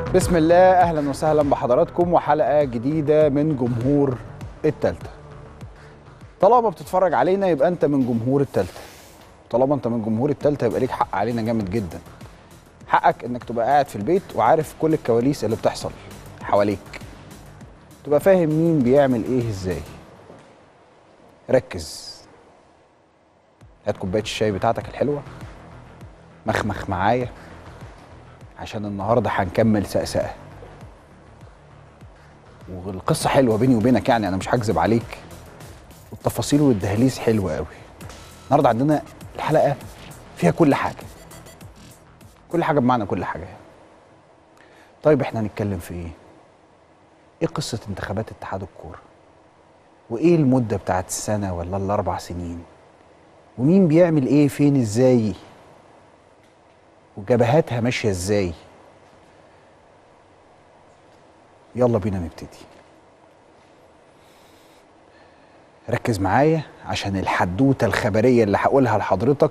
بسم الله اهلا وسهلا بحضراتكم وحلقه جديده من جمهور التالتة طالما بتتفرج علينا يبقى انت من جمهور التالتة طالما انت من جمهور التالتة يبقى ليك حق علينا جامد جدا حقك انك تبقى قاعد في البيت وعارف كل الكواليس اللي بتحصل حواليك تبقى فاهم مين بيعمل ايه ازاي ركز هات كوبايه الشاي بتاعتك الحلوه مخمخ معايا عشان النهارده هنكمل سقسقه والقصه حلوه بيني وبينك يعني انا مش هكذب عليك والتفاصيل والدهاليز حلوه قوي النهارده عندنا الحلقه فيها كل حاجه كل حاجه بمعنى كل حاجه يعني. طيب احنا هنتكلم في ايه ايه قصه انتخابات اتحاد الكوره وايه المده بتاعت السنه ولا الاربع سنين ومين بيعمل ايه فين ازاي وجبهاتها ماشيه ازاي يلا بينا نبتدي ركز معايا عشان الحدوته الخبريه اللي هقولها لحضرتك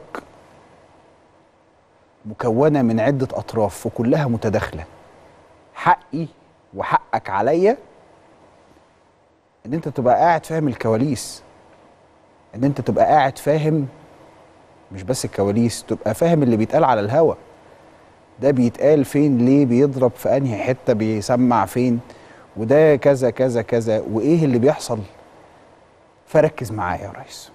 مكونه من عده اطراف وكلها متداخله حقي وحقك عليا ان انت تبقى قاعد فاهم الكواليس ان انت تبقى قاعد فاهم مش بس الكواليس تبقى فاهم اللي بيتقال على الهوا ده بيتقال فين ليه بيضرب في انهي حته بيسمع فين وده كذا كذا كذا وايه اللي بيحصل فركز معايا يا ريس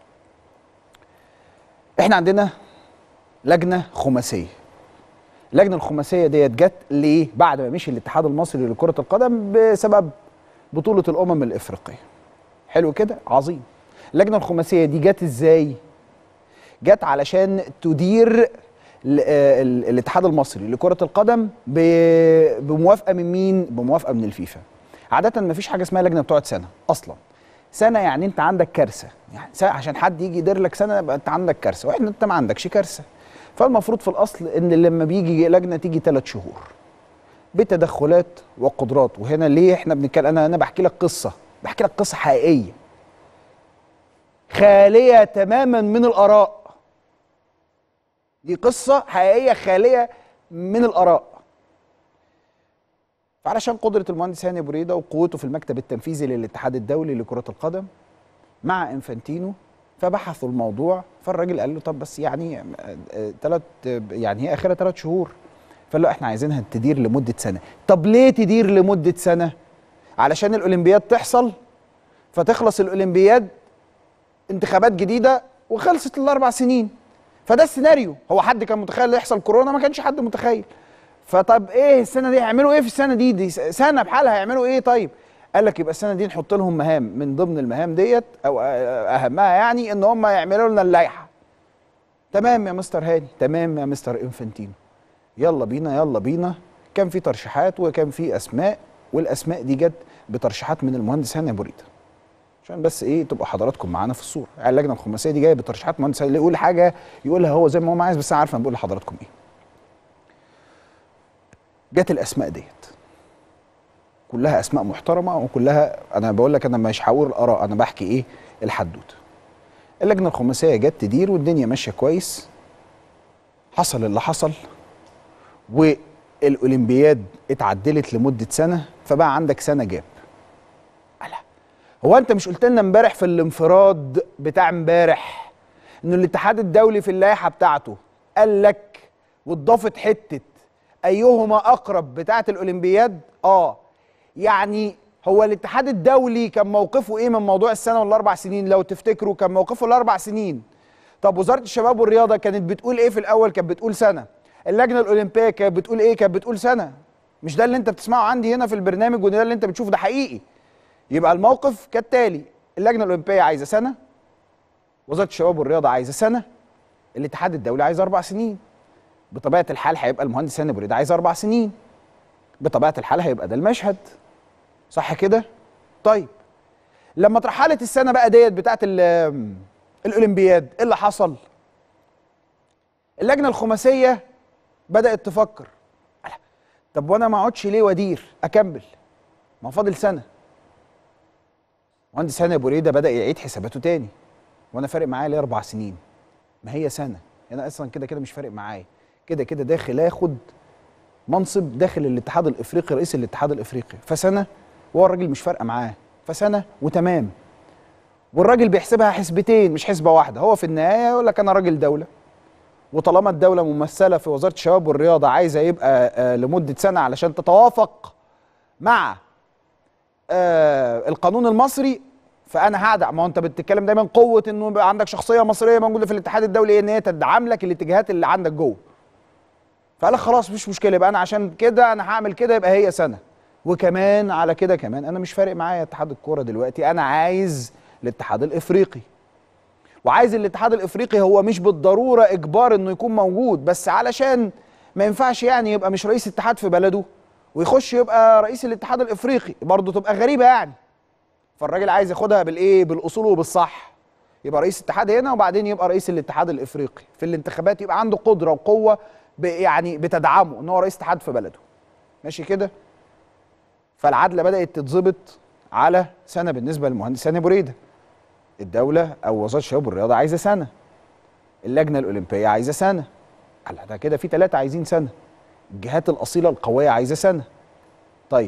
احنا عندنا لجنه خماسيه اللجنه الخماسيه ديت جت ليه بعد ما مشي الاتحاد المصري لكره القدم بسبب بطوله الامم الافريقيه حلو كده عظيم اللجنه الخماسيه دي جت ازاي جت علشان تدير الاتحاد المصري لكرة القدم بموافقة من مين؟ بموافقة من الفيفا. عادة ما فيش حاجة اسمها لجنة بتقعد سنة أصلا. سنة يعني أنت عندك كارثة، يعني عشان حد يجي يدير لك سنة يبقى أنت عندك كارثة، وإحنا أنت ما عندكش كارثة. فالمفروض في الأصل إن لما بيجي لجنة تيجي ثلاث شهور. بتدخلات وقدرات، وهنا ليه إحنا بنتكلم أنا أنا بحكي لك قصة، بحكي لك قصة حقيقية. خالية تماما من الآراء. دي قصة حقيقية خالية من الآراء فعلشان قدرة المهندس هاني بريدة وقوته في المكتب التنفيذي للاتحاد الدولي لكرة القدم مع انفانتينو فبحثوا الموضوع فالراجل قال له طب بس يعني ثلاث يعني هي اخرها ثلاث شهور فقال له احنا عايزينها تدير لمده سنه طب ليه تدير لمده سنه علشان الاولمبياد تحصل فتخلص الاولمبياد انتخابات جديده وخلصت الاربع سنين فده السيناريو هو حد كان متخيل يحصل كورونا ما كانش حد متخيل فطب ايه السنه دي هيعملوا ايه في السنه دي دي سنه بحالها هيعملوا ايه طيب قال لك يبقى السنه دي نحط لهم مهام من ضمن المهام ديت او اهمها يعني ان هم يعملوا لنا اللائحه تمام يا مستر هاني تمام يا مستر انفنتينو يلا بينا يلا بينا كان في ترشيحات وكان في اسماء والاسماء دي جت بترشيحات من المهندس هاني ابو ريده عشان بس ايه تبقى حضراتكم معانا في الصوره يعني اللجنه الخماسيه دي جايه بترشيحات مهندس اللي يقول حاجه يقولها هو زي ما هو عايز بس انا عارف انا بقول لحضراتكم ايه جت الاسماء ديت كلها اسماء محترمه وكلها انا بقول لك انا مش هقول الاراء انا بحكي ايه الحدوته اللجنه الخماسيه جت تدير والدنيا ماشيه كويس حصل اللي حصل والاولمبياد اتعدلت لمده سنه فبقى عندك سنه جاب هو انت مش قلت لنا امبارح في الانفراد بتاع امبارح ان الاتحاد الدولي في اللائحه بتاعته قال لك واتضافت حته ايهما اقرب بتاعه الاولمبياد اه يعني هو الاتحاد الدولي كان موقفه ايه من موضوع السنه والاربع سنين لو تفتكروا كان موقفه الاربع سنين طب وزاره الشباب والرياضه كانت بتقول ايه في الاول كانت بتقول سنه اللجنه الاولمبيه كانت بتقول ايه كانت بتقول سنه مش ده اللي انت بتسمعه عندي هنا في البرنامج وده اللي انت بتشوفه ده حقيقي يبقى الموقف كالتالي اللجنه الاولمبيه عايزه سنه وزاره الشباب والرياضه عايزه سنه الاتحاد الدولي عايز اربع سنين بطبيعه الحال هيبقى المهندس هاني بريد عايز اربع سنين بطبيعه الحال هيبقى ده المشهد صح كده طيب لما اترحلت السنه بقى ديت بتاعت الاولمبياد ايه اللي حصل اللجنه الخماسيه بدات تفكر طب وانا ما اقعدش ليه وادير اكمل ما فاضل سنه مهندس هاني ابو ريده بدا يعيد حساباته تاني وانا فارق معايا ليه اربع سنين ما هي سنه انا اصلا كده كده مش فارق معايا كده كده داخل اخد منصب داخل الاتحاد الافريقي رئيس الاتحاد الافريقي فسنه وهو الراجل مش فارقه معاه فسنه وتمام والراجل بيحسبها حسبتين مش حسبه واحده هو في النهايه يقول لك انا راجل دوله وطالما الدوله ممثله في وزاره الشباب والرياضه عايزه يبقى آه، لمده سنه علشان تتوافق مع آه، القانون المصري فانا هدعم ما هو انت بتتكلم دايما قوه انه يبقى عندك شخصيه مصريه موجوده في الاتحاد الدولي ان هي تدعم لك الاتجاهات اللي عندك جوه فقال لك خلاص مفيش مشكله يبقى انا عشان كده انا هعمل كده يبقى هي سنه وكمان على كده كمان انا مش فارق معايا اتحاد الكوره دلوقتي انا عايز الاتحاد الافريقي وعايز الاتحاد الافريقي هو مش بالضروره اجبار انه يكون موجود بس علشان ما ينفعش يعني يبقى مش رئيس اتحاد في بلده ويخش يبقى رئيس الاتحاد الافريقي برضه تبقى غريبه يعني فالراجل عايز ياخدها بالايه بالاصول وبالصح يبقى رئيس اتحاد هنا وبعدين يبقى رئيس الاتحاد الافريقي في الانتخابات يبقى عنده قدره وقوه ب- يعني بتدعمه ان هو رئيس اتحاد في بلده ماشي كده فالعدله بدات تتظبط على سنه بالنسبه للمهندس هاني بريده الدوله او وزاره الشباب والرياضه عايزه سنه اللجنه الاولمبيه عايزه سنه على ده كده في ثلاثه عايزين سنه الجهات الاصيله القويه عايزه سنه طيب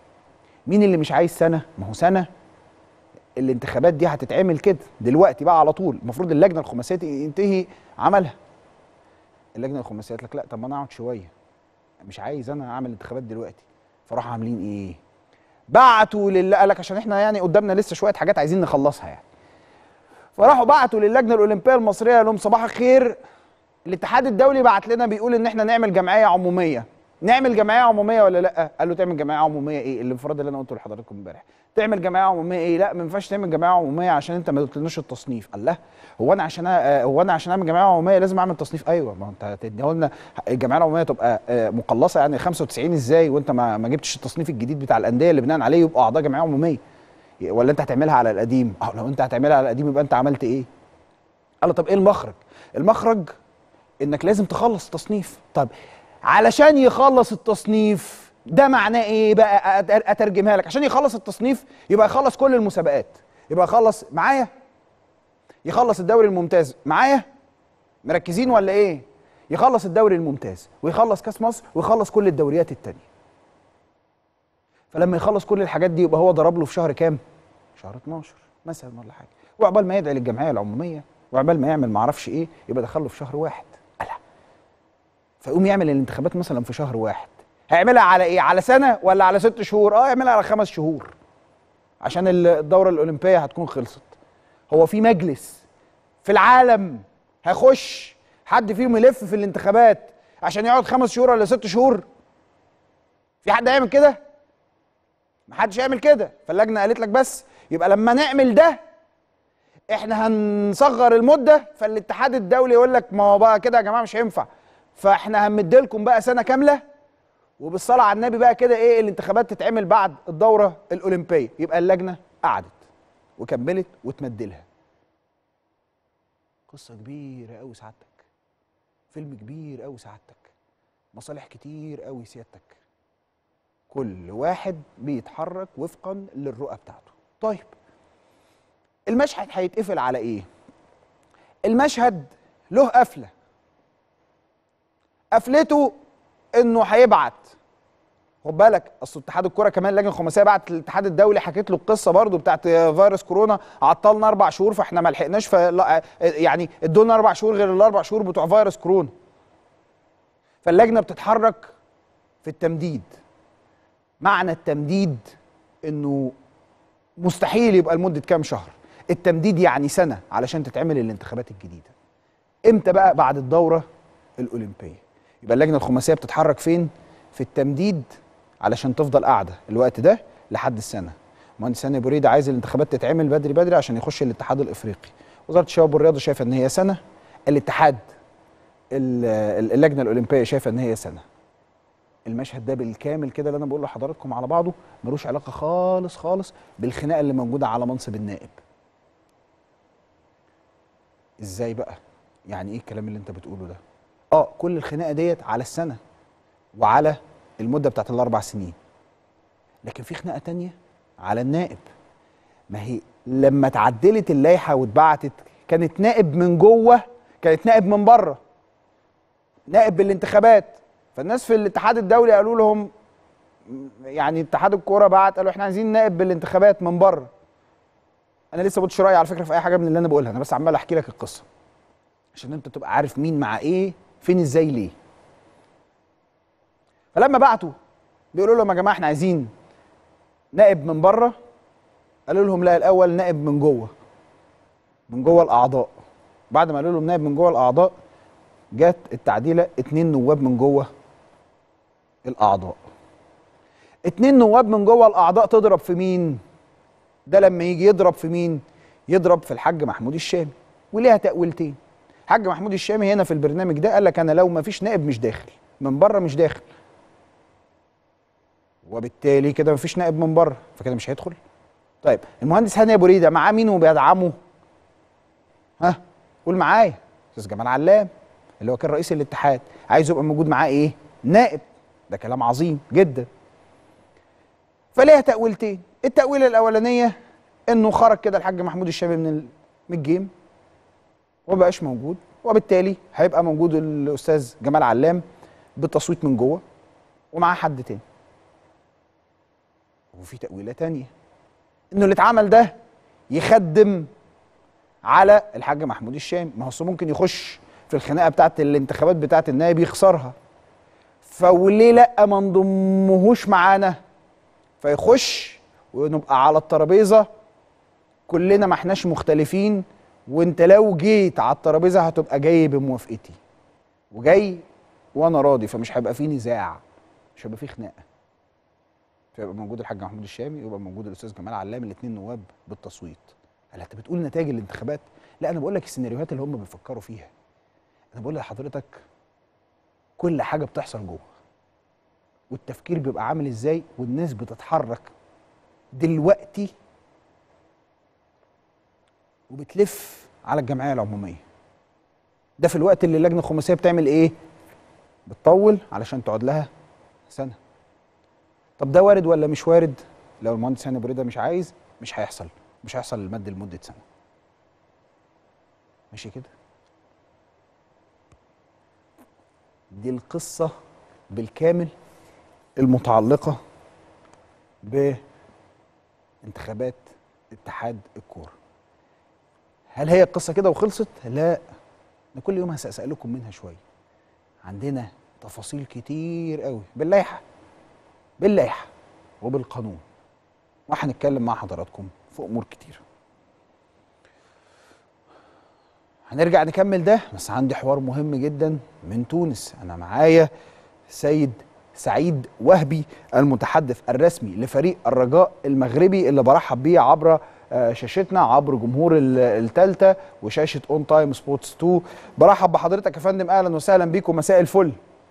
مين اللي مش عايز سنه ما هو سنه الانتخابات دي هتتعمل كده دلوقتي بقى على طول المفروض اللجنه الخماسيه ينتهي عملها اللجنه الخماسيه قالت لك لا طب ما انا اقعد شويه مش عايز انا اعمل انتخابات دلوقتي فراحوا عاملين ايه بعتوا لله قال لك عشان احنا يعني قدامنا لسه شويه حاجات عايزين نخلصها يعني فراحوا بعتوا للجنه الاولمبيه المصريه قال لهم صباح الخير الاتحاد الدولي بعت لنا بيقول ان احنا نعمل جمعيه عموميه نعمل جمعيه عموميه ولا لا قال له تعمل جمعيه عموميه ايه الانفراد اللي انا قلته لحضراتكم امبارح تعمل جمعيه عموميه ايه لا ما ينفعش تعمل جمعيه عموميه عشان انت ما قلتلناش التصنيف قال لا هو انا عشان أ- هو انا عشان اعمل جمعيه عموميه لازم اعمل تصنيف ايوه ما هو انت هتديه لنا الجمعيه العموميه تبقى آه، مقلصه يعني 95 ازاي وانت ما ما جبتش التصنيف الجديد بتاع الانديه اللي بناء عليه يبقوا اعضاء جمعيه عموميه ولا انت هتعملها على القديم اه لو انت هتعملها على القديم يبقى انت عملت ايه قال له طب ايه المخرج المخرج انك لازم تخلص تصنيف طب علشان يخلص التصنيف ده معناه ايه بقى أت- اترجمها لك عشان يخلص التصنيف يبقى يخلص كل المسابقات يبقى يخلص معايا يخلص الدوري الممتاز معايا مركزين ولا ايه يخلص الدوري الممتاز ويخلص كاس مصر ويخلص كل الدوريات التانية فلما يخلص كل الحاجات دي يبقى هو ضرب له في شهر كام شهر 12 مثلا ولا حاجه وعقبال ما يدعي للجمعيه العموميه وعقبال ما يعمل معرفش ايه يبقى دخله في شهر واحد ألا فيقوم يعمل الانتخابات مثلا في شهر واحد هيعملها على ايه على سنه ولا على ست شهور اه يعملها على خمس شهور عشان الدوره الاولمبيه هتكون خلصت هو في مجلس في العالم هيخش حد فيهم يلف في الانتخابات عشان يقعد خمس شهور ولا ست شهور في حد هيعمل كده محدش هيعمل كده فاللجنه قالت لك بس يبقى لما نعمل ده احنا هنصغر المده فالاتحاد الدولي يقول لك ما هو بقى كده يا جماعه مش هينفع فاحنا هنمدلكم بقى سنه كامله وبالصلاه على النبي بقى كده ايه الانتخابات تتعمل بعد الدوره الاولمبيه يبقى اللجنه قعدت وكملت وتمدلها قصه كبيره قوي سعادتك فيلم كبير قوي سعادتك مصالح كتير قوي سيادتك كل واحد بيتحرك وفقا للرؤى بتاعته طيب المشهد هيتقفل على ايه المشهد له قفله قفلته انه هيبعت خد بالك اصل اتحاد الكوره كمان اللجنه الخماسيه بعت للاتحاد الدولي حكيت له القصه برضو بتاعت فيروس كورونا عطلنا اربع شهور فاحنا ما لحقناش فلا يعني ادونا اربع شهور غير الاربع شهور بتوع فيروس كورونا فاللجنه بتتحرك في التمديد معنى التمديد انه مستحيل يبقى لمده كام شهر التمديد يعني سنه علشان تتعمل الانتخابات الجديده امتى بقى بعد الدوره الاولمبيه يبقى اللجنه الخماسيه بتتحرك فين في التمديد علشان تفضل قاعده الوقت ده لحد السنه مهندس هاني بريده عايز الانتخابات تتعمل بدري بدري عشان يخش الاتحاد الافريقي وزاره الشباب والرياضه شايفه ان هي سنه الاتحاد ال- اللجنه الاولمبيه شايفه ان هي سنه المشهد ده بالكامل كده اللي انا بقول لحضراتكم على بعضه ملوش علاقه خالص خالص بالخناقه اللي موجوده على منصب النائب ازاي بقى يعني ايه الكلام اللي انت بتقوله ده اه كل الخناقه ديت على السنه وعلى المده بتاعت الاربع سنين لكن في خناقه تانية على النائب ما هي لما اتعدلت اللائحه واتبعتت كانت نائب من جوه كانت نائب من بره نائب بالانتخابات فالناس في الاتحاد الدولي قالوا لهم يعني اتحاد الكوره بعت قالوا احنا عايزين نائب بالانتخابات من بره انا لسه ما قلتش رايي على فكره في اي حاجه من اللي انا بقولها انا بس عمال احكي لك القصه عشان انت تبقى عارف مين مع ايه فين ازاي ليه فلما بعتوا بيقولوا لهم يا جماعه احنا عايزين نائب من بره قالوا لهم لا الاول نائب من جوه من جوه الاعضاء بعد ما قالوا لهم نائب من جوه الاعضاء جت التعديله اتنين نواب من جوه الاعضاء اتنين نواب من جوه الاعضاء تضرب في مين ده لما يجي يضرب في مين يضرب في الحاج محمود الشامي وليها تأويلتين الحاج محمود الشامي هنا في البرنامج ده قال لك انا لو ما فيش نائب مش داخل من بره مش داخل وبالتالي كده ما فيش نائب من بره فكده مش هيدخل طيب المهندس هاني ابو ريده معاه مين وبيدعمه ها قول معايا استاذ جمال علام اللي هو كان رئيس الاتحاد عايز يبقى موجود معاه ايه نائب ده كلام عظيم جدا فليها تأويلتين التأويلة الأولانية إنه خرج كده الحاج محمود الشامي من ال- من الجيم وما بقاش موجود وبالتالي هيبقى موجود الأستاذ جمال علام بالتصويت من جوه ومعاه حد تاني وفي تأويلة تانية إنه اللي اتعمل ده يخدم على الحاج محمود الشامي ما هو أصل ممكن يخش في الخناقة بتاعت الانتخابات بتاعت النائب يخسرها فوليه لا ما نضمهوش معانا فيخش ونبقى على الترابيزه كلنا ما احناش مختلفين وانت لو جيت على الترابيزه هتبقى جاي بموافقتي وجاي وانا راضي فمش هيبقى فيه نزاع مش هيبقى فيه خناقه فيبقى موجود الحاج محمود الشامي ويبقى موجود الاستاذ جمال علام الاثنين نواب بالتصويت قال انت بتقول نتائج الانتخابات لا انا بقول لك السيناريوهات اللي هم بيفكروا فيها انا بقول لحضرتك كل حاجه بتحصل جوه والتفكير بيبقى عامل ازاي والناس بتتحرك دلوقتي وبتلف على الجمعيه العموميه ده في الوقت اللي اللجنه الخماسيه بتعمل ايه بتطول علشان تقعد لها سنه طب ده وارد ولا مش وارد لو المهندس هاني بريده مش عايز مش هيحصل مش هيحصل المد لمده سنه ماشي كده دي القصه بالكامل المتعلقه بانتخابات اتحاد الكوره هل هي القصه كده وخلصت لا انا كل يوم هسألكم منها شويه عندنا تفاصيل كتير قوي باللائحه باللائحه وبالقانون وهنتكلم مع حضراتكم في امور كتير هنرجع نكمل ده بس عندي حوار مهم جدا من تونس انا معايا سيد سعيد وهبي المتحدث الرسمي لفريق الرجاء المغربي اللي برحب بيه عبر آه، شاشتنا عبر جمهور ال- التالتة وشاشة اون تايم سبورتس 2 برحب بحضرتك يا فندم اهلا وسهلا بيكم مساء الفل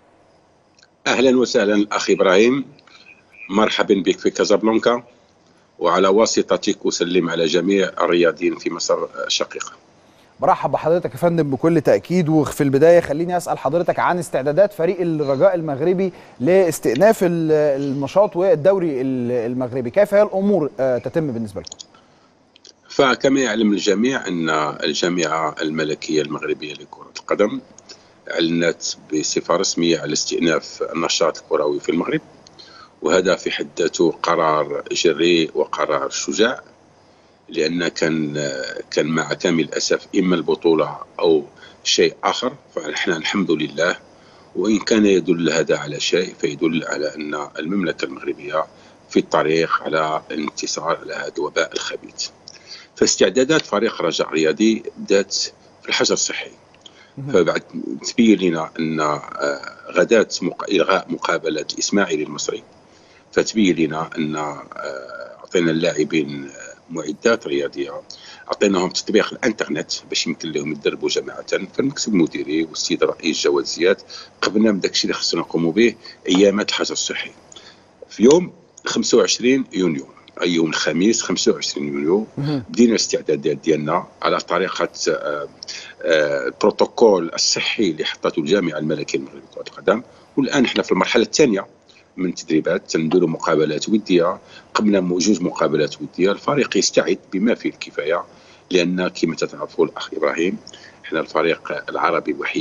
اهلا وسهلا اخي ابراهيم مرحبا بك في كازابلانكا وعلى واسطتك اسلم على جميع الرياضيين في مصر الشقيقه برحب بحضرتك يا فندم بكل تأكيد وفي البداية خليني أسأل حضرتك عن استعدادات فريق الرجاء المغربي لاستئناف ال- النشاط والدوري ال- المغربي كيف هي الأمور آه، تتم بالنسبة لكم؟ فكما يعلم الجميع ان الجامعه الملكيه المغربيه لكره القدم اعلنت بصفه رسميه على استئناف النشاط الكروي في المغرب وهذا في حد ذاته قرار جريء وقرار شجاع لان كان كان مع كامل الاسف اما البطوله او شيء اخر فنحن الحمد لله وان كان يدل هذا على شيء فيدل على ان المملكه المغربيه في الطريق على الانتصار على هذا الوباء الخبيث. فاستعدادات فريق رجاء رياضي بدات في الحجر الصحي فبعد تبين لنا ان آه، غداة مق- الغاء مقابله الاسماعيلي المصري فتبين لنا ان آه، اعطينا اللاعبين آه، معدات رياضيه اعطيناهم تطبيق الانترنت باش يمكن لهم يدربوا جماعه فالمكتب المديري والسيد رئيس جواد زياد قبلنا بداك الشيء اللي خصنا نقوموا به ايامات الحجر الصحي في يوم 25 يونيو اي يوم الخميس 25 يونيو بدينا الاستعدادات ديالنا على طريقه آه، آه، البروتوكول الصحي اللي حطته الجامعه الملكيه المغربيه لكره القدم والان احنا في المرحله الثانيه من التدريبات تنديروا مقابلات وديه قبل جوج مقابلات وديه الفريق يستعد بما فيه الكفايه لان كما تعرفوا الاخ ابراهيم احنا الفريق العربي الوحيد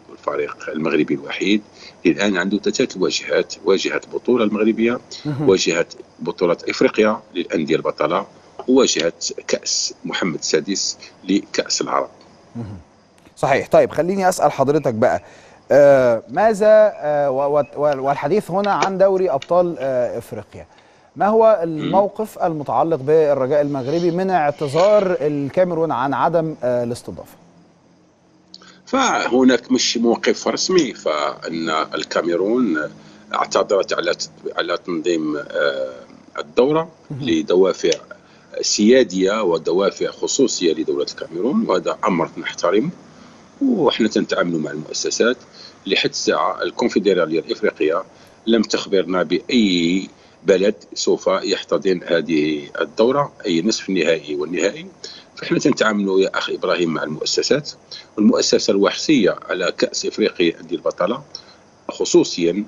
والفريق المغربي الوحيد الان عنده ثلاث واجهات واجهه البطوله المغربيه واجهه بطوله افريقيا للانديه البطله وواجهه كاس محمد السادس لكاس العرب صحيح طيب خليني اسال حضرتك بقى آه ماذا آه والحديث هنا عن دوري ابطال آه افريقيا ما هو الموقف المتعلق بالرجاء المغربي من اعتذار الكاميرون عن عدم آه الاستضافه فهناك مش موقف رسمي فان الكاميرون اعتذرت على على تنظيم آه الدوره لدوافع سياديه ودوافع خصوصيه لدوله الكاميرون وهذا امر نحترمه وحنا تنتعاملوا مع المؤسسات لحد الساعه الكونفدراليه الافريقيه لم تخبرنا باي بلد سوف يحتضن هذه الدوره اي نصف النهائي والنهائي فاحنا تنتعاملوا يا اخي ابراهيم مع المؤسسات والمؤسسه الوحشيه على كاس افريقيا دي البطله خصوصيا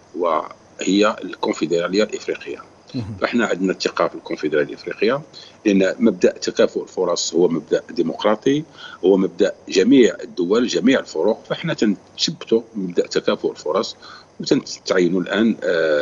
وهي الكونفدراليه الافريقيه فاحنا عندنا ثقه في الكونفدراليه الافريقيه لان مبدا تكافؤ الفرص هو مبدا ديمقراطي هو مبدا جميع الدول جميع الفروق فاحنا تنثبتوا مبدا تكافؤ الفرص وتنتعينوا الان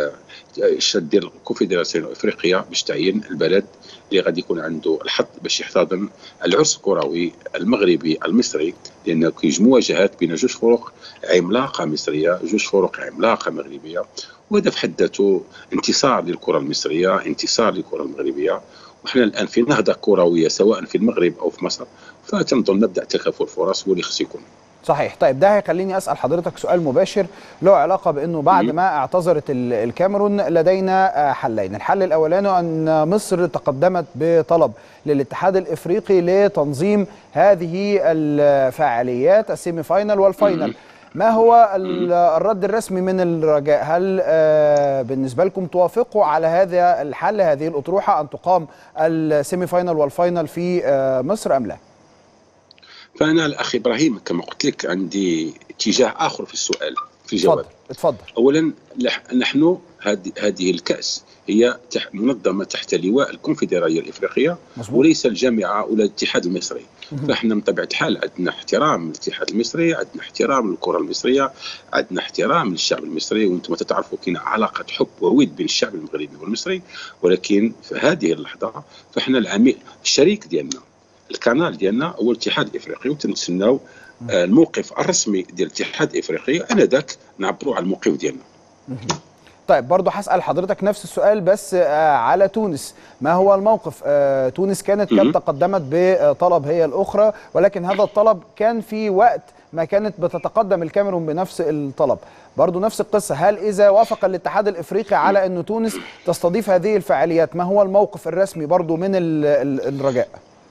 دير الكونفدراسيون الافريقيه باش تعين البلد اللي غادي يكون عنده الحظ باش يحتضن العرس الكروي المغربي المصري لان كاين مواجهات بين جوج فروق عملاقه مصريه جوج فروق عملاقه مغربيه وهذا في حد ذاته انتصار للكره المصريه انتصار للكره المغربيه وحنا الان في نهضه كرويه سواء في المغرب او في مصر فتنظن مبدا تكافؤ الفرص هو اللي خص يكون صحيح طيب ده هيخليني اسال حضرتك سؤال مباشر له علاقه بانه بعد ما اعتذرت الكاميرون لدينا حلين الحل الاولاني ان مصر تقدمت بطلب للاتحاد الافريقي لتنظيم هذه الفعاليات السيمي فاينل والفاينل ما هو الرد الرسمي من الرجاء هل بالنسبة لكم توافقوا على هذا الحل هذه الأطروحة أن تقام السيمي فاينل والفاينل في مصر أم لا فأنا الأخ إبراهيم كما قلت لك عندي اتجاه آخر في السؤال في الجواب اتفضل أولا نحن هذه الكأس هي منظمة تحت لواء الكونفدرالية الإفريقية مزبوط. وليس الجامعة ولا الاتحاد المصري فاحنا من طبيعة الحال عندنا احترام للاتحاد المصري عندنا احترام للكرة المصرية عندنا احترام للشعب المصري وانتم تتعرفوا كاين علاقة حب وود بين الشعب المغربي والمصري ولكن في هذه اللحظة فاحنا العميل الشريك ديالنا الكنال ديالنا هو الاتحاد الافريقي وتنتسناو الموقف الرسمي ديال الاتحاد الافريقي انذاك نعبروا على الموقف ديالنا طيب برضه هسأل حضرتك نفس السؤال بس على تونس ما هو الموقف تونس كانت قد تقدمت بطلب هي الأخرى ولكن هذا الطلب كان في وقت ما كانت بتتقدم الكاميرون بنفس الطلب برضه نفس القصة هل إذا وافق الاتحاد الإفريقي على أن تونس تستضيف هذه الفعاليات ما هو الموقف الرسمي برضه من الرجاء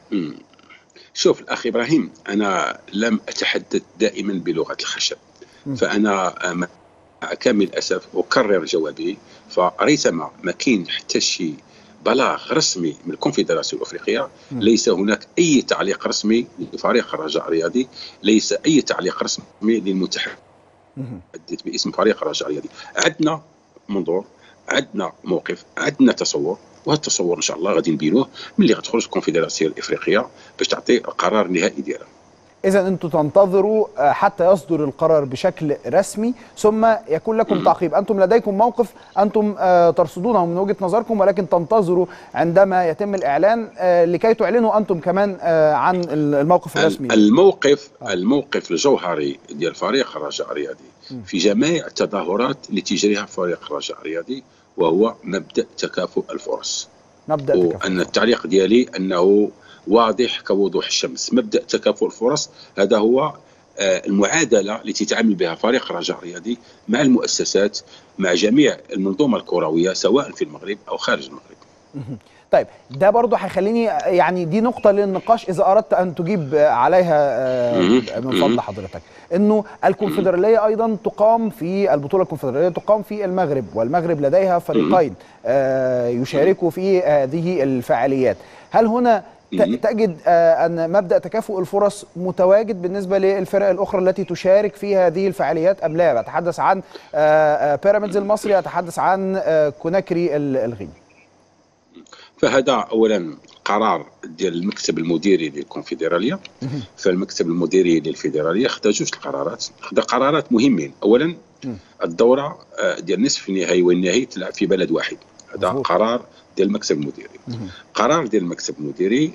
شوف الأخ إبراهيم أنا لم أتحدث دائما بلغة الخشب فأنا مع كامل الاسف اكرر جوابي فريثما ما كاين حتى شي بلاغ رسمي من الكونفدراسيون الافريقيه ليس هناك اي تعليق رسمي لفريق الرجاء الرياضي ليس اي تعليق رسمي للمتحدث باسم فريق الرجاء الرياضي عندنا منظور عندنا موقف عندنا تصور وهذا التصور ان شاء الله غادي نبينوه ملي غتخرج الكونفدراسيون الافريقيه باش تعطي القرار النهائي ديالها اذا انتم تنتظروا حتى يصدر القرار بشكل رسمي ثم يكون لكم تعقيب انتم لديكم موقف انتم ترصدونه من وجهه نظركم ولكن تنتظروا عندما يتم الاعلان لكي تعلنوا انتم كمان عن الموقف الرسمي الموقف الموقف الجوهري ديال فريق الرجاء الرياضي في جميع التظاهرات اللي تجريها فريق الرجاء الرياضي وهو مبدا تكافؤ الفرص مبدا تكافؤ وان التعليق ديالي انه واضح كوضوح الشمس مبدا تكافؤ الفرص هذا هو المعادله التي تتعامل بها فريق الرجاء الرياضي مع المؤسسات مع جميع المنظومه الكرويه سواء في المغرب او خارج المغرب طيب ده برضه هيخليني يعني دي نقطة للنقاش إذا أردت أن تجيب عليها من فضل حضرتك إنه الكونفدرالية أيضا تقام في البطولة الكونفدرالية تقام في المغرب والمغرب لديها فريقين يشاركوا في هذه الفعاليات هل هنا تجد ان مبدا تكافؤ الفرص متواجد بالنسبه للفرق الاخرى التي تشارك في هذه الفعاليات ام لا؟ اتحدث عن بيراميدز المصري اتحدث عن كوناكري الغيني. فهذا اولا قرار ديال المكتب المديري للكونفدراليه فالمكتب المديري للفيدراليه خدا جوج القرارات خدا قرارات مهمين اولا الدوره آه، ديال نصف النهائي والنهائي تلعب في بلد واحد هذا مظبوط. قرار ديال المكتب المديري قرار ديال المكتب المديري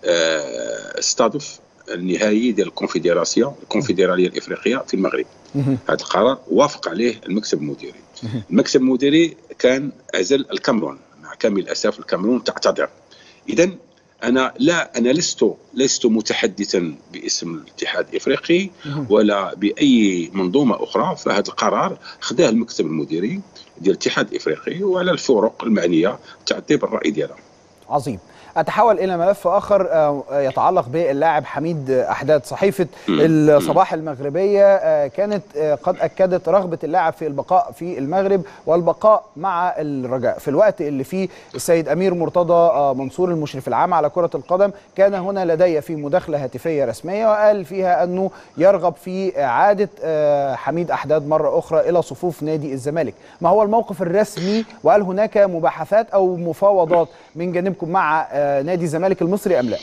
آه، استضف النهائي ديال الكونفدراسيون الكونفدراليه الافريقيه في المغرب هذا القرار وافق عليه المكتب المديري المكتب المديري كان عزل الكاميرون مع كامل الاسف الكاميرون تعتذر اذا انا لا انا لست لست متحدثا باسم الاتحاد الافريقي ولا باي منظومه اخرى فهذا القرار خداه المكتب المديري ديال الاتحاد الافريقي وعلى الفرق المعنيه تعطي بالراي ديالها عظيم اتحول الى ملف اخر آه، يتعلق باللاعب حميد احداد صحيفه الصباح المغربيه آه، كانت آه، قد اكدت رغبه اللاعب في البقاء في المغرب والبقاء مع الرجاء في الوقت اللي فيه السيد امير مرتضى آه، منصور المشرف العام على كره القدم كان هنا لدي في مداخله هاتفيه رسميه وقال فيها انه يرغب في اعاده آه، حميد احداد مره اخرى الى صفوف نادي الزمالك ما هو الموقف الرسمي وهل هناك مباحثات او مفاوضات من جانبكم مع آه، نادي الزمالك المصري ام لا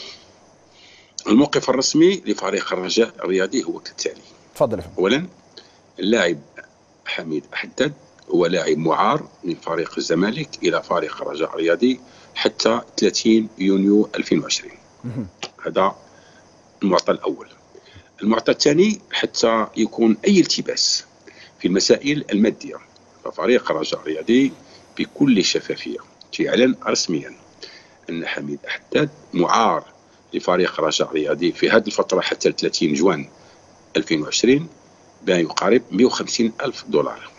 الموقف الرسمي لفريق الرجاء الرياضي هو كالتالي اتفضل يا فندم اولا اللاعب حميد حداد هو لاعب معار من فريق الزمالك الى فريق الرجاء الرياضي حتى 30 يونيو 2020 هذا المعطى الاول المعطى الثاني حتى يكون اي التباس في المسائل الماديه ففريق الرجاء الرياضي بكل شفافيه يعلن رسميا ان حميد حداد معار لفريق الرجاء الرياضي في هذه الفتره حتى 30 جوان 2020 بما يقارب 150 ألف دولار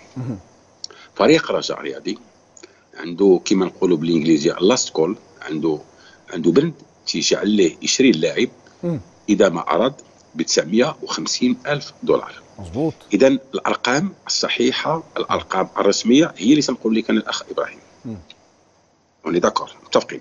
فريق الرجاء الرياضي عنده كما نقولوا بالانجليزيه لاست كول عنده عنده بند تيجعل له يشري اللاعب مم. اذا ما اراد ب 950 الف دولار مظبوط اذا الارقام الصحيحه الارقام الرسميه هي اللي سنقول لك انا الاخ ابراهيم مم. اوني داكور متفقين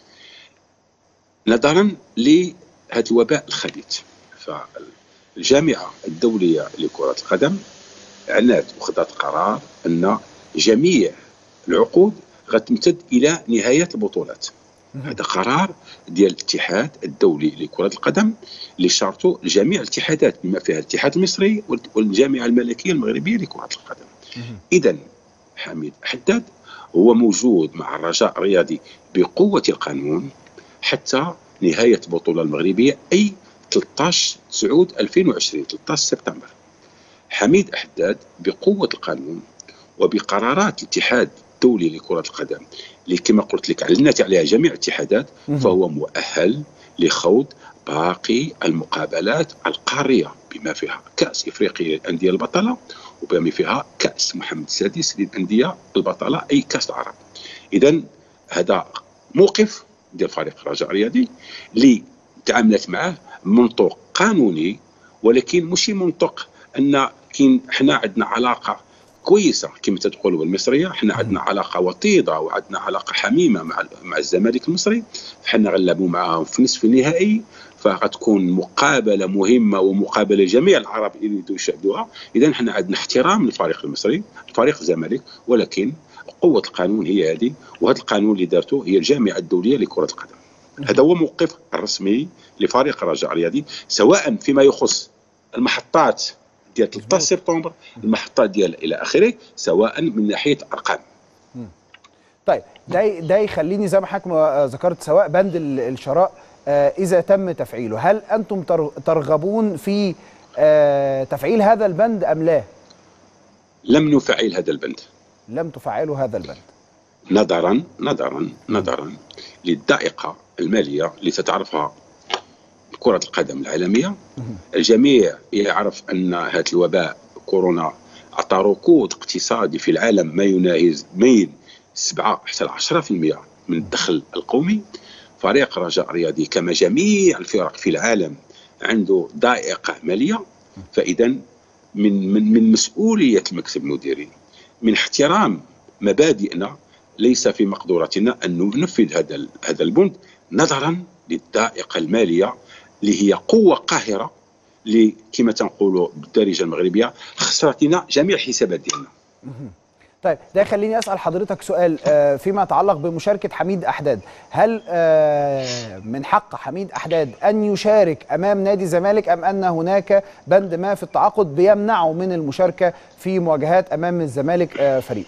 نظرا لهذا الوباء الخبيث فالجامعه الدوليه لكره القدم اعلنت وخذت قرار ان جميع العقود غتمتد الى نهايه البطولات هذا قرار ديال الاتحاد الدولي لكره القدم اللي شرطه جميع الاتحادات بما فيها الاتحاد المصري والجامعه الملكيه المغربيه لكره القدم اذا حميد حداد هو موجود مع الرجاء الرياضي بقوه القانون حتى نهايه البطوله المغربيه اي 13 سعود 2020 13 سبتمبر حميد حداد بقوه القانون وبقرارات الاتحاد الدولي لكره القدم اللي كما قلت لك علنت عليها جميع الاتحادات فهو مؤهل لخوض باقي المقابلات القاريه بما فيها كاس افريقيا للانديه البطله وبما فيها كاس محمد السادس للانديه البطله اي كاس العرب اذا هذا موقف ديال فريق الرجاء الرياضي اللي تعاملت معه منطق قانوني ولكن مش منطق ان كاين حنا عندنا علاقه كويسه كما تقولوا بالمصريه حنا عندنا علاقه وطيده وعندنا علاقه حميمه مع مع الزمالك المصري حنا غلبوا معاهم في نصف النهائي فغتكون مقابله مهمه ومقابله جميع العرب يريدوا يشاهدوها اذا حنا عندنا احترام للفريق المصري فريق الزمالك ولكن قوه القانون هي هذه وهذا القانون اللي دارته هي الجامعه الدوليه لكره القدم هذا هو موقف الرسمي لفريق الرجاء الرياضي سواء فيما يخص المحطات ديال 13 سبتمبر المحطات ديال الى اخره سواء من ناحيه ارقام طيب ده ده يخليني زي ما حضرتك ما ذكرت سواء بند ال- الشراء آه، اذا تم تفعيله هل انتم تر- ترغبون في آه، تفعيل هذا البند ام لا لم نفعل هذا البند لم تفعلوا هذا البند نظرا نظرا نظرا للضائقه الماليه اللي تتعرفها كره القدم العالميه الجميع يعرف ان هذا الوباء كورونا اعطى ركود اقتصادي في العالم ما يناهز بين 7 حتى 10% من الدخل القومي فريق الرجاء الرياضي كما جميع الفرق في العالم عنده ضائقه ماليه فاذا من من من مسؤوليه المكتب المديري من احترام مبادئنا ليس في مقدورتنا ان ننفذ هذا ال- هذا البند نظرا للضائقه الماليه اللي هي قوه قاهره اللي كما تنقولوا بالدارجه المغربيه خسرت لنا جميع الحسابات ديالنا طيب ده يخليني اسال حضرتك سؤال آه، فيما يتعلق بمشاركه حميد احداد هل آه، من حق حميد احداد ان يشارك امام نادي الزمالك ام ان هناك بند ما في التعاقد بيمنعه من المشاركه في مواجهات امام الزمالك آه، فريقه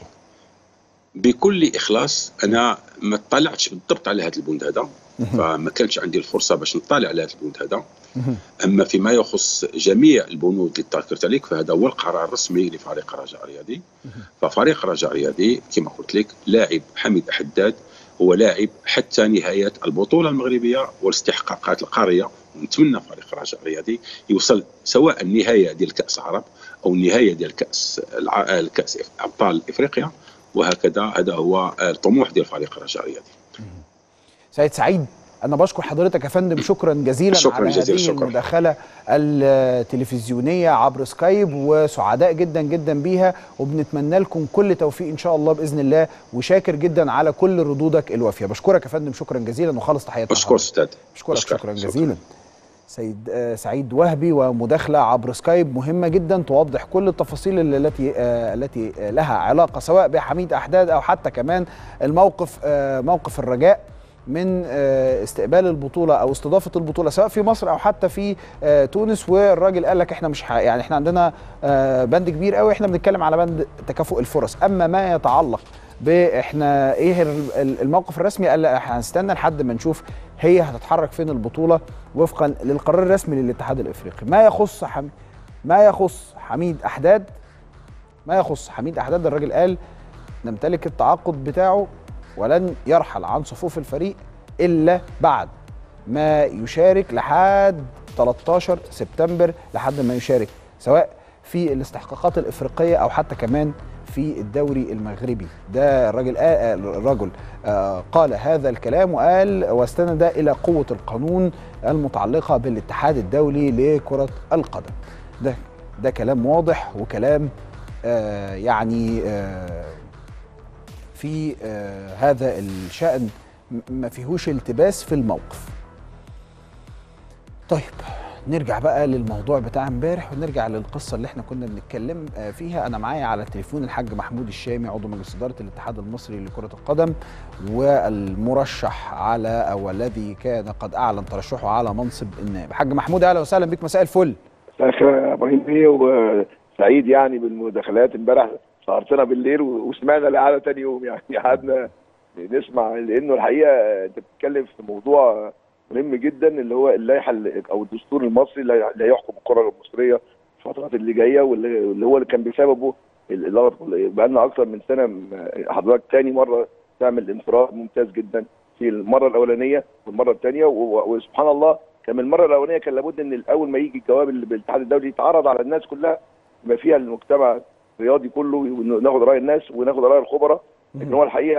بكل اخلاص انا ما اطلعتش بالضبط على هذا البند هذا فما كانش عندي الفرصه باش نطلع على هذا البند هذا اما فيما يخص جميع البنود اللي ذكرت عليك فهذا هو القرار الرسمي لفريق الرجاء الرياضي ففريق الرجاء الرياضي كما قلت لك لاعب حميد حداد هو لاعب حتى نهايه البطوله المغربيه والاستحقاقات القاريه ونتمنى فريق الرجاء الرياضي يوصل سواء النهايه ديال كاس العرب او النهايه ديال كاس الع... الكاس ابطال افريقيا وهكذا هذا هو الطموح ديال فريق الرجاء الرياضي سيد سعيد انا بشكر حضرتك يا فندم شكرا جزيلا شكراً على جزيلا، هذه شكراً. المداخله التلفزيونيه عبر سكايب وسعداء جدا جدا بيها وبنتمنى لكم كل توفيق ان شاء الله باذن الله وشاكر جدا على كل ردودك الوافيه بشكرك يا فندم شكرا جزيلا وخالص تحياتي اشكر استاذ بشكرك أشكرك. شكرا شكراً. جزيلا سيد آه، سعيد وهبي ومداخله عبر سكايب مهمه جدا توضح كل التفاصيل اللي- التي آه، التي آه، لها علاقه سواء بحميد احداد او حتى كمان الموقف آه، موقف الرجاء من آه، استقبال البطوله او استضافه البطوله سواء في مصر او حتى في آه، تونس والراجل قال لك احنا مش ح- يعني احنا عندنا آه، بند كبير قوي احنا بنتكلم على بند تكافؤ الفرص اما ما يتعلق باحنا ايه ال- ال- الموقف الرسمي قال لا احنا هنستنى لحد ما نشوف هي هتتحرك فين البطوله وفقا للقرار الرسمي للاتحاد الافريقي ما يخص حميد ما يخص حميد احداد ما يخص حميد احداد الراجل قال نمتلك التعاقد بتاعه ولن يرحل عن صفوف الفريق الا بعد ما يشارك لحد 13 سبتمبر لحد ما يشارك سواء في الاستحقاقات الافريقيه او حتى كمان في الدوري المغربي ده الراجل آه الرجل آه قال هذا الكلام وقال واستند الى قوه القانون المتعلقه بالاتحاد الدولي لكره القدم ده ده كلام واضح وكلام آه يعني آه في آه هذا الشأن م- ما فيهوش التباس في الموقف طيب نرجع بقى للموضوع بتاع امبارح ونرجع للقصه اللي احنا كنا بنتكلم آه، فيها انا معايا على التليفون الحاج محمود الشامي عضو مجلس اداره الاتحاد المصري لكره القدم والمرشح على او الذي كان قد اعلن ترشحه على منصب النائب حاج محمود اهلا وسهلا بك مساء الفل مساء الخير يا ابراهيم بيه وسعيد يعني بالمداخلات امبارح سهرتنا بالليل و- وسمعنا الاعاده تاني يوم يعني قعدنا نسمع لانه الحقيقه انت بتتكلم في موضوع مهم جدا اللي هو اللائحه اللي- او الدستور المصري اللي اللي هيحكم الكره المصريه في الفترات اللي جايه واللي اللي هو اللي كان بسببه اللغط بقى لنا اكثر من سنه م- حضرتك تاني مره تعمل انفراد ممتاز جدا في المره الاولانيه والمره الثانيه وسبحان الله كان من المره الاولانيه كان لابد ان اول ما يجي الجواب اللي بالاتحاد الدولي يتعرض على الناس كلها يبقى فيها المجتمع الرياضي كله وناخد راي الناس وناخد راي الخبراء لكن هو الحقيقه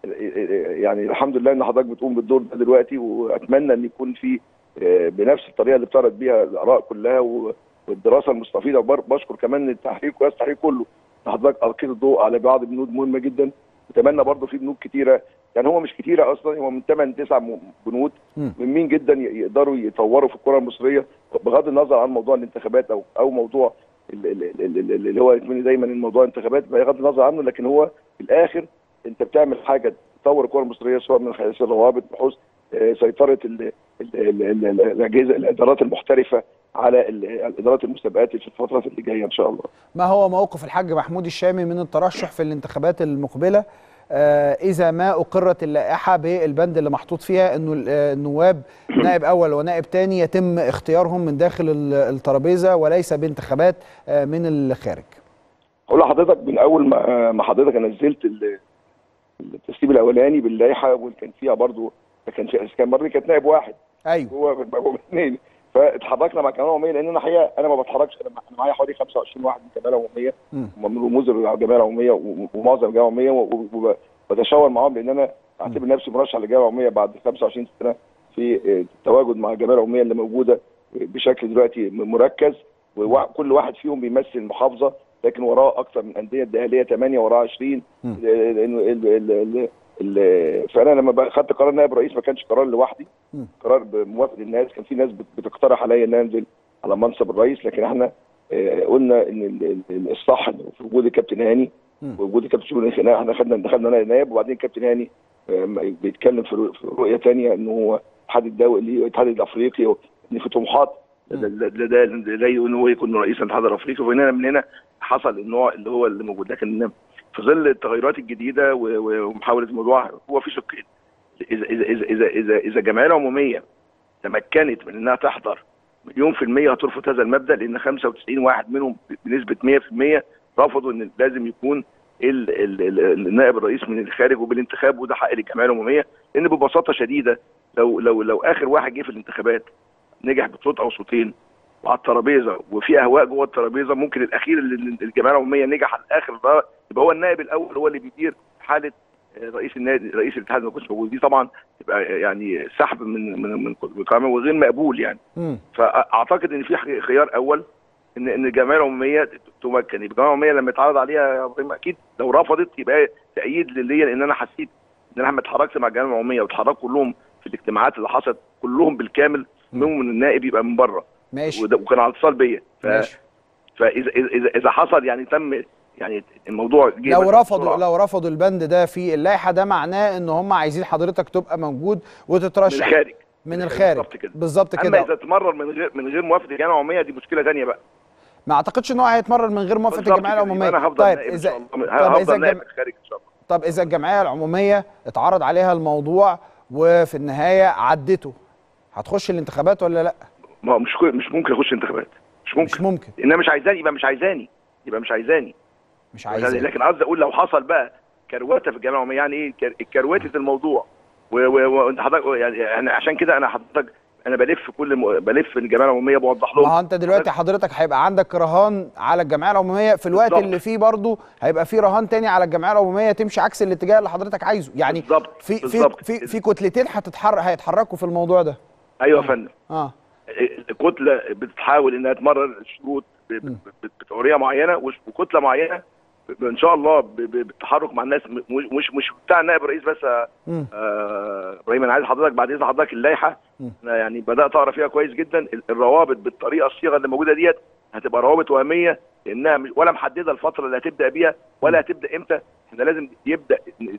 يعني الحمد لله ان حضرتك بتقوم بالدور ده دلوقتي واتمنى ان يكون في آه، بنفس الطريقه اللي بتعرض بيها الاراء كلها و- والدراسه المستفيضه وبر- بشكر كمان التحقيق وياس التحقيق كله إن حضرتك القيت الضوء على بعض بنود مهمه جدا اتمنى برضه في بنود كتيره يعني هو مش كتيره اصلا هو من 8 9 بنود مم. مهمين جدا ي- يقدروا يطوروا في الكره المصريه بغض النظر عن موضوع الانتخابات او او موضوع ال- ال- ال- ال- اللي هو يكون دايما الموضوع الانتخابات بغض النظر عنه لكن هو في الاخر انت بتعمل حاجه تطور الكره المصريه سواء من خلال الروابط بحيث آه، سيطره ال- ال- ال- ال- ال- الاجهزه الادارات المحترفه على ال- ادارات المسابقات في الفترات اللي جايه ان شاء الله. ما هو موقف الحاج محمود الشامي من الترشح في الانتخابات المقبله آه، اذا ما اقرت اللائحه بالبند اللي محطوط فيها انه ال- آه، النواب نائب اول ونائب تاني يتم اختيارهم من داخل ال- الترابيزه وليس بانتخابات آه، من الخارج هقول لحضرتك من اول ما ما حضرتك نزلت ال- التسليم الاولاني باللائحه وكان فيها برضو كان في كان برضه كانت نائب واحد ايوه هو هو اثنين فاتحركنا مع الجمعيه العموميه لان انا الحقيقه انا ما بتحركش انا أنا معايا حوالي 25 واحد من الجمعيه العموميه مم. هم من رموز الجمعيه العموميه و- ومعظم الجمعيه العموميه و- و- وبتشاور معاهم لان انا اعتبر نفسي مرشح للجمعيه العموميه بعد 25 سنه في آه، التواجد مع الجمعيه العموميه اللي موجوده بشكل دلوقتي م- مركز وكل واحد فيهم بيمثل محافظه لكن وراه اكثر من انديه الدهليه 8 وراه 20 مم. لانه ال- ال- ال- ال- فانا لما بقى خدت قرار نائب رئيس ما كانش قرار لوحدي مم. قرار بموافقه الناس كان في ناس بت- بتقترح عليا ان أنا انزل على منصب الرئيس لكن احنا آه، قلنا ان ال- ال- الصح إنه في وجود الكابتن هاني مم. ووجود الكابتن شوقي هنا احنا خدنا دخلنا نائب وبعدين الكابتن هاني آم، بيتكلم في رؤ- في رؤيه ثانيه انه هو الاتحاد الدولي الاتحاد الافريقي ان في طموحات مم. لدى لدى ان هو يكون رئيس الاتحاد الافريقي ومن هنا من هنا حصل النوع اللي هو اللي موجود لكن في ظل التغيرات الجديده و- و- ومحاوله الموضوع هو في شقين اذا اذا اذا اذا اذا, إذا الجمعيه العموميه تمكنت من انها تحضر مليون في المية هترفض هذا المبدأ لأن 95 واحد منهم بنسبة 100% رفضوا إن لازم يكون ال ال ال النائب الرئيس من الخارج وبالانتخاب وده حق للجمعية العمومية لأن ببساطة شديدة لو لو لو آخر واحد جه في الانتخابات نجح بصوت أو صوتين وعلى الترابيزة وفي أهواء جوه الترابيزة ممكن الأخير اللي الجمعية العمومية نجح على الآخر ده يبقى هو النائب الأول هو اللي بيدير حالة آه، رئيس النادي رئيس الاتحاد ما يكونش موجود دي طبعا تبقى يعني سحب من من من من قائمة وغير مقبول يعني مم. فاعتقد ان في خيار اول ان ان الجمعيه العموميه تمكن يبقى الجمعيه العموميه لما يتعرض عليها يا ابراهيم اكيد لو رفضت يبقى تأييد ليا لان انا حسيت ان انا لما اتحركت مع الجمعيه العموميه واتحركوا كلهم في الاجتماعات اللي حصلت كلهم بالكامل منهم من النائب يبقى من بره ماشي وده- وكان على اتصال بيا ف- ماشي فاذا اذا اذا حصل يعني تم يعني الموضوع جه لو مثلاً رفضوا بسرعة لو رفضوا البند ده في اللائحه ده معناه ان هم عايزين حضرتك تبقى موجود من وتترشح الخارج من الخارج بالظبط كده بالظبط اما كده اذا تمرر من غير من غير موافقه الجمعيه العموميه دي مشكله ثانيه بقى ما اعتقدش ان هو هيتمرر من غير موافقه بالظبط الجمعيه كده. العموميه يبقى انا هفضل طيب نائب ان اذا شاء الله طب اذا هفضل نائب الجم... في الخارج ان شاء الله طب اذا الجمعيه العموميه اتعرض عليها الموضوع وفي النهايه عدته هتخش الانتخابات ولا لا ما هو مش كو- مش ممكن اخش انتخابات مش ممكن مش ممكن انها مش عايزاني يبقى مش عايزاني يبقى مش عايزاني مش مش عايزاني. عايز لكن قصدي اقول لو حصل بقى كروته في الجامعه العموميه يعني ايه كر- كروته الموضوع و- و- وانت حضرتك يعني يعني عشان كده انا حضرتك انا بلف كل م... بلف الجامعه العموميه بوضح ما لهم هو انت دلوقتي حضرتك هيبقى عندك رهان على الجمعيه العموميه في الوقت بالظبط. اللي فيه برضه هيبقى فيه رهان تاني على الجمعيه العموميه تمشي عكس الاتجاه اللي حضرتك عايزه يعني بالظبط في في بالظبط. في في كتلتين هتتحرك هيتحركوا في الموضوع ده ايوه يا فندم اه الكتله بتحاول انها تمرر الشروط ب- ب- ب- بطريقه معينه وش- وكتله معينه ب- ان شاء الله ب- ب- بالتحرك مع الناس م- مش مش بتاع النائب الرئيس بس يا مم. آه، ابراهيم انا عايز حضرتك بعد اذن حضرتك اللائحه مم. انا يعني بدات اقرا فيها كويس جدا ال- الروابط بالطريقه الصيغه اللي موجوده ديت هتبقى روابط وهميه لانها مش- ولا محدده الفتره اللي هتبدا بيها ولا هتبدا امتى احنا لازم يبدا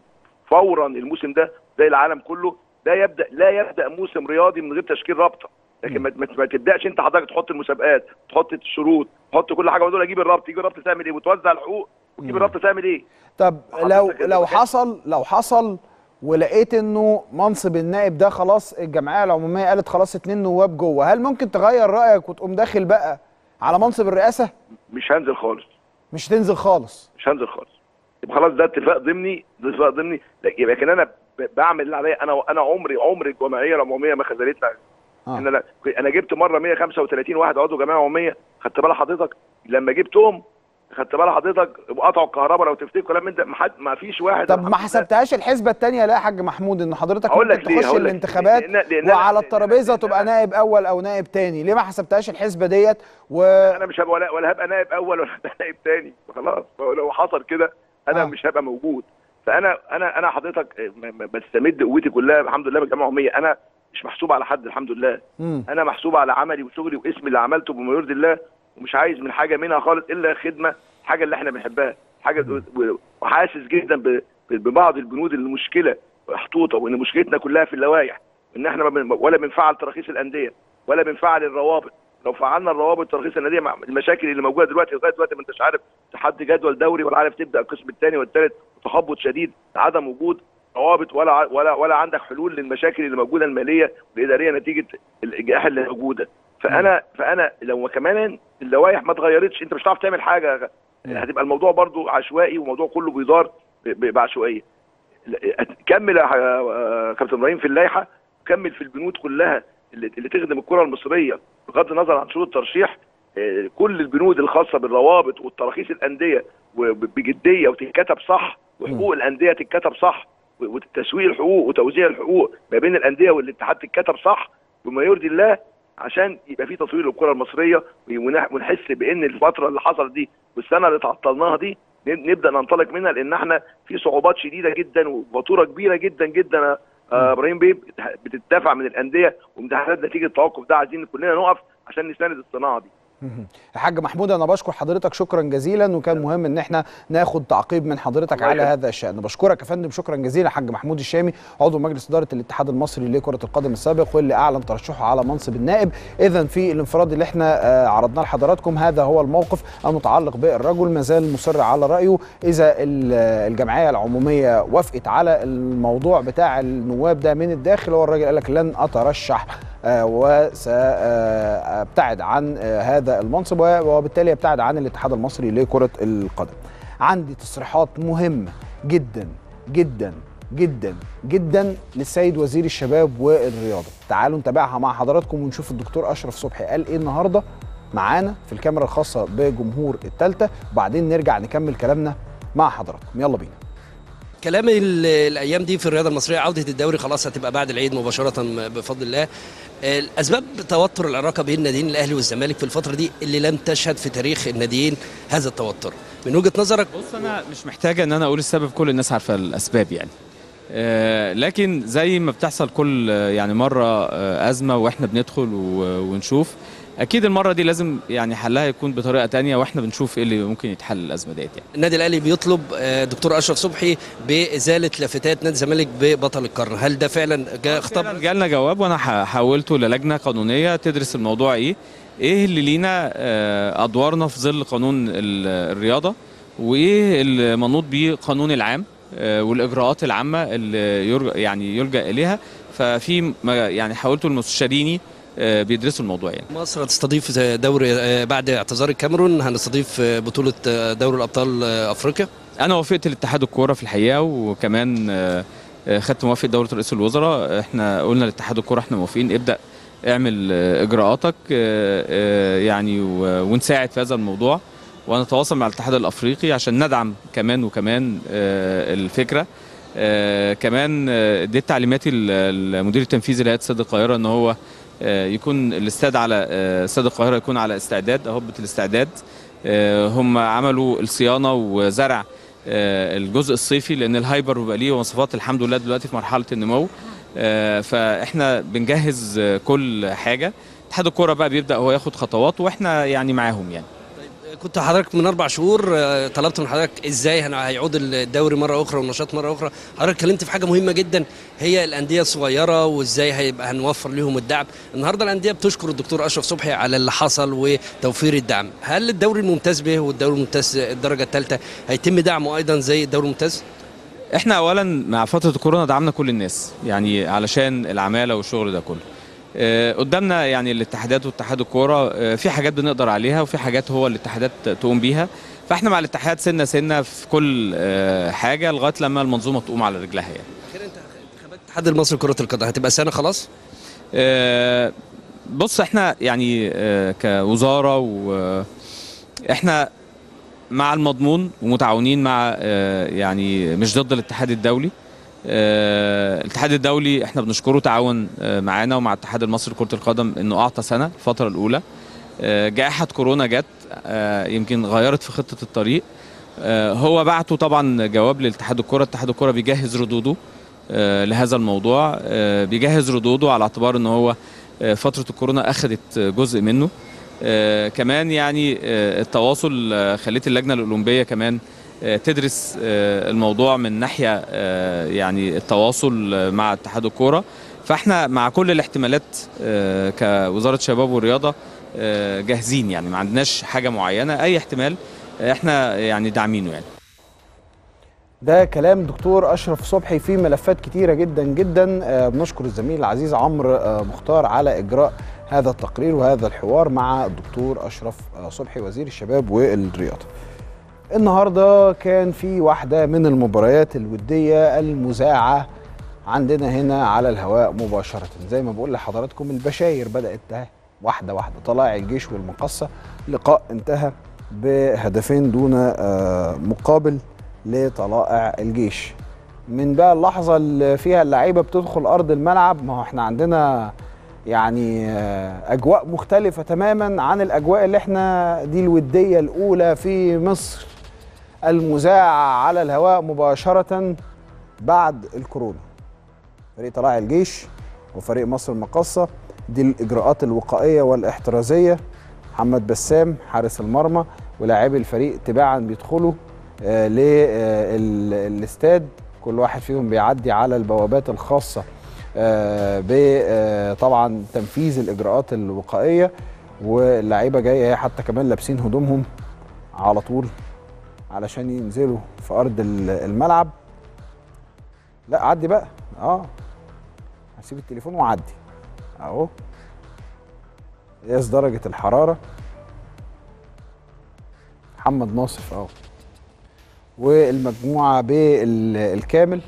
فورا الموسم ده زي العالم كله لا يبدا لا يبدا موسم رياضي من غير تشكيل رابطه لكن ما, ما ما تبداش انت حضرتك تحط المسابقات تحط الشروط تحط كل حاجه وتقول اجيب الرابطه تيجي الرابطه تعمل ايه وتوزع الحقوق وتجيب مم. الرابطه تعمل ايه طب حضرتك لو كده لو بحس- حصل لو حصل ولقيت انه منصب النائب ده خلاص الجمعيه العموميه قالت خلاص اتنين نواب جوه هل ممكن تغير رايك وتقوم داخل بقى على منصب الرئاسه مش هنزل خالص مش تنزل خالص مش هنزل خالص يبقى خلاص ده اتفاق ضمني ده اتفاق ضمني لا، يبقى لكن انا ب- بعمل اللي عليا انا انا عمري عمري الجمعيه العموميه ما خذلتنا آه. ان انا انا جبت مره 135 واحد عضو جمعيه عموميه خدت بال حضرتك لما جبتهم خدت بال حضرتك قطعوا الكهرباء لو تفتكر كلام من ده ما حد ما فيش واحد طب ما حسبتهاش الحسبه الثانيه لا يا حاج محمود ان حضرتك هقول ممكن لك ليه، تخش هقول لك. الانتخابات لأن- لأن أنا- وعلى لأن- الترابيزه لأن- تبقى لأن- نائب اول او نائب تاني ليه ما حسبتهاش الحسبه ديت و انا مش هبقى ولا, ولا هبقى نائب اول ولا هبقى نائب تاني خلاص لو حصل كده انا آه. مش هبقى موجود فانا انا انا حضرتك م- م- بستمد قوتي كلها الحمد لله بالجامعه العموميه انا مش محسوب على حد الحمد لله مم. انا محسوب على عملي وشغلي واسمي اللي عملته بما يرضي الله ومش عايز من حاجه منها خالص الا خدمه حاجه اللي احنا بنحبها حاجه و- وحاسس جدا ب- ب- ببعض البنود اللي المشكله محطوطه وان مشكلتنا كلها في اللوائح ان احنا ما بن- ولا بنفعل تراخيص الانديه ولا بنفعل الروابط لو فعلنا الروابط ترخيص الانديه مع المشاكل اللي موجوده دلوقتي لغايه دلوقتي ما انتش عارف تحدي جدول دوري ولا عارف تبدا القسم الثاني والثالث وتخبط شديد عدم وجود روابط ولا ع- ولا ولا عندك حلول للمشاكل اللي موجوده الماليه والاداريه نتيجه الجائحه اللي موجوده فانا فانا لو كمان اللوائح ما اتغيرتش انت مش هتعرف تعمل حاجه مم. هتبقى الموضوع برضو عشوائي وموضوع كله بيدار ب- ب- بعشوائيه لا، كمل يا ح- كابتن ابراهيم في اللائحه كمل في البنود كلها اللي, اللي تخدم الكره المصريه بغض النظر عن شروط الترشيح آه، كل البنود الخاصه بالروابط والتراخيص الانديه وبجديه وتتكتب صح وحقوق الانديه تتكتب صح وتسويق الحقوق وتوزيع الحقوق ما بين الانديه والاتحاد تتكتب صح بما يرضي الله عشان يبقى في تطوير للكره المصريه ونح- ونحس بان الفتره اللي حصلت دي والسنه اللي تعطلناها دي ن- نبدا ننطلق منها لان احنا في صعوبات شديده جدا وفاتوره كبيره جدا جدا يا- آه، ابراهيم بيه بت- بتدفع من الانديه وامتحانات نتيجه التوقف ده عايزين كلنا نقف عشان نساند الصناعه دي الحاج محمود انا بشكر حضرتك شكرا جزيلا وكان مهم ان احنا ناخد تعقيب من حضرتك على هذا الشان بشكرك يا فندم شكرا جزيلا حاج محمود الشامي عضو مجلس اداره الاتحاد المصري لكره القدم السابق واللي اعلن ترشحه على منصب النائب اذا في الانفراد اللي احنا آه، عرضناه لحضراتكم هذا هو الموقف المتعلق بالرجل ما زال مصر على رايه اذا ال- الجمعيه العموميه وافقت على الموضوع بتاع النواب ده من الداخل هو الراجل قال لك لن اترشح وسأبتعد عن آه، هذا المنصب وبالتالي يبتعد عن الاتحاد المصري لكرة القدم عندي تصريحات مهمة جدا جدا جدا جدا للسيد وزير الشباب والرياضة تعالوا نتابعها مع حضراتكم ونشوف الدكتور أشرف صبحي قال إيه النهاردة معانا في الكاميرا الخاصة بجمهور التالتة وبعدين نرجع نكمل كلامنا مع حضراتكم يلا بينا كلام ال- الايام دي في الرياضه المصريه عوده الدوري خلاص هتبقى بعد العيد مباشره بفضل الله الاسباب توتر العلاقه بين ناديين الاهلي والزمالك في الفتره دي اللي لم تشهد في تاريخ الناديين هذا التوتر من وجهه نظرك بص انا مش محتاجه ان انا اقول السبب كل الناس عارفه الاسباب يعني آه، لكن زي ما بتحصل كل آه، يعني مره آه، ازمه واحنا بندخل و- ونشوف اكيد المره دي لازم يعني حلها يكون بطريقه تانية واحنا بنشوف ايه اللي ممكن يتحل الازمه ديت يعني النادي الاهلي بيطلب آه، دكتور اشرف صبحي بازاله لافتات نادي الزمالك ببطل القرن هل ده فعلا جاء فعلاً خطاب جالنا جواب وانا ح- حولته للجنه قانونيه تدرس الموضوع ايه ايه اللي لينا آه، ادوارنا في ظل قانون ال- الرياضه وايه المنوط بيه قانون العام آه، والاجراءات العامه اللي يرجع يعني يلجا اليها ففي م- يعني حاولته المستشاريني آه، بيدرسوا الموضوع يعني مصر هتستضيف دوري آه، بعد اعتذار الكاميرون هنستضيف آه، بطوله آه، دوري الابطال آه، افريقيا انا وافقت الاتحاد الكوره في الحقيقه وكمان آه، آه، خدت موافقه دوله رئيس الوزراء احنا قلنا لاتحاد الكوره احنا موافقين ابدا اعمل آه، اجراءاتك آه، آه، يعني و- ونساعد في هذا الموضوع ونتواصل مع الاتحاد الافريقي عشان ندعم كمان وكمان آه، الفكره آه، كمان آه، اديت تعليماتي ال- المدير التنفيذي لهيئه استاد القاهره ان هو آه، يكون الاستاد على آه، استاد القاهره يكون على استعداد اهبه الاستعداد آه، هم عملوا الصيانه وزرع آه، الجزء الصيفي لان الهايبر بيبقى ليه مواصفات الحمد لله دلوقتي في مرحله النمو آه، فاحنا بنجهز آه، كل حاجه اتحاد الكوره بقى بيبدا هو ياخد خطوات واحنا يعني معاهم يعني كنت حضرتك من اربع شهور آه، طلبت من حضرتك ازاي هن- هيعود الدوري مره اخرى والنشاط مره اخرى حضرتك اتكلمت في حاجه مهمه جدا هي الانديه الصغيره وازاي هيبقى هنوفر لهم الدعم النهارده الانديه بتشكر الدكتور اشرف صبحي على اللي حصل وتوفير الدعم هل الدوري الممتاز به والدوري الممتاز الدرجه الثالثه هيتم دعمه ايضا زي الدوري الممتاز احنا اولا مع فتره الكورونا دعمنا كل الناس يعني علشان العماله والشغل ده كله آه، قدامنا يعني الاتحادات واتحاد الكوره آه، في حاجات بنقدر عليها وفي حاجات هو الاتحادات تقوم بيها فاحنا مع الاتحاد سنه سنه في كل آه، حاجه لغايه لما المنظومه تقوم على رجلها يعني اخيرا انت انتخابات الاتحاد المصري لكره القدم هتبقى سنه خلاص آه، بص احنا يعني آه، كوزاره واحنا مع المضمون ومتعاونين مع آه، يعني مش ضد الاتحاد الدولي آه، الاتحاد الدولي احنا بنشكره تعاون آه، معانا ومع الاتحاد المصري لكره القدم انه اعطى سنه الفتره الاولى آه، جائحه كورونا جت آه، يمكن غيرت في خطه الطريق آه، هو بعته طبعا جواب لاتحاد الكره اتحاد الكره بيجهز ردوده آه، لهذا الموضوع آه، بيجهز ردوده على اعتبار ان هو آه، فتره الكورونا اخذت جزء منه آه، كمان يعني آه، التواصل آه، خليت اللجنه الاولمبيه كمان آه، تدرس آه، الموضوع من ناحيه آه، يعني التواصل آه، مع اتحاد الكوره فاحنا مع كل الاحتمالات آه، كوزاره شباب والرياضه آه، جاهزين يعني ما عندناش حاجه معينه اي احتمال آه، احنا يعني داعمينه يعني ده كلام دكتور اشرف صبحي في ملفات كتيره جدا جدا آه، بنشكر الزميل العزيز عمرو آه، مختار على اجراء هذا التقرير وهذا الحوار مع الدكتور اشرف آه، صبحي وزير الشباب والرياضه النهارده كان في واحده من المباريات الوديه المذاعه عندنا هنا على الهواء مباشره زي ما بقول لحضراتكم البشاير بدات ده واحده واحده طلائع الجيش والمقصه لقاء انتهى بهدفين دون آه، مقابل لطلائع الجيش من بقى اللحظه اللي فيها اللعيبه بتدخل ارض الملعب ما هو احنا عندنا يعني آه، اجواء مختلفه تماما عن الاجواء اللي احنا دي الوديه الاولى في مصر المذاعه على الهواء مباشره بعد الكورونا فريق طلائع الجيش وفريق مصر المقاصه دي الاجراءات الوقائيه والاحترازيه محمد بسام حارس المرمى ولاعبي الفريق تباعا بيدخلوا آه للاستاد كل واحد فيهم بيعدي على البوابات الخاصه آه بطبعا تنفيذ الاجراءات الوقائيه واللعيبه جايه هي حتى كمان لابسين هدومهم على طول علشان ينزلوا في ارض ال- الملعب لا عدي بقى اه هسيب التليفون وعدي اهو قياس درجه الحراره محمد ناصف اهو والمجموعه بالكامل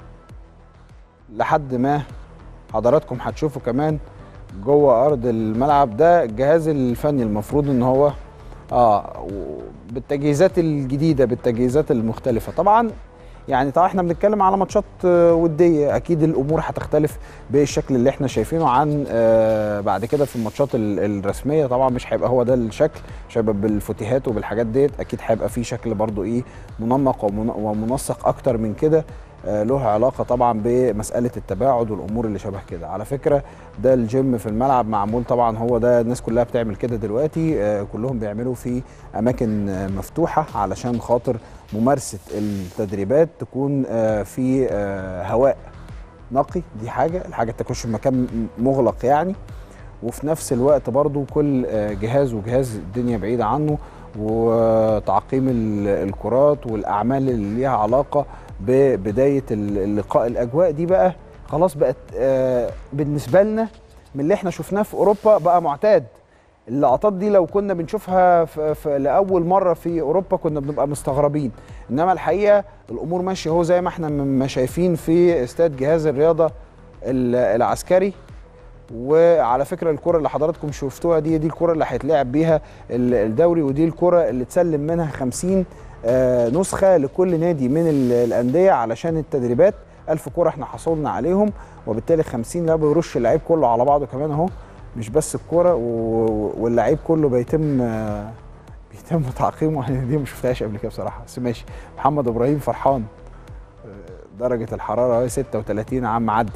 لحد ما حضراتكم هتشوفوا كمان جوه ارض الملعب ده الجهاز الفني المفروض ان هو اه و- بالتجهيزات الجديده بالتجهيزات المختلفه طبعا يعني طبعا احنا بنتكلم على ماتشات آه، وديه اكيد الامور هتختلف بالشكل اللي احنا شايفينه عن آه، بعد كده في الماتشات ال- الرسميه طبعا مش هيبقى هو ده الشكل مش هيبقى بالفوتيهات وبالحاجات ديت اكيد هيبقى في شكل برضو ايه منمق ومن- ومنسق اكتر من كده آه، له علاقه طبعا بمساله التباعد والامور اللي شبه كده على فكره ده الجيم في الملعب معمول طبعا هو ده الناس كلها بتعمل كده دلوقتي آه، كلهم بيعملوا في اماكن آه، مفتوحه علشان خاطر ممارسه التدريبات تكون آه، في آه، هواء نقي دي حاجه الحاجه تكونش في مكان م- مغلق يعني وفي نفس الوقت برضو كل آه، جهاز وجهاز الدنيا بعيدة عنه وتعقيم ال- الكرات والأعمال اللي ليها علاقة ببداية ال- اللقاء الأجواء دي بقى خلاص بقت آه، بالنسبة لنا من اللي احنا شفناه في أوروبا بقى معتاد اللقطات دي لو كنا بنشوفها في في لأول مرة في أوروبا كنا بنبقى مستغربين إنما الحقيقة الأمور ماشية هو زي ما احنا ما شايفين في استاد جهاز الرياضة ال- العسكري وعلى فكره الكره اللي حضراتكم شفتوها دي دي الكره اللي هيتلعب بيها ال- الدوري ودي الكره اللي تسلم منها 50 آه، نسخه لكل نادي من ال- الانديه علشان التدريبات 1000 كره احنا حصلنا عليهم وبالتالي 50 لا بيرش اللعيب كله على بعضه كمان اهو مش بس الكره و- واللعيب كله بيتم آه، بيتم تعقيمه يعني دي ما شفتهاش قبل كده بصراحه بس ماشي محمد ابراهيم فرحان آه، درجه الحراره اهي 36 عم عدي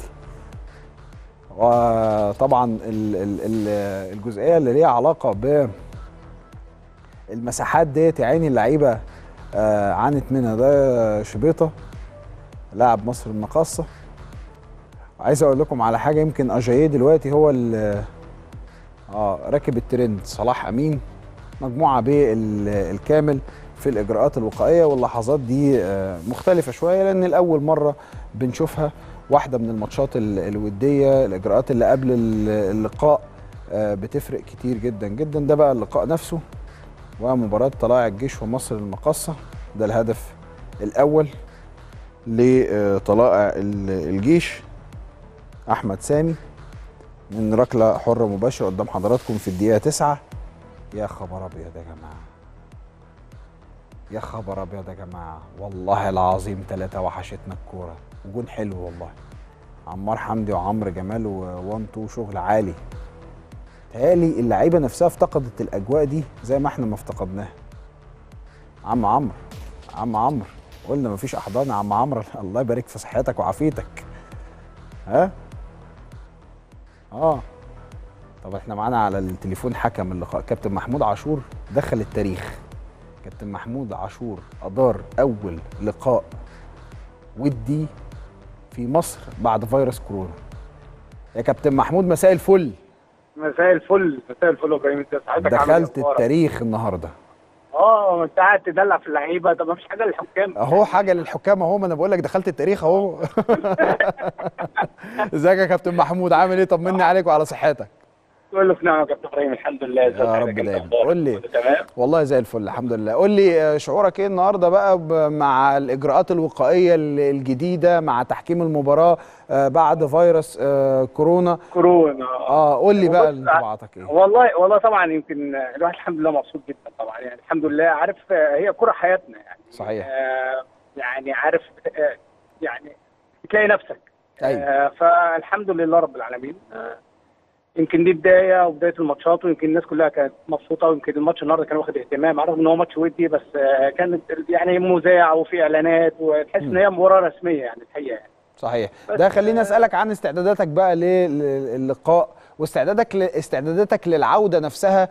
وطبعا ال- ال- ال- الجزئيه اللي ليها علاقه ب المساحات ديت يا عيني اللعيبه آه، عانت منها ده شبيطه لاعب مصر المقاصه عايز اقول لكم على حاجه يمكن اجاييه دلوقتي هو ال- اه راكب الترند صلاح امين مجموعه بالكامل في الاجراءات الوقائيه واللحظات دي آه، مختلفه شويه لان الاول مره بنشوفها واحده من الماتشات ال- الوديه الاجراءات اللي قبل ال- اللقاء آه، بتفرق كتير جدا جدا ده بقى اللقاء نفسه ومباراه طلائع الجيش ومصر المقاصه ده الهدف الاول لطلائع ال- الجيش احمد سامي من ركله حره مباشره قدام حضراتكم في الدقيقه 9 يا خبر ابيض يا جماعه يا خبر ابيض يا جماعه والله العظيم ثلاثة وحشتنا الكوره وجون حلو والله عمار حمدي وعمرو جمال ووان تو شغل عالي تهيألي اللعيبه نفسها افتقدت الاجواء دي زي ما احنا ما افتقدناها عم عمرو عم عمرو قلنا مفيش احضان يا عم عمرو الله يبارك في صحتك وعافيتك ها اه طب احنا معانا على التليفون حكم اللقاء كابتن محمود عاشور دخل التاريخ كابتن محمود عاشور ادار اول لقاء ودي في مصر بعد فيروس كورونا يا كابتن محمود مساء الفل مساء الفل مساء الفل يا ابراهيم انت ساعتك عامل دخلت إيه؟ أخبارك؟ التاريخ النهارده اه انت قاعد تدلع في اللعيبه طب ما فيش حاجه للحكام اهو حاجه للحكام اهو ما انا بقول لك دخلت التاريخ اهو ازيك يا كابتن محمود عامل ايه طمني عليك وعلى صحتك كله في نعمه يا كابتن ابراهيم الحمد لله ازيك يا حضرتك؟ رب انت دايما. أخبارك؟ قول لي. كله تمام والله زي الفل الحمد لله قول لي آه، شعورك ايه النهارده بقى ب- مع الاجراءات الوقائيه ال- الجديده مع تحكيم المباراه آه، بعد فيروس آه، كورونا كورونا اه قول لي بقى بص، انطباعاتك ايه والله والله طبعا يمكن الواحد الحمد لله مبسوط جدا طبعا يعني الحمد لله عارف آه، هي كره حياتنا يعني صحيح. آه يعني عارف آه يعني بتلاقي نفسك ايوه آه فالحمد لله رب العالمين آه يمكن دي بدايه وبدايه الماتشات ويمكن الناس كلها كانت مبسوطه ويمكن الماتش النهارده كان واخد اهتمام عرفت ان هو ماتش ودي بس آه كانت يعني مذاع وفي اعلانات وتحس ان هي مباراه رسميه يعني الحقيقه يعني صحيح ده خليني اسالك عن استعداداتك بقى للقاء واستعدادك ل- استعداداتك للعوده نفسها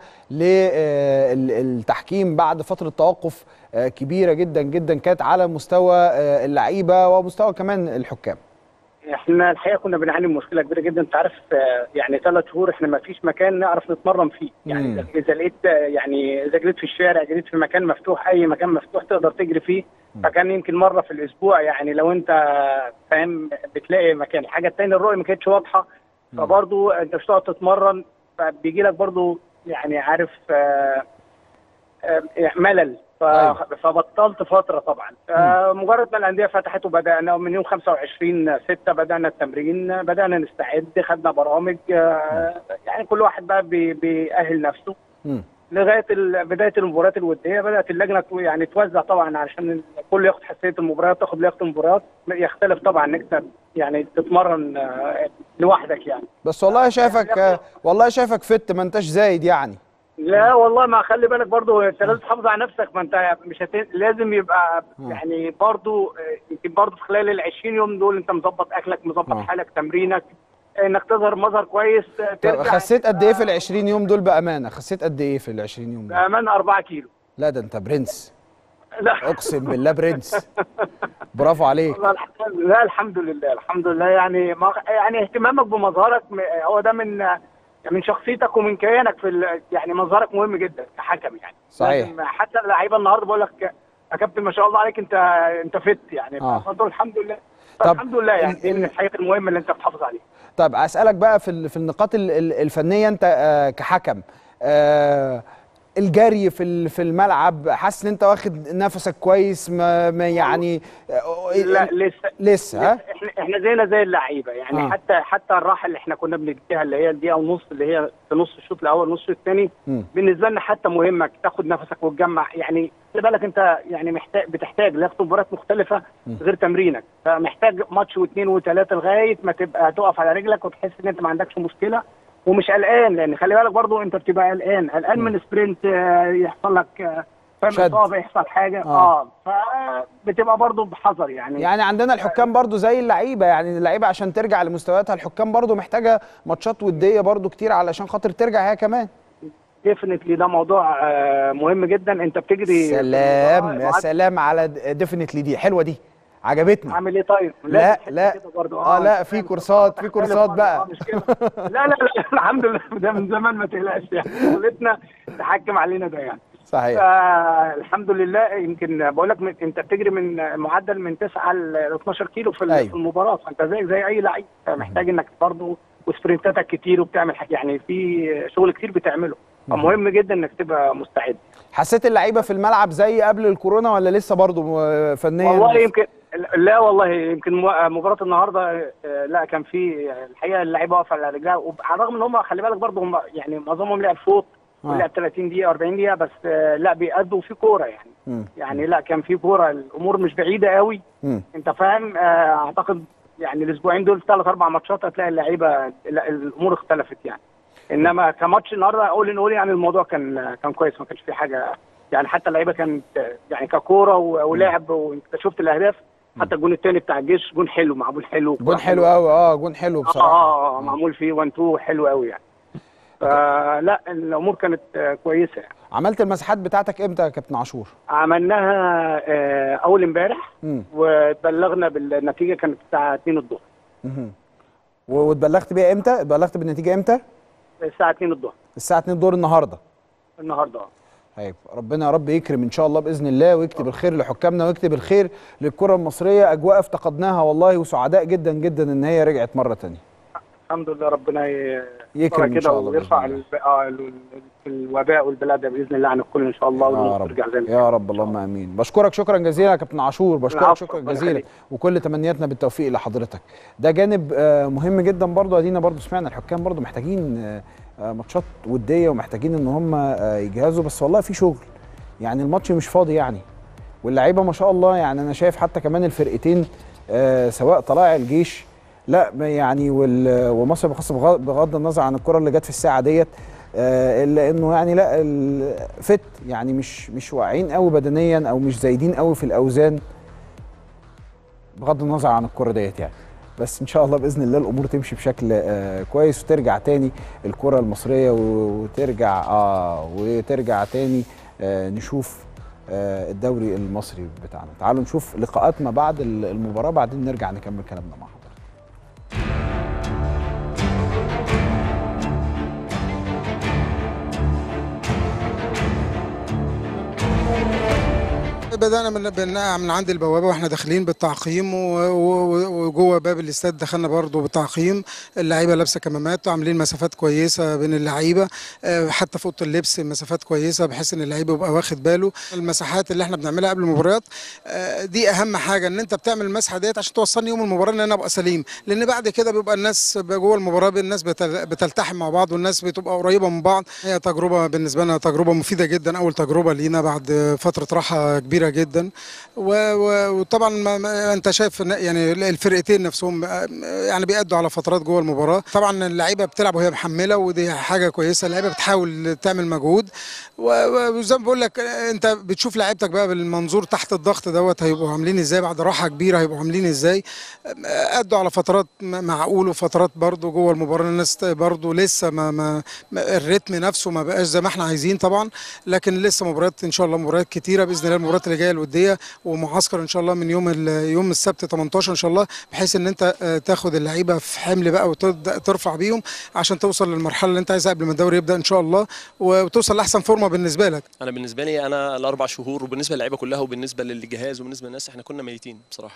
للتحكيم بعد فتره توقف آه، كبيره جدا جدا كانت على مستوى آه، اللعيبه ومستوى كمان الحكام احنا الحقيقه كنا بنعاني من مشكله كبيره جدا انت عارف آه، يعني ثلاث شهور احنا ما فيش مكان نعرف نتمرن فيه يعني مم. اذا لقيت آه، يعني اذا جريت في الشارع جريت في مكان مفتوح اي مكان مفتوح تقدر تجري فيه فكان يمكن مره في الاسبوع يعني لو انت فاهم بتلاقي مكان الحاجه الثانيه الرؤيه ما كانتش واضحه فبرضه انت مش هتقعد تتمرن فبيجي لك برضه يعني عارف آه، آه، ملل ف- أيوة. فبطلت فتره طبعا آه، مجرد ما الانديه فتحت وبدانا من يوم 25 6 بدانا التمرين بدانا نستعد خدنا برامج آه، يعني كل واحد بقى بي- بيأهل نفسه مم. لغايه ال- بدايه المباريات الوديه بدات اللجنه تو- يعني توزع طبعا علشان الكل ياخد حساسيه المباريات تاخد لياقه المباريات يختلف طبعا انك ت- يعني تتمرن آه، لوحدك يعني بس والله شايفك آه، والله شايفك فت ما انتش زايد يعني لا والله ما خلي بالك برضو انت لازم تحافظ على نفسك ما انت مش هت... لازم يبقى يعني برضو آه، يمكن برضو في خلال ال 20 يوم دول انت مظبط اكلك مظبط آه. حالك تمرينك انك تظهر مظهر كويس آه، طب ترجع خسيت قد ايه في ال 20 يوم دول بامانه خسيت قد ايه في ال 20 يوم دول بامان 4 كيلو لا ده انت برنس لا اقسم بالله برنس برافو عليك والله الحمد لا الحمد لله الحمد لله يعني ما يعني اهتمامك بمظهرك م- هو ده من من شخصيتك ومن كيانك في ال- يعني مظهرك مهم جدا كحكم يعني صحيح. لازم حتى اللعيبه النهارده بقول لك يا كابتن ما شاء الله عليك انت انت فت يعني آه. فقلت الحمد لله طب الحمد لله يعني ال- دي من الحاجات المهمه اللي انت بتحافظ عليها طب اسالك بقى في ال- في النقاط ال- ال- الفنيه انت آه، كحكم آه، الجري في ال- في الملعب حاسس ان انت واخد نفسك كويس ما ما يعني آه، لا لسه لسه ها احنا احنا زينا زي اللعيبه يعني آه. آه. حتى حتى الراحه اللي احنا كنا بنديها اللي هي الدقيقه ونص اللي هي في نص الشوط الاول نص الشوط الثاني مم. بالنسبه لنا حتى مهمه تاخد نفسك وتجمع يعني خلي بالك انت يعني محتاج بتحتاج لياقه مباريات مختلفه غير تمرينك فمحتاج ماتش واثنين وثلاثه لغايه ما تبقى تقف على رجلك وتحس ان انت ما عندكش مشكله ومش قلقان لان خلي بالك برضو انت بتبقى قلقان قلقان من سبرنت آه، يحصل لك آه، فاهم شد. اصابه يحصل حاجه آه. اه, فبتبقى برضو بحذر يعني يعني عندنا الحكام برضو زي اللعيبه يعني اللعيبه عشان ترجع لمستوياتها الحكام برضو محتاجه ماتشات وديه برضو كتير علشان خاطر ترجع هي كمان ديفنتلي ده موضوع آه، مهم جدا انت بتجري سلام يا معد- سلام على ديفينتلي دي حلوه دي عجبتني عامل ايه طيب؟ لا لازم تحس لا كده برضو. اه لا أنت في فاهم. كورسات في تختلف كورسات برضو. بقى آه، مش كده لا لا لا الحمد لله ده من زمان ما تقلقش يعني شغلتنا تحكم علينا ده يعني صحيح فالحمد لله يمكن بقول لك من- انت بتجري من معدل من 9 ل 12 كيلو في ال- أيوة. في المباراه فانت زيك زي اي لعيب محتاج انك برضه وسبرنتاتك كتير وبتعمل حاجة يعني في شغل كتير بتعمله فمهم جدا انك تبقى مستعد حسيت اللعيبه في الملعب زي قبل الكورونا ولا لسه برضو م- فنيا والله يمكن لا والله يمكن مو- مباراه النهارده آه، لا كان في الحقيقه اللعيبه واقفه على رجلها وعلى الرغم ان هم خلي بالك برضه هم يعني معظمهم لعب شوط آه. ولعب 30 دقيقه 40 دقيقه بس آه، لا بيأدوا في كوره يعني مم. يعني لا كان في كوره الامور مش بعيده قوي مم. انت فاهم آه، اعتقد يعني الاسبوعين دول ثلاث اربع ماتشات هتلاقي اللعيبه لا الامور اختلفت يعني انما كماتش النهارده اقول ان اقول يعني الموضوع كان كان كويس ما كانش في حاجه يعني حتى اللعيبه كانت آه، يعني ككوره و- ولعب وانت شفت الاهداف حتى الجون الثاني بتاع الجيش جون حلو معمول حلو جون حلو قوي اه جون حلو اه بصراحه اه آه، معمول فيه 1 2 حلو قوي يعني فلا الامور كانت آه، كويسه يعني عملت المساحات بتاعتك امتى يا كابتن عاشور عملناها آه، اول امبارح مم. وبلغنا بالنتيجه كانت الساعه 2 الظهر مهم. و- واتبلغت بيها امتى اتبلغت بالنتيجه امتى الساعه 2 الظهر الساعه 2 دور النهارده النهارده آه. طيب ربنا يا رب يكرم ان شاء الله باذن الله ويكتب الخير لحكامنا ويكتب الخير للكره المصريه اجواء افتقدناها والله وسعداء جدا جدا ان هي رجعت مره تانية الحمد لله ربنا ي- يكرم يسترها إن شاء الله ويرفع بإذن الب- آه، ال- ال- الوباء والبلاء ده باذن الله عن الكل ان شاء الله يا والأمور رب ترجع زي ما يا رب اللهم امين بشكرك شكرا جزيلا يا كابتن عاشور بشكرك العفو، شكرا ربنا جزيلا يخليك. وكل تمنياتنا بالتوفيق لحضرتك ده جانب آه، مهم جدا برضو ادينا برضو سمعنا الحكام برضو محتاجين آه، آه، ماتشات وديه ومحتاجين ان هم آه، يجهزوا بس والله في شغل يعني الماتش مش فاضي يعني واللعيبه ما شاء الله يعني انا شايف حتى كمان الفرقتين آه، سواء طلائع الجيش لا ما يعني وال- ومصر بخاصه بغ- بغض النظر عن الكره اللي جت في الساعه ديت آه، الا انه يعني لا ال- فت يعني مش مش واعيين قوي بدنيا او مش زايدين قوي في الاوزان بغض النظر عن الكره ديت يعني بس ان شاء الله باذن الله الامور تمشي بشكل آه كويس وترجع تاني الكره المصريه و- وترجع اه وترجع تاني آه نشوف آه الدوري المصري بتاعنا تعالوا نشوف لقاءات ما بعد ال- المباراه بعدين نرجع نكمل كلامنا مع حضرتك بدأنا من من من عند البوابة واحنا داخلين بالتعقيم و- و- وجوه باب الاستاد دخلنا برضه بالتعقيم اللعيبة لابسة كمامات وعاملين مسافات كويسة بين اللعيبة آه، حتى في أوضة اللبس مسافات كويسة بحيث إن اللعيب يبقى واخد باله المساحات اللي احنا بنعملها قبل المباريات آه، دي أهم حاجة إن أنت بتعمل المسحة ديت عشان توصلني يوم المباراة إن أنا أبقى سليم لأن بعد كده بيبقى الناس جوه المباراة الناس بتل- بتلتحم مع بعض والناس بتبقى قريبة من بعض هي تجربة بالنسبة لنا تجربة مفيدة جدا أول تجربة لينا بعد فترة راحة كبيرة جدا و- و- وطبعا ما ما انت شايف إن يعني الفرقتين نفسهم آه، يعني بيأدوا على فترات جوه المباراه طبعا اللعيبه بتلعب وهي محمله ودي حاجه كويسه اللعيبه بتحاول تعمل مجهود و- و- وزي ما بقول لك آه، انت بتشوف لعيبتك بقى بالمنظور تحت الضغط دوت هيبقوا عاملين ازاي بعد راحه كبيره هيبقوا عاملين ازاي آه، ادوا على فترات م- معقول وفترات برضو جوه المباراه الناس برضو لسه ما, ما ما- الريتم نفسه ما بقاش زي ما احنا عايزين طبعا لكن لسه مباريات ان شاء الله مباريات كتيره باذن الله المباريات اللي جايه الوديه ومعسكر ان شاء الله من يوم ال- يوم السبت 18 ان شاء الله بحيث ان انت آه، تاخد اللعيبه في حمل بقى وتبدا ترفع بيهم عشان توصل للمرحله اللي انت عايزها قبل ما الدوري يبدا ان شاء الله وتوصل لاحسن فورمه بالنسبه لك انا بالنسبه لي انا الاربع شهور وبالنسبه للعيبه كلها وبالنسبه للجهاز وبالنسبه للناس احنا كنا ميتين بصراحه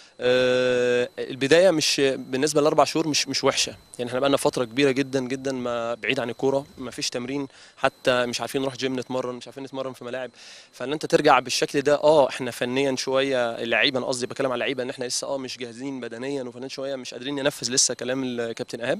آه، البدايه مش بالنسبه للاربع شهور مش مش وحشه يعني احنا بقالنا فتره كبيره جدا جدا ما بعيد عن الكوره ما فيش تمرين حتى مش عارفين نروح جيم نتمرن مش عارفين نتمرن في ملاعب فان انت ترجع بالشكل ده اه احنا فنيا شويه اللعيبه انا قصدي بتكلم على اللعيبه ان احنا لسه اه مش جاهزين بدنيا وفنيا شويه مش قادرين ننفذ لسه كلام الكابتن ايهاب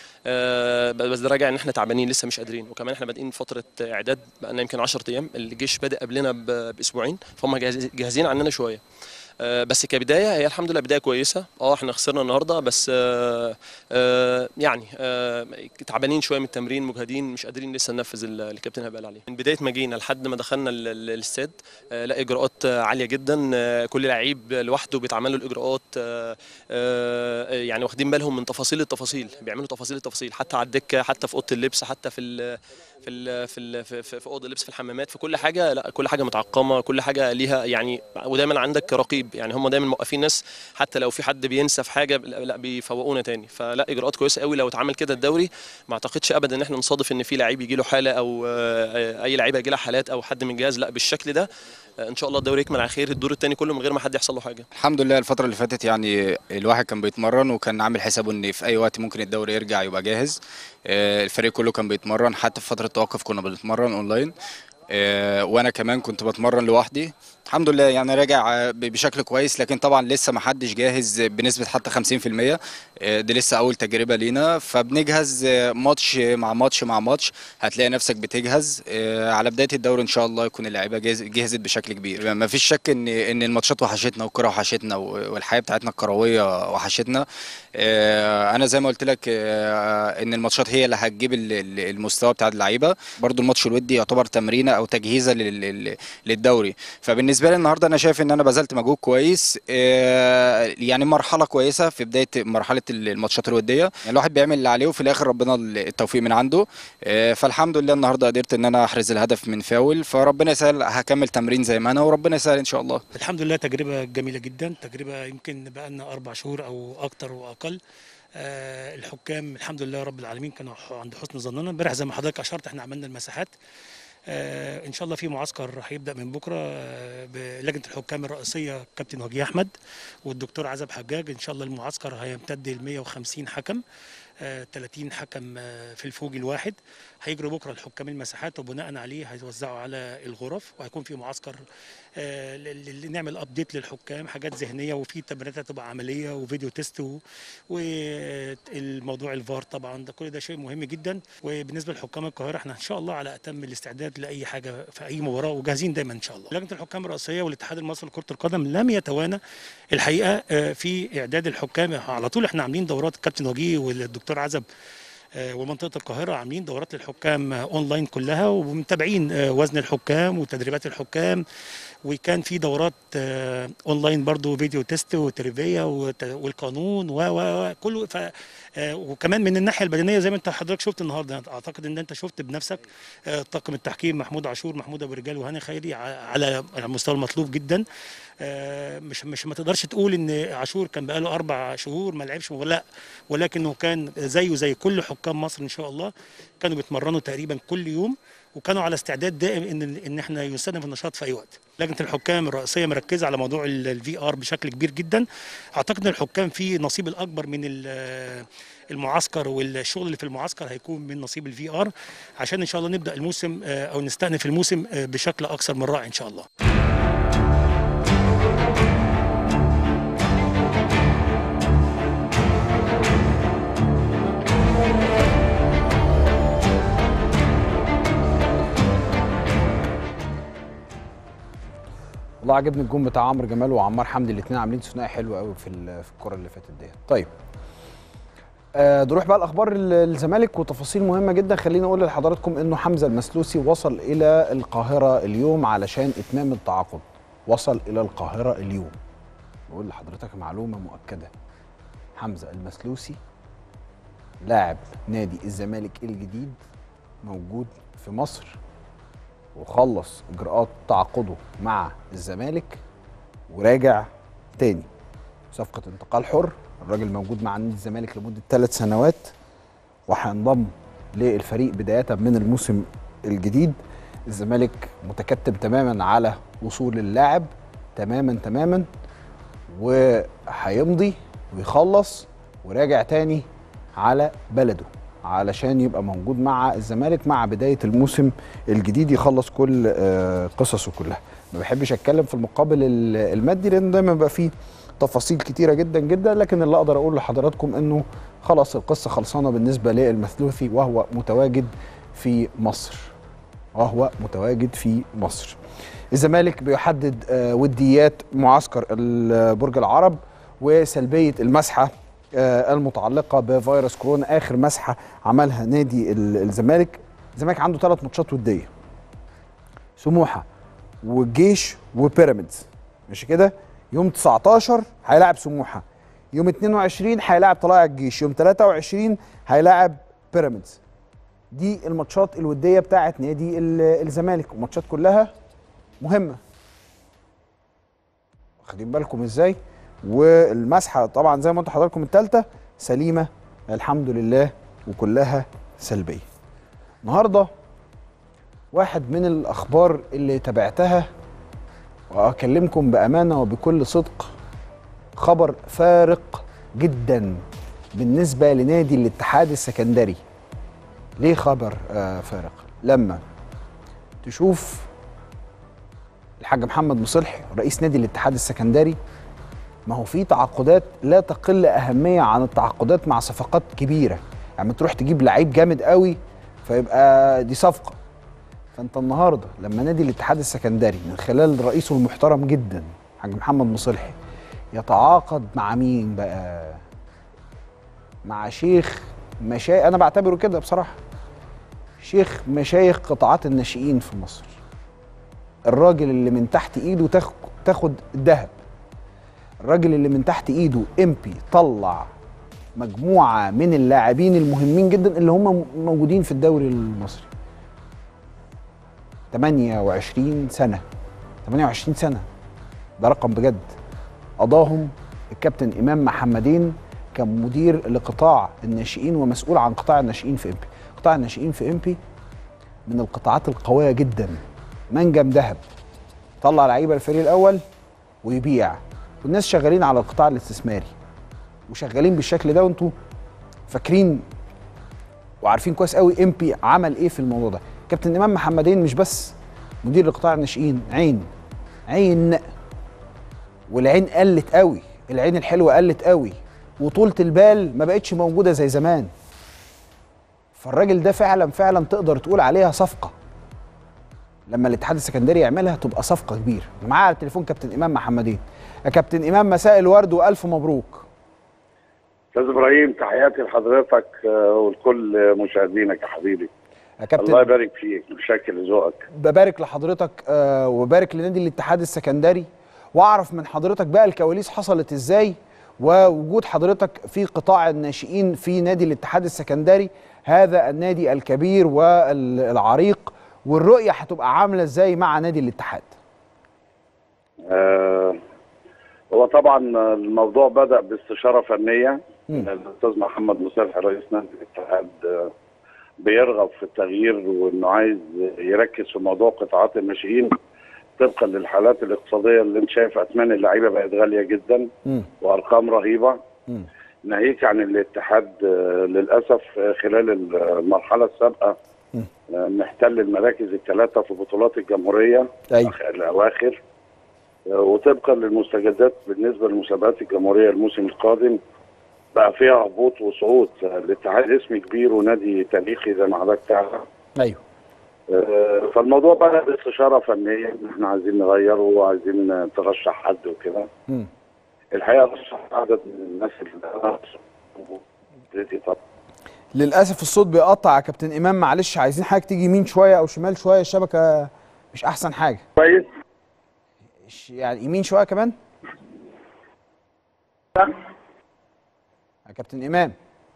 آه، بس ده راجع ان احنا تعبانين لسه مش قادرين وكمان احنا بادئين فتره اعداد بقالنا يمكن 10 ايام الجيش بدا قبلنا ب- باسبوعين فهم جاهز- جاهزين عننا شويه آه، بس كبدايه هي الحمد لله بدايه كويسه اه احنا خسرنا النهارده بس آه، آه، يعني آه، تعبانين شويه من التمرين مجهدين مش قادرين لسه ننفذ اللي الكابتن هيبقى قال عليه من بدايه ما جينا لحد ما دخلنا ال- ال- الاستاد آه، لا اجراءات آه، عاليه جدا آه، كل لعيب لوحده بيتعمل له الاجراءات آه، آه، يعني واخدين بالهم من تفاصيل التفاصيل بيعملوا تفاصيل التفاصيل حتى على الدكه حتى في اوضه اللبس حتى في ال في ال في ال في, في, في اوضه اللبس في الحمامات في كل حاجه لا كل حاجه متعقمه كل حاجه ليها يعني ودايما عندك رقيب يعني هم دايما موقفين ناس حتى لو في حد بينسى في حاجه لا, لا بيفوقونا تاني فلا اجراءات كويسه قوي لو اتعمل كده الدوري ما اعتقدش ابدا ان احنا نصادف ان في لعيب يجي له حاله او آه، اي لعيبه يجي لها حالات او حد من الجهاز لا بالشكل ده آه، ان شاء الله الدوري يكمل على خير الدور الثاني كله من غير ما حد يحصل له حاجه الحمد لله الفترة اللي فاتت يعني الواحد كان بيتمرن وكان عامل حسابه ان في اي وقت ممكن الدوري يرجع يبقى جاهز آه، الفريق كله كان بيتمرن حتى في فترة التوقف كنا بنتمرن اونلاين آه، وانا كمان كنت بتمرن لوحدي الحمد لله يعني راجع آه، ب- بشكل كويس لكن طبعا لسه ما حدش جاهز بنسبة حتى 50% آه، دي لسه اول تجربة لينا فبنجهز آه، ماتش مع ماتش مع ماتش هتلاقي نفسك بتجهز آه، على بداية الدوري ان شاء الله يكون اللعيبة جاهز- جهزت بشكل كبير ما فيش شك ان ان الماتشات وحشتنا والكرة وحشتنا و- والحياة بتاعتنا الكروية وحشتنا آه، انا زي ما قلت لك آه، ان الماتشات هي اللي هتجيب ال- ال- المستوى بتاع اللعيبة برضو الماتش الودي يعتبر تمرينة او تجهيزة لل- لل- للدوري فبالنسبة لي النهارده انا شايف ان انا بذلت مجهود كويس آه، يعني مرحلة كويسة في بداية مرحلة الماتشات الودية يعني الواحد بيعمل اللي عليه وفي الاخر ربنا التوفيق من عنده آه، فالحمد لله النهارده قدرت ان انا احرز الهدف من فاول فربنا يسهل هكمل تمرين زي ما انا وربنا يسهل ان شاء الله الحمد لله تجربة جميلة جدا تجربة يمكن بقى لنا أربع شهور أو أكتر وأقل آه الحكام الحمد لله رب العالمين كانوا ح- عند حسن ظننا امبارح زي ما حضرتك أشرت احنا عملنا المساحات آه ان شاء الله في معسكر هيبدا من بكره آه بلجنه الحكام الرئيسيه كابتن وجيه احمد والدكتور عزب حجاج ان شاء الله المعسكر هيمتد ل 150 حكم آه 30 حكم آه في الفوج الواحد هيجروا بكره الحكام المساحات وبناء عليه هيوزعوا على الغرف وهيكون في معسكر آه، ل- ل- نعمل ابديت للحكام حاجات ذهنيه وفي تمرينات هتبقى عمليه وفيديو تيست و- والموضوع الفار طبعا ده كل ده شيء مهم جدا وبالنسبه لحكام القاهره احنا ان شاء الله على اتم الاستعداد لاي حاجه في اي مباراه وجاهزين دايما ان شاء الله لجنه الحكام الرئيسيه والاتحاد المصري لكره القدم لم يتوانى الحقيقه آه، في اعداد الحكام على طول احنا عاملين دورات الكابتن وجيه والدكتور عزب آه، ومنطقه القاهره عاملين دورات للحكام آه، اونلاين كلها ومتابعين آه، وزن الحكام وتدريبات الحكام وكان في دورات آه، اونلاين برضو فيديو تيست وتريفيا وت- والقانون و و و كله ف آه، وكمان من الناحيه البدنيه زي ما انت حضرتك شفت النهارده اعتقد ان انت شفت بنفسك آه، طاقم التحكيم محمود عاشور محمود ابو رجال وهاني خيري ع- على على المستوى المطلوب جدا آه، مش مش ما تقدرش تقول ان عاشور كان بقاله اربع شهور ما لعبش لا ولكنه كان زيه زي كل حكام مصر ان شاء الله كانوا بيتمرنوا تقريبا كل يوم وكانوا على استعداد دائم ان ان احنا يستنف النشاط في اي وقت لجنه الحكام الرئيسيه مركزه على موضوع الفي ار بشكل كبير جدا اعتقد ان الحكام في نصيب الاكبر من ال- المعسكر والشغل اللي في المعسكر هيكون من نصيب الفي ار عشان ان شاء الله نبدا الموسم آه، او نستأنف الموسم آه، بشكل اكثر من رائع ان شاء الله والله عجبني الجون بتاع عمرو جمال وعمار حمدي الاثنين عاملين ثنائي حلو قوي في ال- في الكره اللي فاتت ديت طيب آه نروح بقى لاخبار ال- الزمالك وتفاصيل مهمه جدا خليني اقول لحضراتكم انه حمزه المسلوسي وصل الى القاهره اليوم علشان اتمام التعاقد وصل الى القاهره اليوم بقول لحضرتك معلومه مؤكده حمزه المسلوسي لاعب نادي الزمالك الجديد موجود في مصر وخلص اجراءات تعاقده مع الزمالك وراجع تاني صفقه انتقال حر الراجل موجود مع نادي الزمالك لمده ثلاث سنوات وهينضم للفريق بدايه من الموسم الجديد الزمالك متكتم تماما على وصول اللاعب تماما تماما وهيمضي ويخلص وراجع تاني على بلده علشان يبقى موجود مع الزمالك مع بدايه الموسم الجديد يخلص كل آه، قصصه كلها ما بحبش اتكلم في المقابل ال- المادي لان دايما بيبقى فيه تفاصيل كتيره جدا جدا لكن اللي اقدر اقول لحضراتكم انه خلاص القصه خلصانه بالنسبه للمثلوثي وهو متواجد في مصر وهو متواجد في مصر الزمالك بيحدد آه، وديات معسكر ال- برج العرب وسلبيه المسحه آه، المتعلقه بفيروس كورونا اخر مسحه عملها نادي ال- الزمالك الزمالك عنده ثلاث ماتشات وديه سموحه والجيش وبيراميدز ماشي كده يوم 19 هيلاعب سموحه يوم 22 هيلاعب طلائع الجيش يوم 23 هيلاعب بيراميدز دي الماتشات الوديه بتاعت نادي ال- الزمالك والماتشات كلها مهمه واخدين بالكم ازاي والمسحه طبعا زي ما انتم حضراتكم الثالثه سليمه الحمد لله وكلها سلبيه النهارده واحد من الاخبار اللي تابعتها واكلمكم بامانه وبكل صدق خبر فارق جدا بالنسبه لنادي الاتحاد السكندري ليه خبر آه فارق لما تشوف الحاج محمد مصلحي رئيس نادي الاتحاد السكندري ما هو في تعاقدات لا تقل اهميه عن التعاقدات مع صفقات كبيره يعني تروح تجيب لعيب جامد قوي فيبقى دي صفقه فانت النهارده لما نادي الاتحاد السكندري من خلال رئيسه المحترم جدا حاج محمد مصلحي يتعاقد مع مين بقى مع شيخ مشايخ انا بعتبره كده بصراحه شيخ مشايخ قطاعات الناشئين في مصر الراجل اللي من تحت ايده تاخد تاخد الذهب الراجل اللي من تحت ايده امبي طلع مجموعه من اللاعبين المهمين جدا اللي هم موجودين في الدوري المصري 28 سنه 28 سنه ده رقم بجد قضاهم الكابتن امام محمدين كان مدير لقطاع الناشئين ومسؤول عن قطاع الناشئين في امبي قطاع الناشئين في امبي من القطاعات القويه جدا منجم ذهب طلع لعيبه الفريق الاول ويبيع والناس شغالين على القطاع الاستثماري وشغالين بالشكل ده وانتوا فاكرين وعارفين كويس قوي امبي عمل ايه في الموضوع ده كابتن امام محمدين مش بس مدير لقطاع الناشئين عين عين والعين قلت قوي العين الحلوه قلت قوي وطولة البال ما بقتش موجوده زي زمان فالراجل ده فعلا فعلا تقدر تقول عليها صفقه لما الاتحاد السكندري يعملها تبقى صفقه كبيره معايا على التليفون كابتن امام محمدين يا كابتن امام مساء الورد والف مبروك استاذ ابراهيم تحياتي لحضرتك آه، ولكل مشاهدينك يا حبيبي يا كابتن الله يبارك فيك بشكل ذوقك ببارك لحضرتك آه، وبارك لنادي الاتحاد السكندري واعرف من حضرتك بقى الكواليس حصلت ازاي ووجود حضرتك في قطاع الناشئين في نادي الاتحاد السكندري هذا النادي الكبير والعريق والرؤيه هتبقى عامله ازاي مع نادي الاتحاد آه هو طبعا الموضوع بدأ باستشارة فنية من الأستاذ محمد مسافح رئيس نادي الاتحاد آه، بيرغب في التغيير وإنه عايز يركز في موضوع قطاعات الناشئين طبقا للحالات الاقتصادية اللي انت شايف أثمان اللعيبة بقت غالية جدا وأرقام رهيبة ناهيك عن الاتحاد آه، للأسف آه، خلال المرحلة السابقة آه، محتل المراكز الثلاثة في بطولات الجمهورية أيوة. الأواخر آه، وطبقا للمستجدات بالنسبة لمسابقات الجمهورية الموسم القادم بقى فيها هبوط وصعود آه، الاتحاد اسم كبير ونادي تاريخي زي ما حضرتك تعرف ايوه آه، فالموضوع بقى باستشارة فنية إن احنا عايزين نغيره وعايزين آه، ترشح حد وكده مم. الحقيقة رشح عدد من الناس اللي طب للاسف الصوت بيقطع يا كابتن امام معلش عايزين حضرتك تيجي يمين شويه او شمال شويه الشبكه مش احسن حاجه كويس يعني يمين شويه كمان يا كابتن امام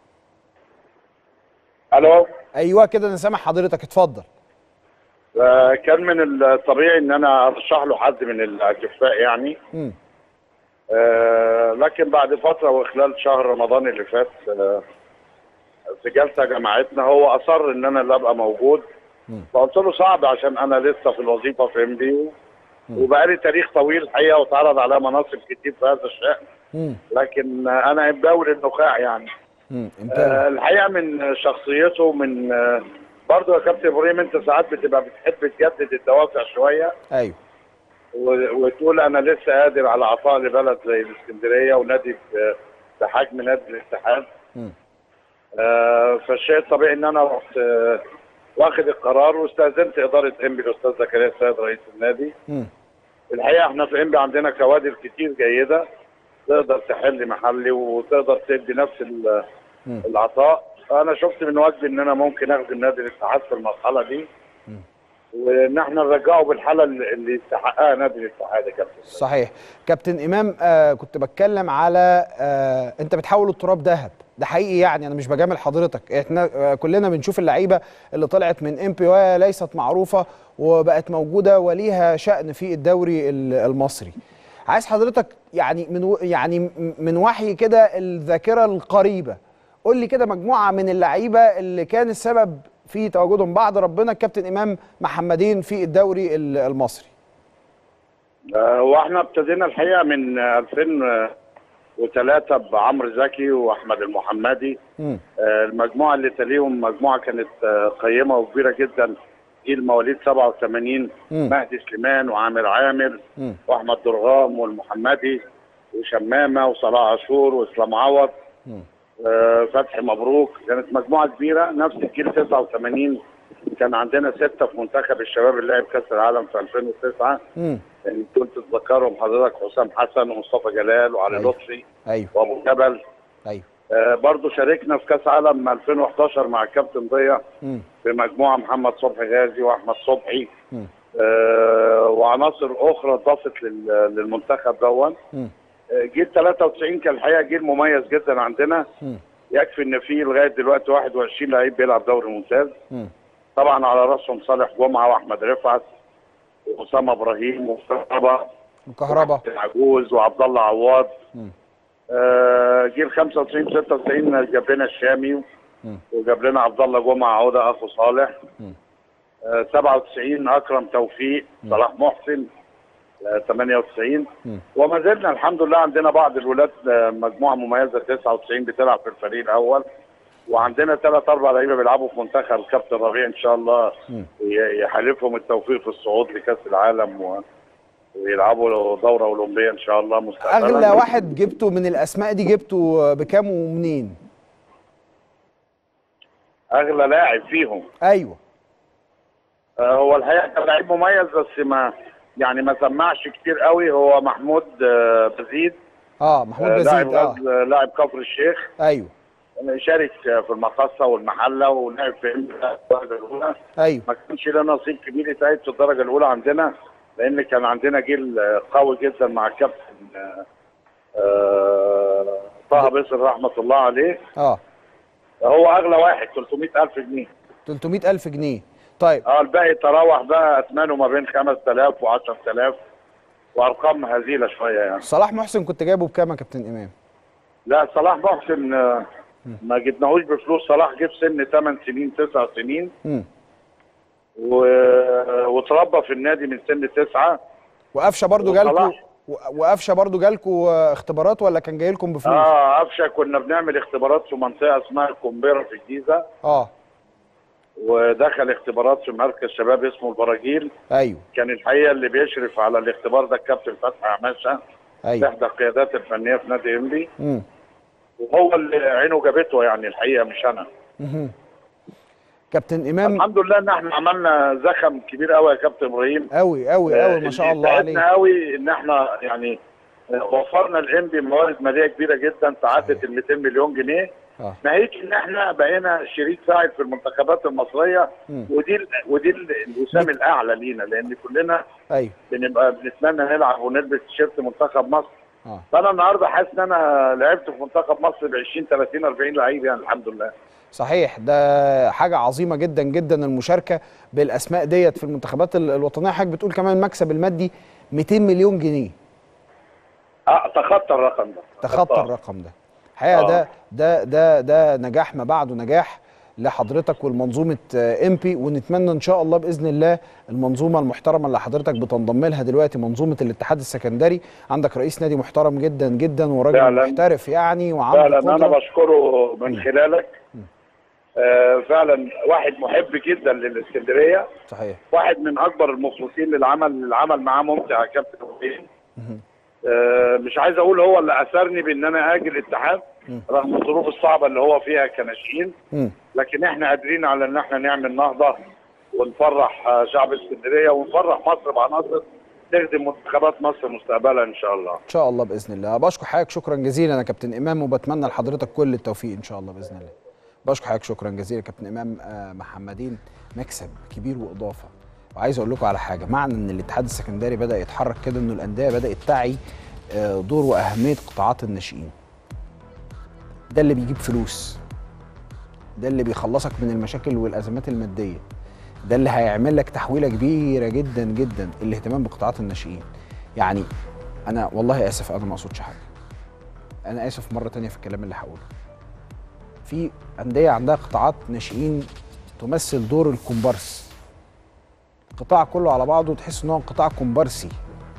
الو ايوه كده انا سامع حضرتك اتفضل آه، كان من الطبيعي ان انا ارشح له حد من الاكفاء يعني مم. آه، لكن بعد فتره وخلال شهر رمضان اللي فات آه، في جلسه جماعتنا هو اصر ان انا اللي ابقى موجود فقلت له صعب عشان انا لسه في الوظيفه في ام بي وبقالي تاريخ طويل الحقيقه واتعرض عليا مناصب كتير في هذا الشان مم. لكن آه، انا امباوي للنخاع يعني مم. آه، الحقيقه من شخصيته من آه، برضه يا كابتن ابراهيم انت ساعات بتبقى بتحب تجدد الدوافع شويه ايوه و- وتقول انا لسه قادر على عطاء لبلد زي الاسكندريه ونادي ب- بحجم نادي الاتحاد مم. آه فالشيء الطبيعي ان انا رحت آه واخد القرار واستاذنت اداره انبي الاستاذ زكريا السيد رئيس النادي مم. الحقيقه احنا في انبي عندنا كوادر كتير جيده تقدر تحل محلي وتقدر تدي نفس ال- مم. العطاء انا شفت من واجبي ان انا ممكن اخدم نادي الاتحاد في المرحله دي وان احنا نرجعه بالحاله اللي اللي يستحقها نادي الاتحاد يا كابتن صحيح كابتن امام آه كنت بتكلم على آه انت بتحول التراب ذهب ده حقيقي يعني انا مش بجامل حضرتك احنا آه كلنا بنشوف اللعيبه اللي طلعت من ام بي وهي ليست معروفه وبقت موجوده وليها شأن في الدوري ال- المصري عايز حضرتك يعني من و- يعني م- من وحي كده الذاكره القريبه قول لي كده مجموعه من اللعيبه اللي كان السبب في تواجدهم بعد ربنا الكابتن امام محمدين في الدوري ال- المصري آه، واحنا ابتدينا الحقيقه من آه، 2003 بعمرو زكي واحمد المحمدي مم. آه، المجموعه اللي تليهم مجموعه كانت آه، قيمه وكبيره جدا جيل مواليد 87 مم. مهدي سليمان وعامر عامر مم. واحمد درغام والمحمدي وشمامه وصلاح عاشور واسلام عوض مم. آه، فتحي مبروك كانت مجموعه كبيره نفس الجيل 89 كان عندنا سته في منتخب الشباب اللي لعب كاس العالم في 2009 مم. يعني كنت تتذكرهم حضرتك حسام حسن ومصطفى جلال وعلي أيوة. لطفي ايوه وابو جبل ايوه آه برضو شاركنا في كاس عالم 2011 مع الكابتن ضياء مم. في مجموعه محمد صبحي غازي واحمد صبحي مم. آه وعناصر اخرى اضافت لل- للمنتخب دون مم. آه، جيل 93 كان الحقيقه جيل مميز جدا عندنا مم. يكفي ان فيه لغايه دلوقتي 21 لعيب بيلعب دوري ممتاز مم. طبعا على راسهم صالح جمعه واحمد رفعت واسامه ابراهيم ومصطفى وكهربا عجوز وعبد الله عواد مم. آه، جيل 95 96 جاب لنا الشامي مم. وجاب لنا عبد الله جمعه عوده اخو صالح مم. آه، 97 اكرم توفيق صلاح محسن آه، 98 مم. وما زلنا الحمد لله عندنا بعض الولاد آه، مجموعه مميزه 99 بتلعب في الفريق الاول وعندنا ثلاث اربع لعيبه بيلعبوا في منتخب كابتن ربيع ان شاء الله مم. ي- يحالفهم التوفيق في الصعود لكاس العالم و... ويلعبوا دوره اولمبيه ان شاء الله مستقبلا اغلى واحد جبته من الاسماء دي جبته بكام ومنين اغلى لاعب فيهم ايوه آه، هو الحقيقه كان لعيب مميز بس ما يعني ما سمعش كتير قوي هو محمود آه، بزيد اه محمود آه، لاعب بزيد اه غزل لاعب كفر الشيخ ايوه شارك في المقصه والمحله ولعب في الدرجه الاولى ايوه ما كانش له نصيب كبير يتعيد في الدرجه الاولى عندنا لان كان عندنا جيل قوي جدا مع الكابتن آه، آه، طه باسل رحمه الله عليه اه هو اغلى واحد 300000 جنيه 300000 جنيه طيب اه الباقي تراوح بقى اثمانه ما بين 5000 و10000 وارقام هزيله شويه يعني صلاح محسن كنت جايبه بكام يا كابتن امام لا صلاح محسن آه، ما جبناهوش بفلوس صلاح جه في سن 8 سنين 9 سنين امم و... وتربى في النادي من سن 9 وقفشه برضو جالكوا وصلاح. و- وقفشه برضو جالكوا آه، اختبارات ولا كان جاي لكم بفلوس اه قفشه كنا بنعمل اختبارات في منطقه اسمها الكومبيرا في الجيزه اه ودخل اختبارات في مركز شباب اسمه البراجيل ايوه كان الحقيقه اللي بيشرف على الاختبار ده الكابتن فتحي عماشه ايوه احدى القيادات الفنيه في نادي انبي امم وهو اللي عينه جابته يعني الحقيقه مش انا مهم. كابتن امام الحمد لله ان احنا عملنا زخم كبير قوي يا كابتن ابراهيم قوي قوي قوي ما شاء الله عليه قوي ان احنا يعني وفرنا الانبي موارد ماليه كبيره جدا تعدت ال 200 مليون جنيه اه ناهيك ان احنا بقينا شريك ساعد في المنتخبات المصريه مم. ودي ال- ودي ال- الوسام الاعلى لينا لان كلنا ايوه بنبقى بنتمنى نلعب ونلبس تيشيرت منتخب مصر اه فانا النهارده حاسس ان انا لعبت في منتخب مصر ب 20 30 40 لعيب يعني الحمد لله صحيح ده حاجة عظيمة جدا جدا المشاركة بالأسماء ديت في المنتخبات ال- الوطنية حضرتك بتقول كمان المكسب المادي 200 مليون جنيه اه تخطى الرقم ده تخطى الرقم ده الحقيقة آه. ده ده ده ده نجاح ما بعده نجاح لحضرتك ولمنظومة امبي ونتمنى ان شاء الله باذن الله المنظومة المحترمة اللي حضرتك بتنضم لها دلوقتي منظومة الاتحاد السكندري عندك رئيس نادي محترم جدا جدا وراجل فعلاً. محترف يعني وعنده فعلا انا قدرة. بشكره من خلالك آه فعلا واحد محب جدا للاسكندريه صحيح واحد من اكبر المخلصين للعمل العمل معاه ممتع يا كابتن ابراهيم آه مش عايز اقول هو اللي اثرني بان انا اجي الاتحاد رغم الظروف الصعبه اللي هو فيها كناشئين مم. لكن احنا قادرين على ان احنا نعمل نهضه ونفرح آه، شعب اسكندريه ونفرح مصر بعناصر تخدم منتخبات مصر مستقبلا ان شاء الله ان شاء الله باذن الله بشكر حضرتك شكرا جزيلا يا كابتن امام وبتمنى لحضرتك كل التوفيق ان شاء الله باذن الله بشكر حضرتك شكرا جزيلا كابتن امام آه، محمدين مكسب كبير واضافه وعايز اقول لكم على حاجه معنى ان الاتحاد السكندري بدا يتحرك كده انه الانديه بدات تعي آه، دور واهميه قطاعات الناشئين ده اللي بيجيب فلوس ده اللي بيخلصك من المشاكل والازمات الماديه ده اللي هيعمل لك تحويله كبيره جدا جدا الاهتمام بقطاعات الناشئين يعني انا والله اسف انا ما اقصدش حاجه انا اسف مره تانية في الكلام اللي هقوله في انديه عندها قطاعات ناشئين تمثل دور الكومبارس القطاع كله على بعضه تحس ان هو قطاع كومبارسي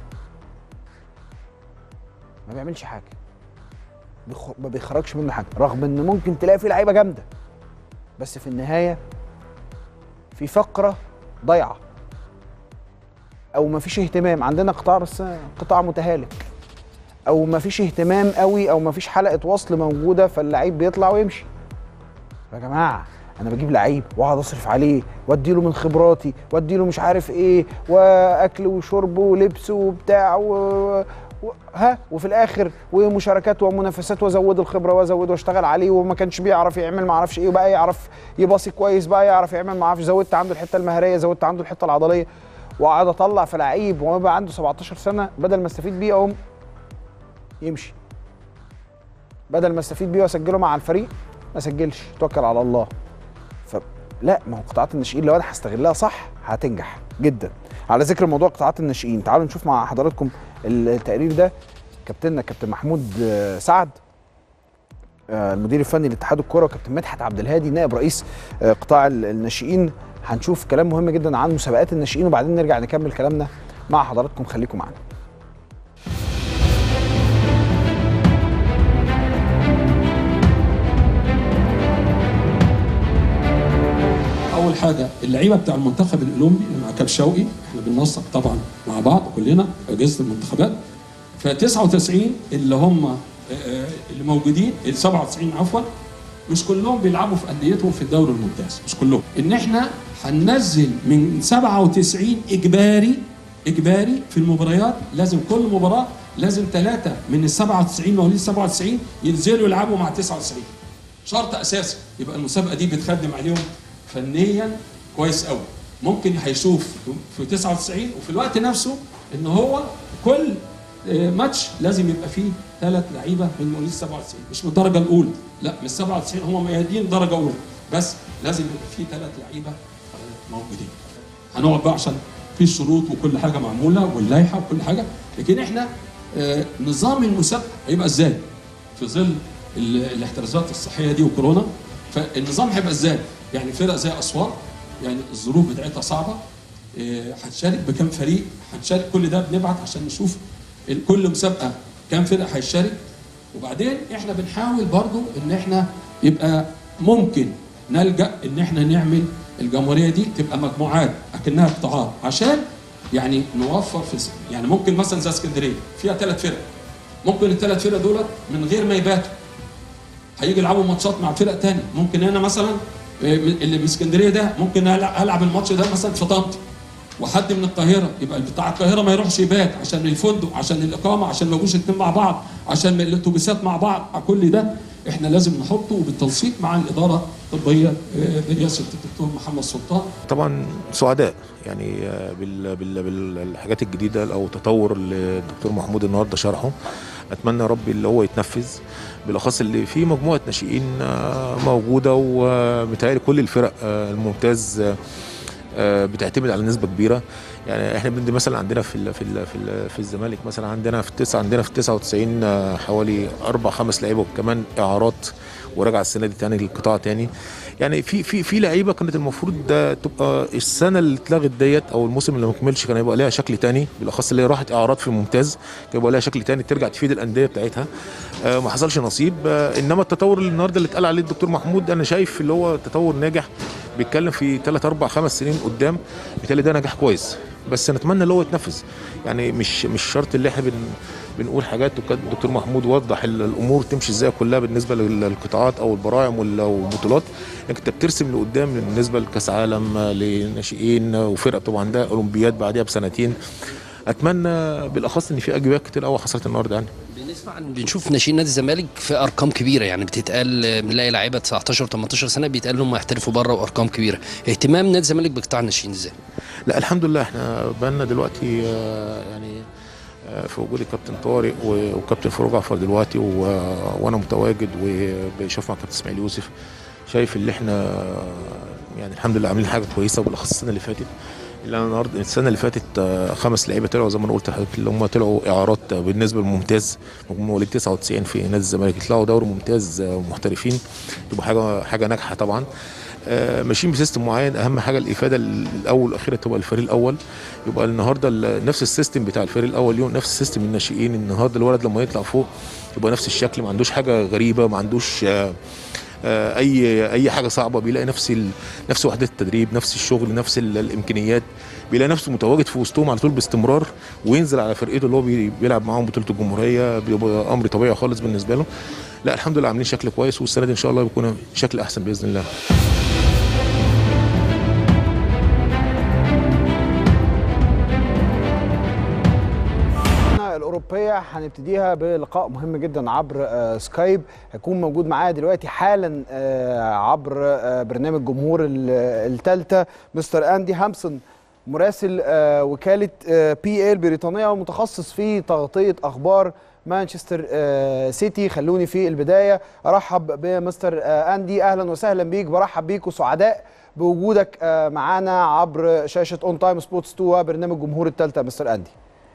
ما بيعملش حاجه بيخ- ما بيخرجش منه حاجه رغم ان ممكن تلاقي فيه لعيبه جامده بس في النهايه في فقره ضايعه او ما فيش اهتمام عندنا قطاع بس قطاع متهالك او ما فيش اهتمام قوي او ما فيش حلقه وصل موجوده فاللعيب بيطلع ويمشي يا جماعه انا بجيب لعيب واقعد اصرف عليه وادي له من خبراتي وادي له مش عارف ايه واكل وشرب ولبس وبتاع و... و... ها وفي الاخر ومشاركات ومنافسات وازود الخبره وازود واشتغل عليه وما كانش بيعرف يعمل ما اعرفش ايه وبقى يعرف يباصي كويس بقى يعرف يعمل ما اعرفش زودت عنده الحته المهريه زودت عنده الحته العضليه واقعد اطلع في لعيب وهو بقى عنده 17 سنه بدل ما استفيد بيه اقوم يمشي بدل ما استفيد بيه واسجله مع الفريق ما اسجلش توكل على الله فلا ما هو قطاعات الناشئين لو انا هستغلها صح هتنجح جدا على ذكر موضوع قطاعات الناشئين تعالوا نشوف مع حضراتكم التقرير ده كابتننا كابتن محمود آه، سعد آه، المدير الفني لاتحاد الكره وكابتن مدحت عبد الهادي نائب رئيس آه، قطاع ال- الناشئين هنشوف كلام مهم جدا عن مسابقات الناشئين وبعدين نرجع نكمل كلامنا مع حضراتكم خليكم معانا اول حاجه اللعيبه بتاع المنتخب الاولمبي مع كاب شوقي احنا بننسق طبعا مع بعض كلنا اجهزه المنتخبات ف 99 اللي هم آه، آه، اللي موجودين ال 97 عفوا مش كلهم بيلعبوا في انديتهم في الدوري الممتاز مش كلهم ان احنا هننزل من 97 اجباري اجباري في المباريات لازم كل مباراه لازم ثلاثه من ال 97 مواليد 97 ينزلوا يلعبوا مع 99 شرط اساسي يبقى المسابقه دي بتخدم عليهم فنيا كويس قوي ممكن هيشوف في 99 وفي الوقت نفسه ان هو كل آه، ماتش لازم يبقى فيه ثلاث لعيبه من مواليد 97 مش من الدرجه الاولى لا من 97 هم ميادين درجه اولى بس لازم يبقى فيه ثلاث لعيبه آه، موجودين هنقعد بقى عشان في الشروط وكل حاجه معموله واللائحه وكل حاجه لكن احنا آه، نظام المسابقه هيبقى ازاي في ظل ال- الاحترازات الصحيه دي وكورونا فالنظام هيبقى ازاي يعني فرق زي اسوان يعني الظروف بتاعتها صعبه آه، هتشارك بكام فريق هنشارك كل ده بنبعت عشان نشوف ال- كل مسابقه كام فرقه هيشارك وبعدين احنا بنحاول برضو ان احنا يبقى ممكن نلجا ان احنا نعمل الجمهوريه دي تبقى مجموعات اكنها قطاعات عشان يعني نوفر في س- يعني ممكن مثلا زي اسكندريه فيها ثلاث فرق ممكن الثلاث فرق دول من غير ما يباتوا هيجي يلعبوا ماتشات مع فرق تاني ممكن انا مثلا آه، اللي من اسكندريه ده ممكن ألع- العب الماتش ده مثلا في طنطا وحد من القاهره يبقى بتاع القاهره ما يروحش يبات عشان الفندق عشان الاقامه عشان ما يجوش الاثنين مع بعض عشان الاتوبيسات مع بعض كل ده احنا لازم نحطه وبالتنسيق مع الاداره الطبيه آه، برئاسه الدكتور محمد سلطان طبعا سعداء يعني آه، بال- بال- بالحاجات الجديده او التطور اللي الدكتور محمود النهارده شرحه اتمنى يا رب اللي هو يتنفذ بالاخص اللي في مجموعه ناشئين آه، موجوده ومتهيألي كل الفرق آه، الممتاز آه، آه، بتعتمد على نسبه كبيره يعني احنا بندي مثلا عندنا في ال في ال في, ال في الزمالك مثلا عندنا في التسعه عندنا في 99 آه، حوالي اربع خمس لعيبه وكمان اعارات وراجع السنه دي تاني للقطاع تاني يعني في في في لعيبه كانت المفروض ده تبقى السنه اللي اتلغت ديت او الموسم اللي ما كملش كان هيبقى ليها شكل تاني بالاخص اللي هي راحت اعارات في الممتاز كان يبقى ليها شكل تاني ترجع تفيد الانديه بتاعتها آه ما حصلش نصيب آه انما التطور اللي النهارده اللي اتقال عليه الدكتور محمود انا شايف اللي هو تطور ناجح بيتكلم في 3 4 5 سنين قدام بالتالي ده نجاح كويس بس نتمنى اللي هو يتنفذ يعني مش مش شرط اللي احنا بن بنقول حاجات وكان الدكتور محمود وضح ال- الامور تمشي ازاي كلها بالنسبه لل- للقطاعات او البراعم وال- والبطولات انك انت بترسم لقدام بالنسبه لكاس عالم لناشئين وفرقه بتبقى عندها اولمبياد بعديها بسنتين اتمنى بالاخص ان في اجابات كتير قوي حصلت النهارده يعني بنسمع عن بنشوف ناشئين نادي الزمالك في ارقام كبيره يعني بتتقال بنلاقي لعيبه 19 18 سنه بيتقال لهم يحترفوا بره وارقام كبيره اهتمام نادي الزمالك بقطاع الناشئين ازاي لا الحمد لله احنا بقالنا دلوقتي آه، يعني آه، في وجود الكابتن طارق و- وكابتن فاروق جعفر دلوقتي و- وانا متواجد وبشوف مع كابتن اسماعيل يوسف شايف اللي احنا آه، يعني الحمد لله عاملين حاجه كويسه وبالاخص السنه اللي فاتت اللي انا النهارده السنه اللي فاتت آه، خمس لعيبه طلعوا زي ما انا قلت لحضرتك اللي هم طلعوا اعارات آه، بالنسبه للممتاز هم مواليد 99 في نادي الزمالك يطلعوا دوري ممتاز آه، محترفين تبقى حاجه حاجه ناجحه طبعا آه، ماشيين بسيستم معين اهم حاجه الافاده الاول والاخيره تبقى الفريق الاول يبقى النهارده ال- نفس السيستم بتاع الفريق الاول اليوم نفس سيستم الناشئين النهارده الولد لما يطلع فوق يبقى نفس الشكل ما عندوش حاجه غريبه ما عندوش آه، آه، اي اي حاجه صعبه بيلاقي نفس ال... نفس وحده التدريب نفس الشغل نفس ال... الامكانيات بيلاقي نفسه متواجد في وسطهم على طول باستمرار وينزل على فرقته اللي هو بي... بيلعب معاهم بطوله الجمهوريه بيبقى امر طبيعي خالص بالنسبه له لا الحمد لله عاملين شكل كويس والسنه دي ان شاء الله بيكون شكل احسن باذن الله الأوروبية هنبتديها بلقاء مهم جدا عبر آه، سكايب هيكون موجود معايا دلوقتي حالا آه، عبر آه، برنامج جمهور الثالثة مستر أندي هامسون مراسل آه، وكالة بي اي البريطانية ومتخصص في تغطية أخبار مانشستر آه، سيتي خلوني في البداية أرحب بمستر آه، أندي أهلا وسهلا بيك برحب بيك وسعداء بوجودك آه، معانا عبر شاشة اون تايم سبورتس 2 وبرنامج جمهور الثالثة مستر أندي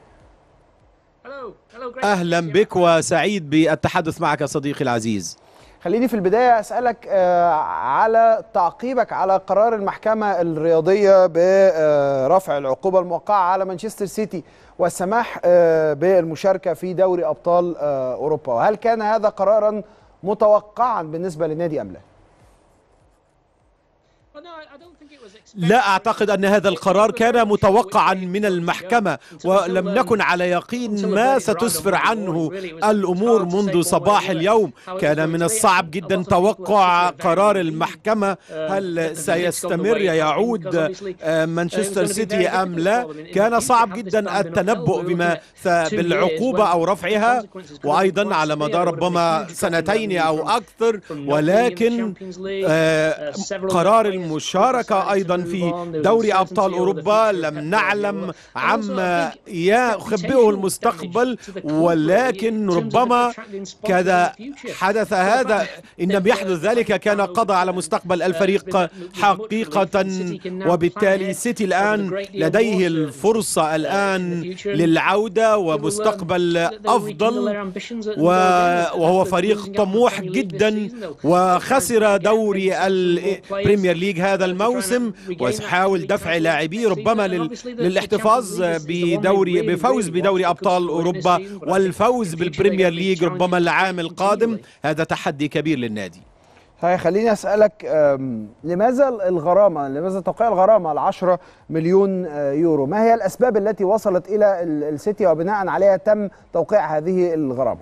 اهلا بك وسعيد بالتحدث معك صديقي العزيز خليني في البداية أسألك آه، على تعقيبك على قرار المحكمة الرياضية برفع العقوبة الموقعة على مانشستر سيتي والسماح آه، بالمشاركة في دوري أبطال آه، أوروبا وهل كان هذا قرارا متوقعا بالنسبة للنادي أم لا؟ لا أعتقد أن هذا القرار كان متوقعا من المحكمة ولم نكن على يقين ما ستسفر عنه الأمور منذ صباح اليوم كان من الصعب جدا توقع قرار المحكمة هل سيستمر يعود مانشستر سيتي أم لا كان صعب جدا التنبؤ بما بالعقوبة أو رفعها وأيضا على مدار ربما سنتين أو أكثر ولكن قرار المشاركة أيضا في دوري أبطال أوروبا لم نعلم عما يخبئه المستقبل ولكن ربما كذا حدث هذا إن لم يحدث ذلك كان قضى على مستقبل الفريق حقيقة وبالتالي سيتي الآن لديه الفرصة الآن للعودة ومستقبل أفضل وهو فريق طموح جدا وخسر دوري البريمير ليج هذا الموسم ويحاول دفع لاعبيه ربما للاحتفاظ بدوري بفوز بدوري ابطال اوروبا والفوز بالبريمير ليج ربما العام القادم هذا تحدي كبير للنادي هاي خليني اسالك لماذا الغرامه لماذا توقيع الغرامه ال 10 مليون يورو ما هي الاسباب التي وصلت الى السيتي وبناء عليها تم توقيع هذه الغرامه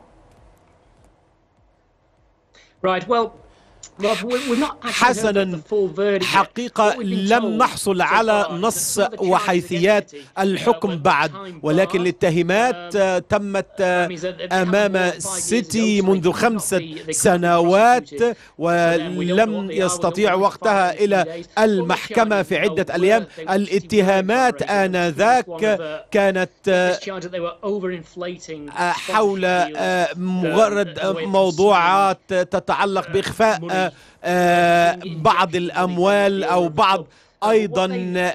Right, well, حسنا حقيقة لم نحصل على نص وحيثيات الحكم بعد ولكن الاتهامات تمت أمام سيتي منذ خمسة سنوات ولم يستطيع وقتها إلى المحكمة في عدة أيام الاتهامات آنذاك كانت حول مجرد موضوعات تتعلق بإخفاء بعض الأموال أو بعض ايضا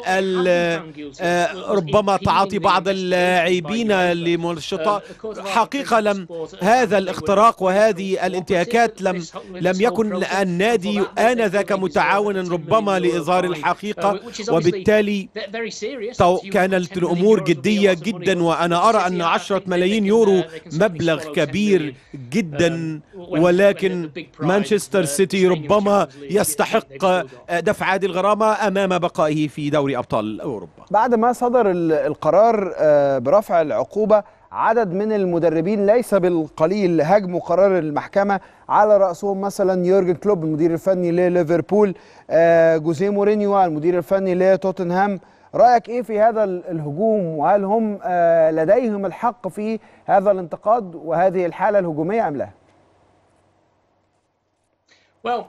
ربما تعاطي بعض اللاعبين لمنشطات حقيقه لم هذا الاختراق وهذه الانتهاكات لم لم يكن النادي انذاك متعاونا ربما لاظهار الحقيقه وبالتالي كانت الامور جديه جدا وانا ارى ان 10 ملايين يورو مبلغ كبير جدا ولكن مانشستر سيتي ربما يستحق دفع هذه الغرامه امام بقائه في دوري ابطال اوروبا بعد ما صدر القرار برفع العقوبه عدد من المدربين ليس بالقليل هاجموا قرار المحكمه على راسهم مثلا يورجن كلوب المدير الفني لليفربول جوزيه مورينيو المدير الفني لتوتنهام رايك ايه في هذا الهجوم وهل هم لديهم الحق في هذا الانتقاد وهذه الحاله الهجوميه ام لا well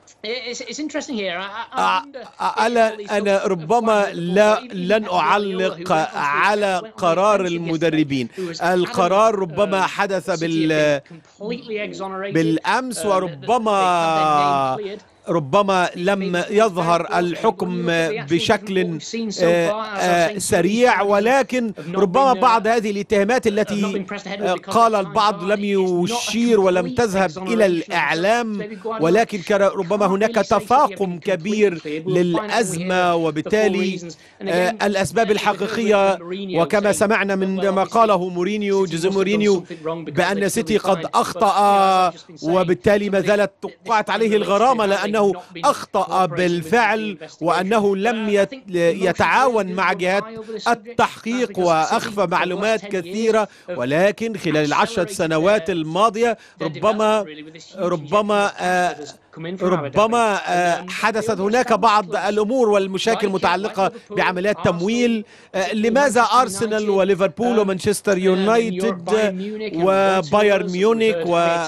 أنا أنا ربما لا لن أعلق على قرار المدربين القرار ربما حدث بال بالأمس وربما ربما لم يظهر الحكم بشكل سريع ولكن ربما بعض هذه الاتهامات التي قال البعض لم يشير ولم تذهب إلى الإعلام ولكن كان ربما هناك تفاقم كبير للأزمة وبالتالي الأسباب الحقيقية وكما سمعنا من ما قاله مورينيو جوزيه مورينيو بأن سيتي قد أخطأ وبالتالي ما زالت توقعت عليه الغرامة لأن أنه أخطأ بالفعل وأنه لم يتعاون مع جهات التحقيق وأخفى معلومات كثيرة ولكن خلال العشرة سنوات الماضية ربما ربما ربما حدثت هناك بعض الامور والمشاكل المتعلقه بعمليات تمويل لماذا ارسنال وليفربول ومانشستر يونايتد وبايرن ميونخ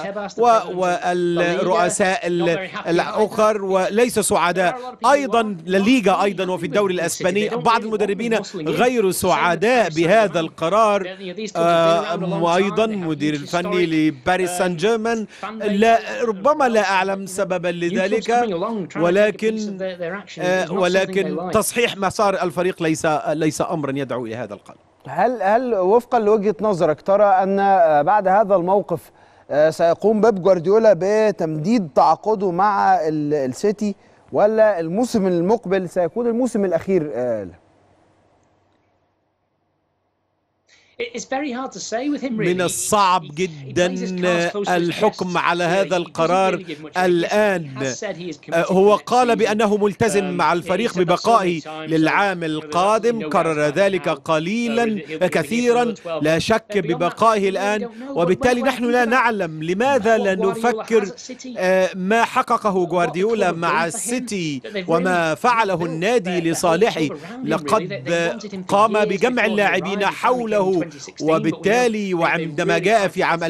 والرؤساء الاخر وليس سعداء ايضا لليغا ايضا وفي الدوري الاسباني بعض المدربين غير سعداء بهذا القرار وايضا مدير الفني لباريس سان جيرمان لا ربما لا اعلم سبب سببا لذلك ولكن ولكن تصحيح مسار الفريق ليس ليس امرا يدعو الى هذا القلب هل هل وفقا لوجهه نظرك ترى ان بعد هذا الموقف سيقوم بيب جوارديولا بتمديد تعاقده مع السيتي ولا الموسم المقبل سيكون الموسم الاخير له؟ it's very hard to say with him really. من الصعب جدا الحكم على هذا القرار الآن هو قال بأنه ملتزم مع الفريق ببقائه للعام القادم كرر ذلك قليلا كثيرا لا شك ببقائه الآن وبالتالي نحن لا نعلم لماذا لا نفكر آه، ما حققه جوارديولا مع السيتي وما فعله النادي لصالحه لقد قام بجمع اللاعبين حوله وبالتالي وعندما جاء في عام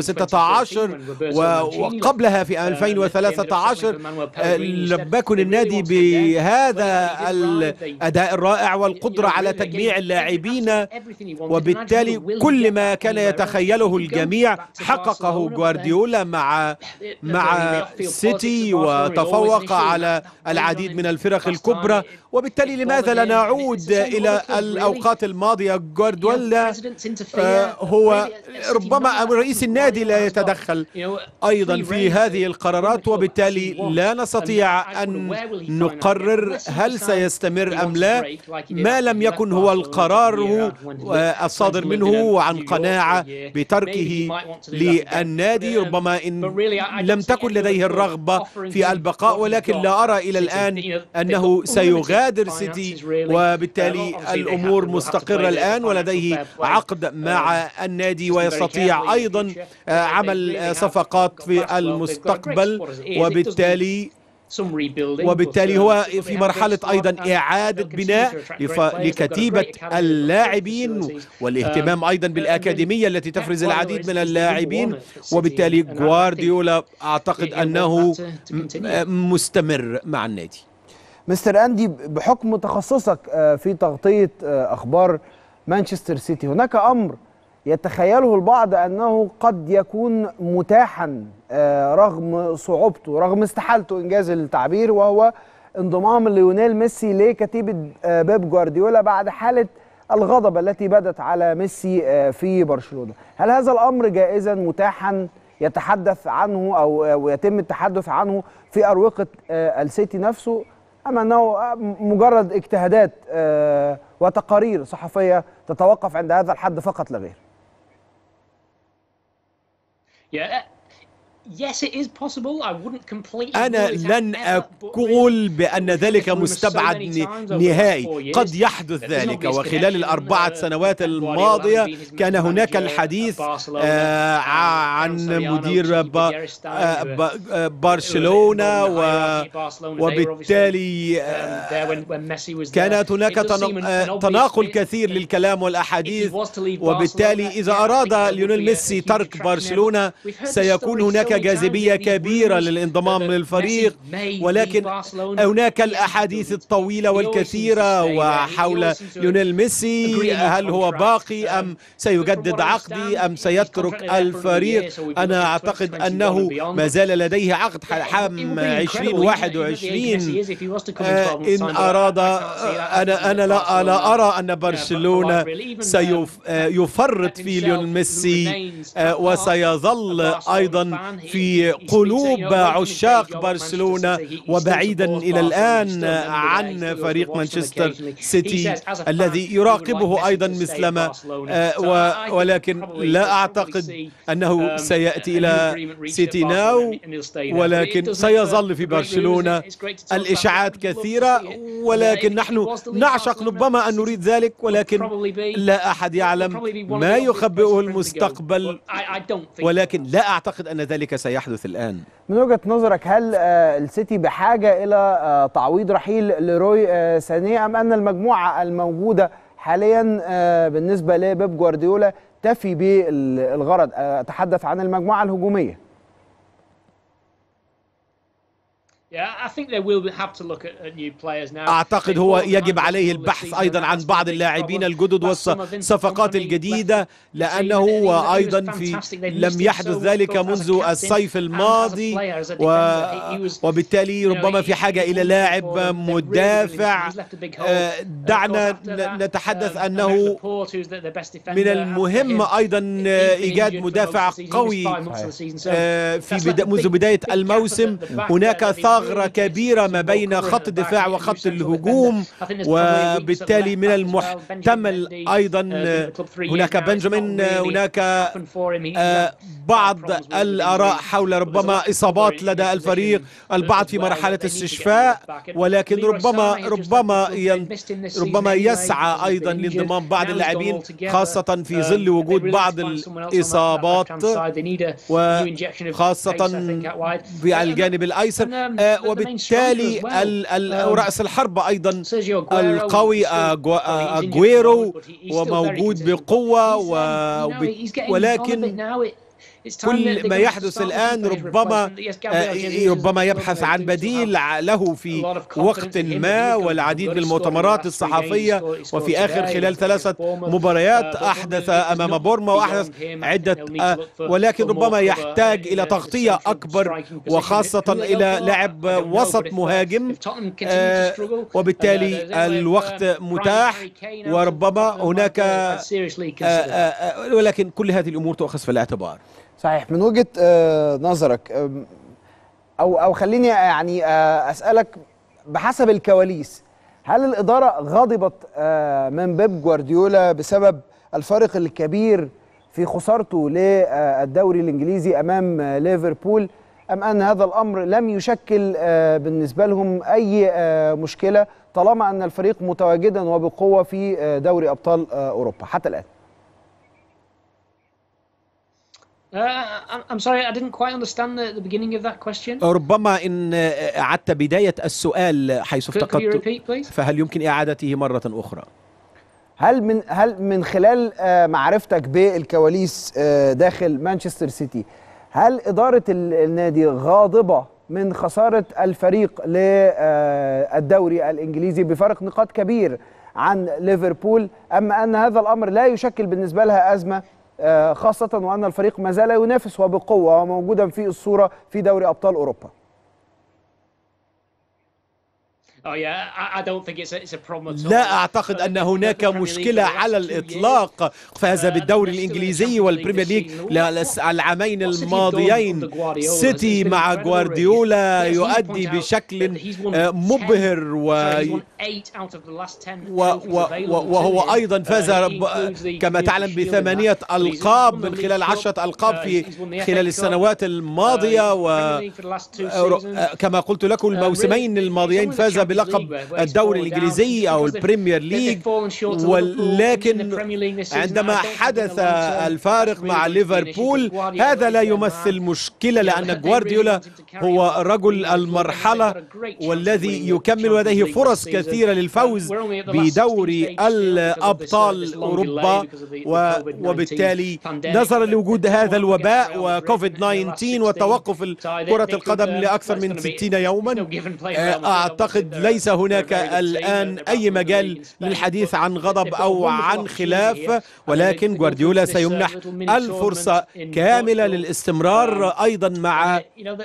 2016 و- وقبلها في 2013 آه، لم يكن النادي بهذا الأداء الرائع والقدرة على تجميع اللاعبين وبالتالي كل ما كان يتخيله الجميع حققه جوارديولا مع مع سيتي وتفوق على العديد من الفرق الكبرى وبالتالي لماذا لا نعود إلى الأوقات الماضية جوارديولا آه، هو ربما رئيس النادي لا يتدخل أيضا في هذه القرارات وبالتالي لا نستطيع أن نقرر هل سيستمر أم لا ما لم يكن هو القرار آه، الصادر منه عن قناعة بتركه للنادي ربما إن لم تكن لديه الرغبة في البقاء ولكن لا أرى إلى الآن أنه سيغادر سيتي وبالتالي الأمور مستقرة الآن ولديه عقد مع النادي ويستطيع أيضا آه، عمل آه، صفقات في المستقبل وبالتالي وبالتالي هو في مرحلة أيضا إعادة بناء لف- لكتيبة اللاعبين والاهتمام أيضا بالأكاديمية التي تفرز العديد من اللاعبين وبالتالي جوارديولا أعتقد أنه م- مستمر مع النادي مستر اندي بحكم تخصصك آه، في تغطيه آه، اخبار مانشستر سيتي هناك امر يتخيله البعض انه قد يكون متاحا آه، رغم صعوبته رغم استحالته انجاز التعبير وهو انضمام ليونيل ميسي لكتيبه آه، بيب جوارديولا بعد حاله الغضب التي بدت على ميسي آه، في برشلونه هل هذا الامر جائزا متاحا يتحدث عنه او أو يتم التحدث عنه في اروقه آه، السيتي نفسه أم أنه مجرد اجتهادات آه، وتقارير صحفية تتوقف عند هذا الحد فقط لا غير Yeah. Yes, it is possible. I wouldn't completely أنا rule it out لن never, but أقول بأن ذلك مستبعد ن- نهائي قد يحدث ذلك وخلال الأربعة سنوات الماضية كان هناك الحديث آه، عن مدير ب- آه، ب- آه، برشلونة و- وبالتالي آه، كانت هناك تنا- آه، تناقل كثير للكلام والأحاديث وبالتالي إذا أراد ليونيل ميسي ترك برشلونة سيكون هناك جاذبية كبيرة للانضمام للفريق ولكن هناك الأحاديث الطويلة والكثيرة وحول ليونيل ميسي هل هو باقي أم سيجدد عقدي أم سيترك الفريق أنا أعتقد أنه ما زال لديه عقد عام 2021 آه، إن أراد آه، أنا أنا لا لا أرى أن برشلونة سيفرط في ليونيل ميسي آه، وسيظل أيضا في قلوب عشاق برشلونة وبعيدا إلى الآن عن فريق مانشستر سيتي الذي يراقبه أيضا مثلما آه، و- ولكن لا أعتقد أنه سيأتي إلى سيتي ناو ولكن سيظل في برشلونة الإشاعات كثيرة ولكن نحن نعشق ربما أن نريد ذلك ولكن لا أحد يعلم ما يخبئه المستقبل ولكن لا أعتقد أن ذلك سيحدث الآن من وجهة نظرك هل آه، السيتي بحاجة إلى آه، تعويض رحيل لروي آه، سانيه أم أن المجموعة الموجودة حاليا آه، بالنسبة لبيب جوارديولا تفي بالغرض آه، أتحدث عن المجموعة الهجومية Yeah, I think they will have to look at, at new players now. أعتقد هو يجب عليه البحث أيضا عن بعض اللاعبين الجدد والصفقات الجديدة لأنه هو أيضا في لم يحدث ذلك منذ الصيف الماضي و وبالتالي ربما في حاجة إلى لاعب مدافع آه، دعنا ن- نتحدث أنه من المهم أيضا إيجاد مدافع قوي آه، في بدا منذ بداية الموسم هناك ثغرة ثغرة كبيرة ما بين خط الدفاع وخط الهجوم وبالتالي من المحتمل أيضا هناك بنجامين هناك آه، بعض الآراء حول ربما إصابات لدى الفريق البعض في مرحلة استشفاء ولكن ربما ربما ين- ربما يسعى أيضا لانضمام بعض اللاعبين خاصة في ظل وجود بعض الإصابات وخاصة في الجانب الأيسر آه، وبالتالي ال- ال- رأس الحرب أيضا القوي أجوا- أجويرو وموجود بقوة و- وب- ولكن كل ما يحدث الآن ربما آه، ربما يبحث عن بديل ع- له في وقت ما والعديد من المؤتمرات الصحفية وفي آخر خلال ثلاثة مباريات أحدث أمام بورما وأحدث عدة آه، ولكن ربما يحتاج إلى تغطية أكبر وخاصة إلى لاعب وسط مهاجم آه، وبالتالي الوقت متاح وربما هناك آه، آه، آه، ولكن كل هذه الأمور تؤخذ في الاعتبار صحيح من وجهه آه، نظرك آم، او او خليني يعني آه، اسالك بحسب الكواليس هل الاداره غضبت آه، من بيب جوارديولا بسبب الفارق الكبير في خسارته للدوري الانجليزي امام آه، ليفربول ام ان هذا الامر لم يشكل آه، بالنسبه لهم اي آه، مشكله طالما ان الفريق متواجدا وبقوه في آه، دوري ابطال آه، اوروبا حتى الان Uh, I'm- I'm sorry, I didn't quite understand the, the beginning of that question. ربما إن أعدت بداية السؤال حيث Could- could you افتقدت repeat, please? فهل يمكن إعادته مرة أخرى؟ هل من هل من خلال آه، معرفتك بالكواليس آه، داخل مانشستر سيتي هل إدارة ال- النادي غاضبة من خسارة الفريق للدوري الإنجليزي بفرق نقاط كبير عن ليفربول أم أن هذا الأمر لا يشكل بالنسبة لها أزمة آه، خاصة وأن الفريق ما زال ينافس وبقوة وموجودا في الصورة في دوري أبطال أوروبا Oh yeah, I, I don't think it's a, it's a problem at all. لا أعتقد أن هناك مشكلة على الإطلاق فاز بالدوري الإنجليزي والبريمير ليج للس- العامين الماضيين سيتي مع جوارديولا يؤدي بشكل آه، مبهر و Sorry, he's won eight out of the last ten و و trophies available و to وهو him. أيضا فاز Uh, he رب- includes the كما Community تعلم Shield in بثمانية that. But he's ألقاب won the من League خلال Cup. عشرة ألقاب Uh, في he's won the FA خلال Cup. السنوات الماضية و Premier League for the last two آه، seasons. آه، كما قلت لكم الموسمين الماضيين فاز بلقب الدوري الإنجليزي أو البريمير ليج ولكن عندما حدث الفارق مع ليفربول هذا لا يمثل مشكلة لأن جوارديولا هو رجل المرحلة والذي يكمل لديه فرص كثيرة للفوز بدوري الأبطال أوروبا و- وبالتالي نظرا لوجود هذا الوباء وكوفيد 19 وتوقف كرة القدم لأكثر من 60 يوما آه، أعتقد ليس هناك الآن أي مجال للحديث عن غضب أو عن خلاف ولكن جوارديولا سيمنح الفرصة كاملة للاستمرار أيضا مع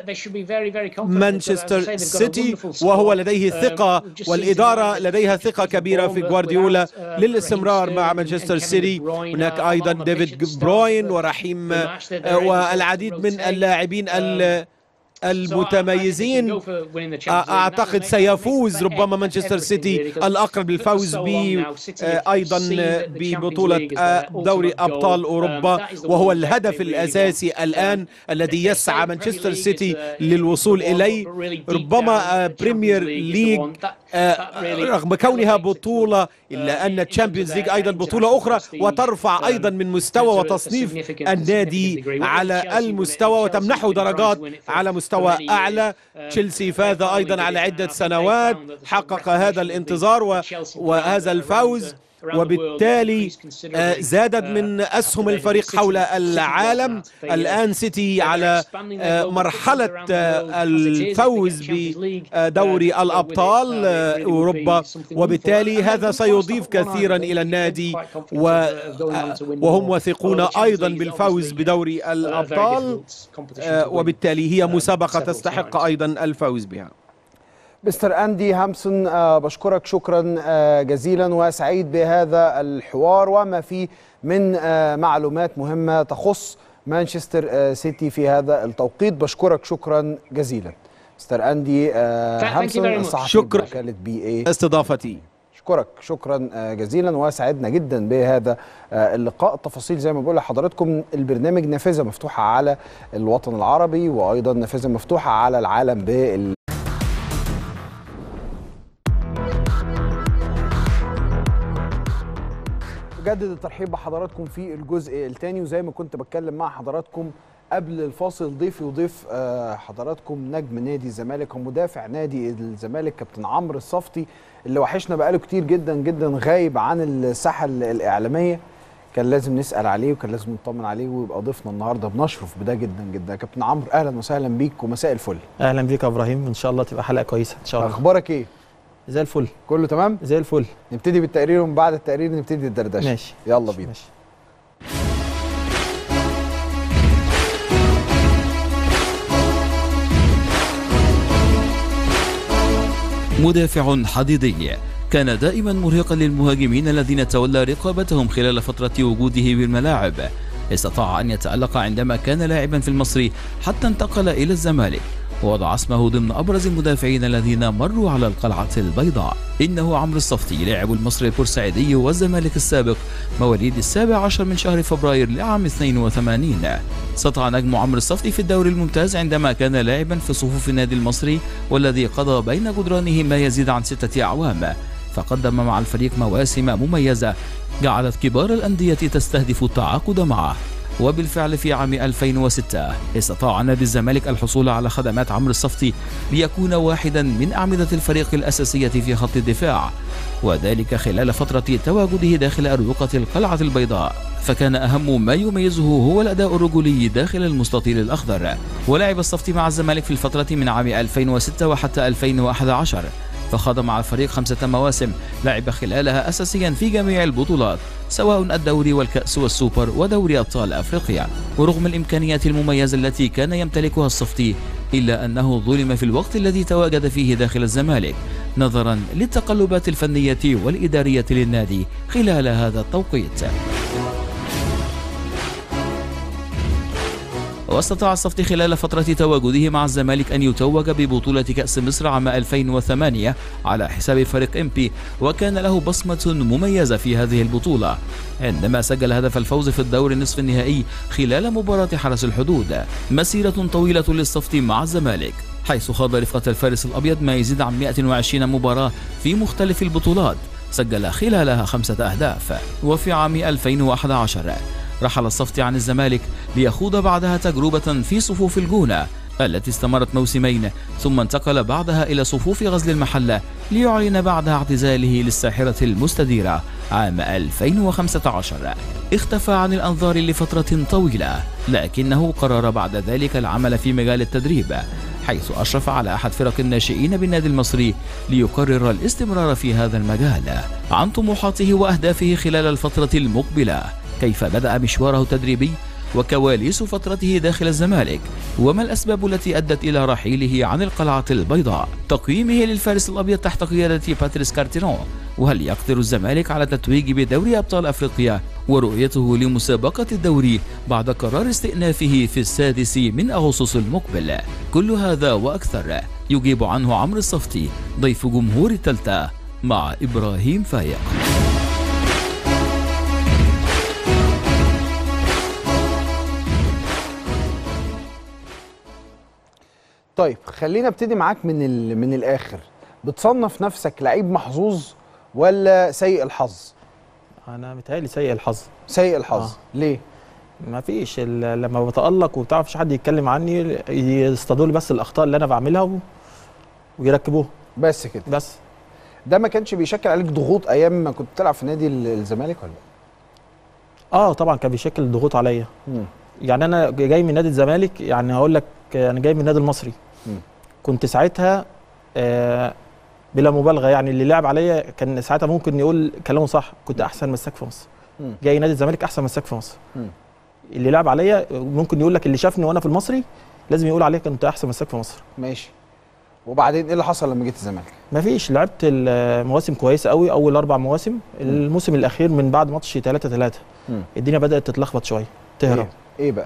مانشستر سيتي وهو لديه ثقة والإدارة لديها ثقة كبيرة في جوارديولا للاستمرار مع مانشستر سيتي هناك أيضا ديفيد بروين ورحيم آه، والعديد من اللاعبين ال- المتميزين اعتقد سيفوز ربما مانشستر سيتي الاقرب للفوز ب آه، ايضا ببطوله آه، دوري ابطال اوروبا وهو الهدف الاساسي الان الذي يسعى مانشستر سيتي للوصول اليه ربما آه، بريمير ليج آه، رغم كونها بطوله الا ان تشامبيونز ليج ايضا بطوله اخرى وترفع ايضا من مستوى وتصنيف النادي على المستوى وتمنحه درجات على مستوى اعلى تشيلسي فاز ايضا على عده سنوات حقق هذا الانتظار و- وهذا الفوز وبالتالي آه، زادت من اسهم الفريق حول العالم الان سيتي على آه، مرحله آه، الفوز بدوري الابطال آه، اوروبا وبالتالي هذا سيضيف كثيرا الى النادي و- آه، وهم واثقون ايضا بالفوز بدوري الابطال آه، وبالتالي هي مسابقه تستحق ايضا الفوز بها مستر أندي هامسون آه، بشكرك شكرا آه، جزيلا وسعيد بهذا الحوار وما فيه من آه، معلومات مهمة تخص مانشستر آه، سيتي في هذا التوقيت بشكرك شكرا جزيلا مستر اندي آه Thank you هامسون very much. الصحفي شكراً. بوكاله بي اي استضافتي اشكرك شكرا آه، جزيلا وسعدنا جدا بهذا آه، اللقاء تفاصيل زي ما بقول لحضراتكم البرنامج نافذه مفتوحه على الوطن العربي وايضا نافذه مفتوحه على العالم بال بجدد الترحيب بحضراتكم في الجزء الثاني وزي ما كنت بتكلم مع حضراتكم قبل الفاصل ضيفي وضيف آه، حضراتكم نجم نادي الزمالك ومدافع نادي الزمالك كابتن عمرو الصفتي اللي وحشنا بقاله كتير جدا جدا غايب عن الساحه الاعلاميه كان لازم نسال عليه وكان لازم نطمن عليه ويبقى ضيفنا النهارده بنشرف بده جدا جدا كابتن عمرو اهلا وسهلا بيك ومساء الفل اهلا بيك يا ابراهيم ان شاء الله تبقى حلقه كويسه ان شاء الله اخبارك ايه زي الفل كله تمام زي الفل نبتدي بالتقرير ومن بعد التقرير نبتدي الدردشه ماشي. يلا بينا ماشي. مدافع حديدي كان دائما مرهقا للمهاجمين الذين تولى رقابتهم خلال فترة وجوده بالملاعب استطاع أن يتألق عندما كان لاعبا في المصري حتى انتقل إلى الزمالك ووضع اسمه ضمن أبرز المدافعين الذين مروا على القلعة البيضاء إنه عمرو الصفتي لاعب المصري البورسعيدي والزمالك السابق مواليد السابع عشر من شهر فبراير لعام 82 سطع نجم عمرو الصفتي في الدوري الممتاز عندما كان لاعبا في صفوف النادي المصري والذي قضى بين جدرانه ما يزيد عن ستة أعوام فقدم مع الفريق مواسم مميزة جعلت كبار الأندية تستهدف التعاقد معه وبالفعل في عام 2006 استطاع نادي الزمالك الحصول على خدمات عمرو الصفتي ليكون واحدا من أعمدة الفريق الأساسية في خط الدفاع وذلك خلال فترة تواجده داخل أروقة القلعة البيضاء فكان أهم ما يميزه هو الأداء الرجولي داخل المستطيل الأخضر ولعب الصفتي مع الزمالك في الفترة من عام 2006 وحتى 2011 فخاض مع الفريق خمسة مواسم لعب خلالها أساسيا في جميع البطولات سواء الدوري والكأس والسوبر ودوري أبطال أفريقيا ورغم الإمكانيات المميزة التي كان يمتلكها الصفتي إلا أنه ظلم في الوقت الذي تواجد فيه داخل الزمالك نظرا للتقلبات الفنية والإدارية للنادي خلال هذا التوقيت واستطاع الصفتي خلال فترة تواجده مع الزمالك أن يتوج ببطولة كأس مصر عام 2008 على حساب فريق إمبي وكان له بصمة مميزة في هذه البطولة عندما سجل هدف الفوز في الدور النصف النهائي خلال مباراة حرس الحدود مسيرة طويلة للصفتي مع الزمالك حيث خاض رفقة الفارس الأبيض ما يزيد عن 120 مباراة في مختلف البطولات سجل خلالها خمسة أهداف وفي عام 2011 رحل الصفتي عن الزمالك ليخوض بعدها تجربة في صفوف الجونة التي استمرت موسمين ثم انتقل بعدها إلى صفوف غزل المحلة ليعلن بعدها اعتزاله للساحرة المستديرة عام 2015 اختفى عن الأنظار لفترة طويلة لكنه قرر بعد ذلك العمل في مجال التدريب حيث أشرف على أحد فرق الناشئين بالنادي المصري ليقرر الاستمرار في هذا المجال عن طموحاته وأهدافه خلال الفترة المقبلة كيف بدأ مشواره التدريبي وكواليس فترته داخل الزمالك وما الأسباب التي أدت إلى رحيله عن القلعة البيضاء تقييمه للفارس الأبيض تحت قيادة باتريس كارتيرون وهل يقدر الزمالك على التتويج بدوري أبطال أفريقيا ورؤيته لمسابقة الدوري بعد قرار استئنافه في السادس من أغسطس المقبل كل هذا وأكثر يجيب عنه عمرو الصفتي ضيف جمهور التالتة مع إبراهيم فايق طيب خلينا ابتدي معاك من ال- من الاخر بتصنف نفسك لعيب محظوظ ولا سيء الحظ انا متهيألي سيء الحظ سيء الحظ آه. ليه ما فيش ال- لما بتألق وبتعرفش حد يتكلم عني يصطادوا لي بس الاخطاء اللي انا بعملها و... ويركبوها بس كده بس ده ما كانش بيشكل عليك ضغوط ايام ما كنت بتلعب في نادي ال- الزمالك ولا اه طبعا كان بيشكل ضغوط عليا مم. يعني انا جاي من نادي الزمالك يعني هقول لك انا جاي من النادي المصري مم. كنت ساعتها آه بلا مبالغه يعني اللي لعب عليا كان ساعتها ممكن يقول كلامه صح كنت احسن مساك في مصر مم. جاي نادي الزمالك احسن مساك في مصر مم. اللي لعب عليا ممكن يقول لك اللي شافني وانا في المصري لازم يقول عليك كنت احسن مساك في مصر ماشي وبعدين ايه اللي حصل لما جيت الزمالك مفيش لعبت المواسم كويسه قوي اول اربع مواسم الموسم الاخير من بعد ماتش 3 3 مم. الدنيا بدات تتلخبط شويه تهرب ايه, إيه بقى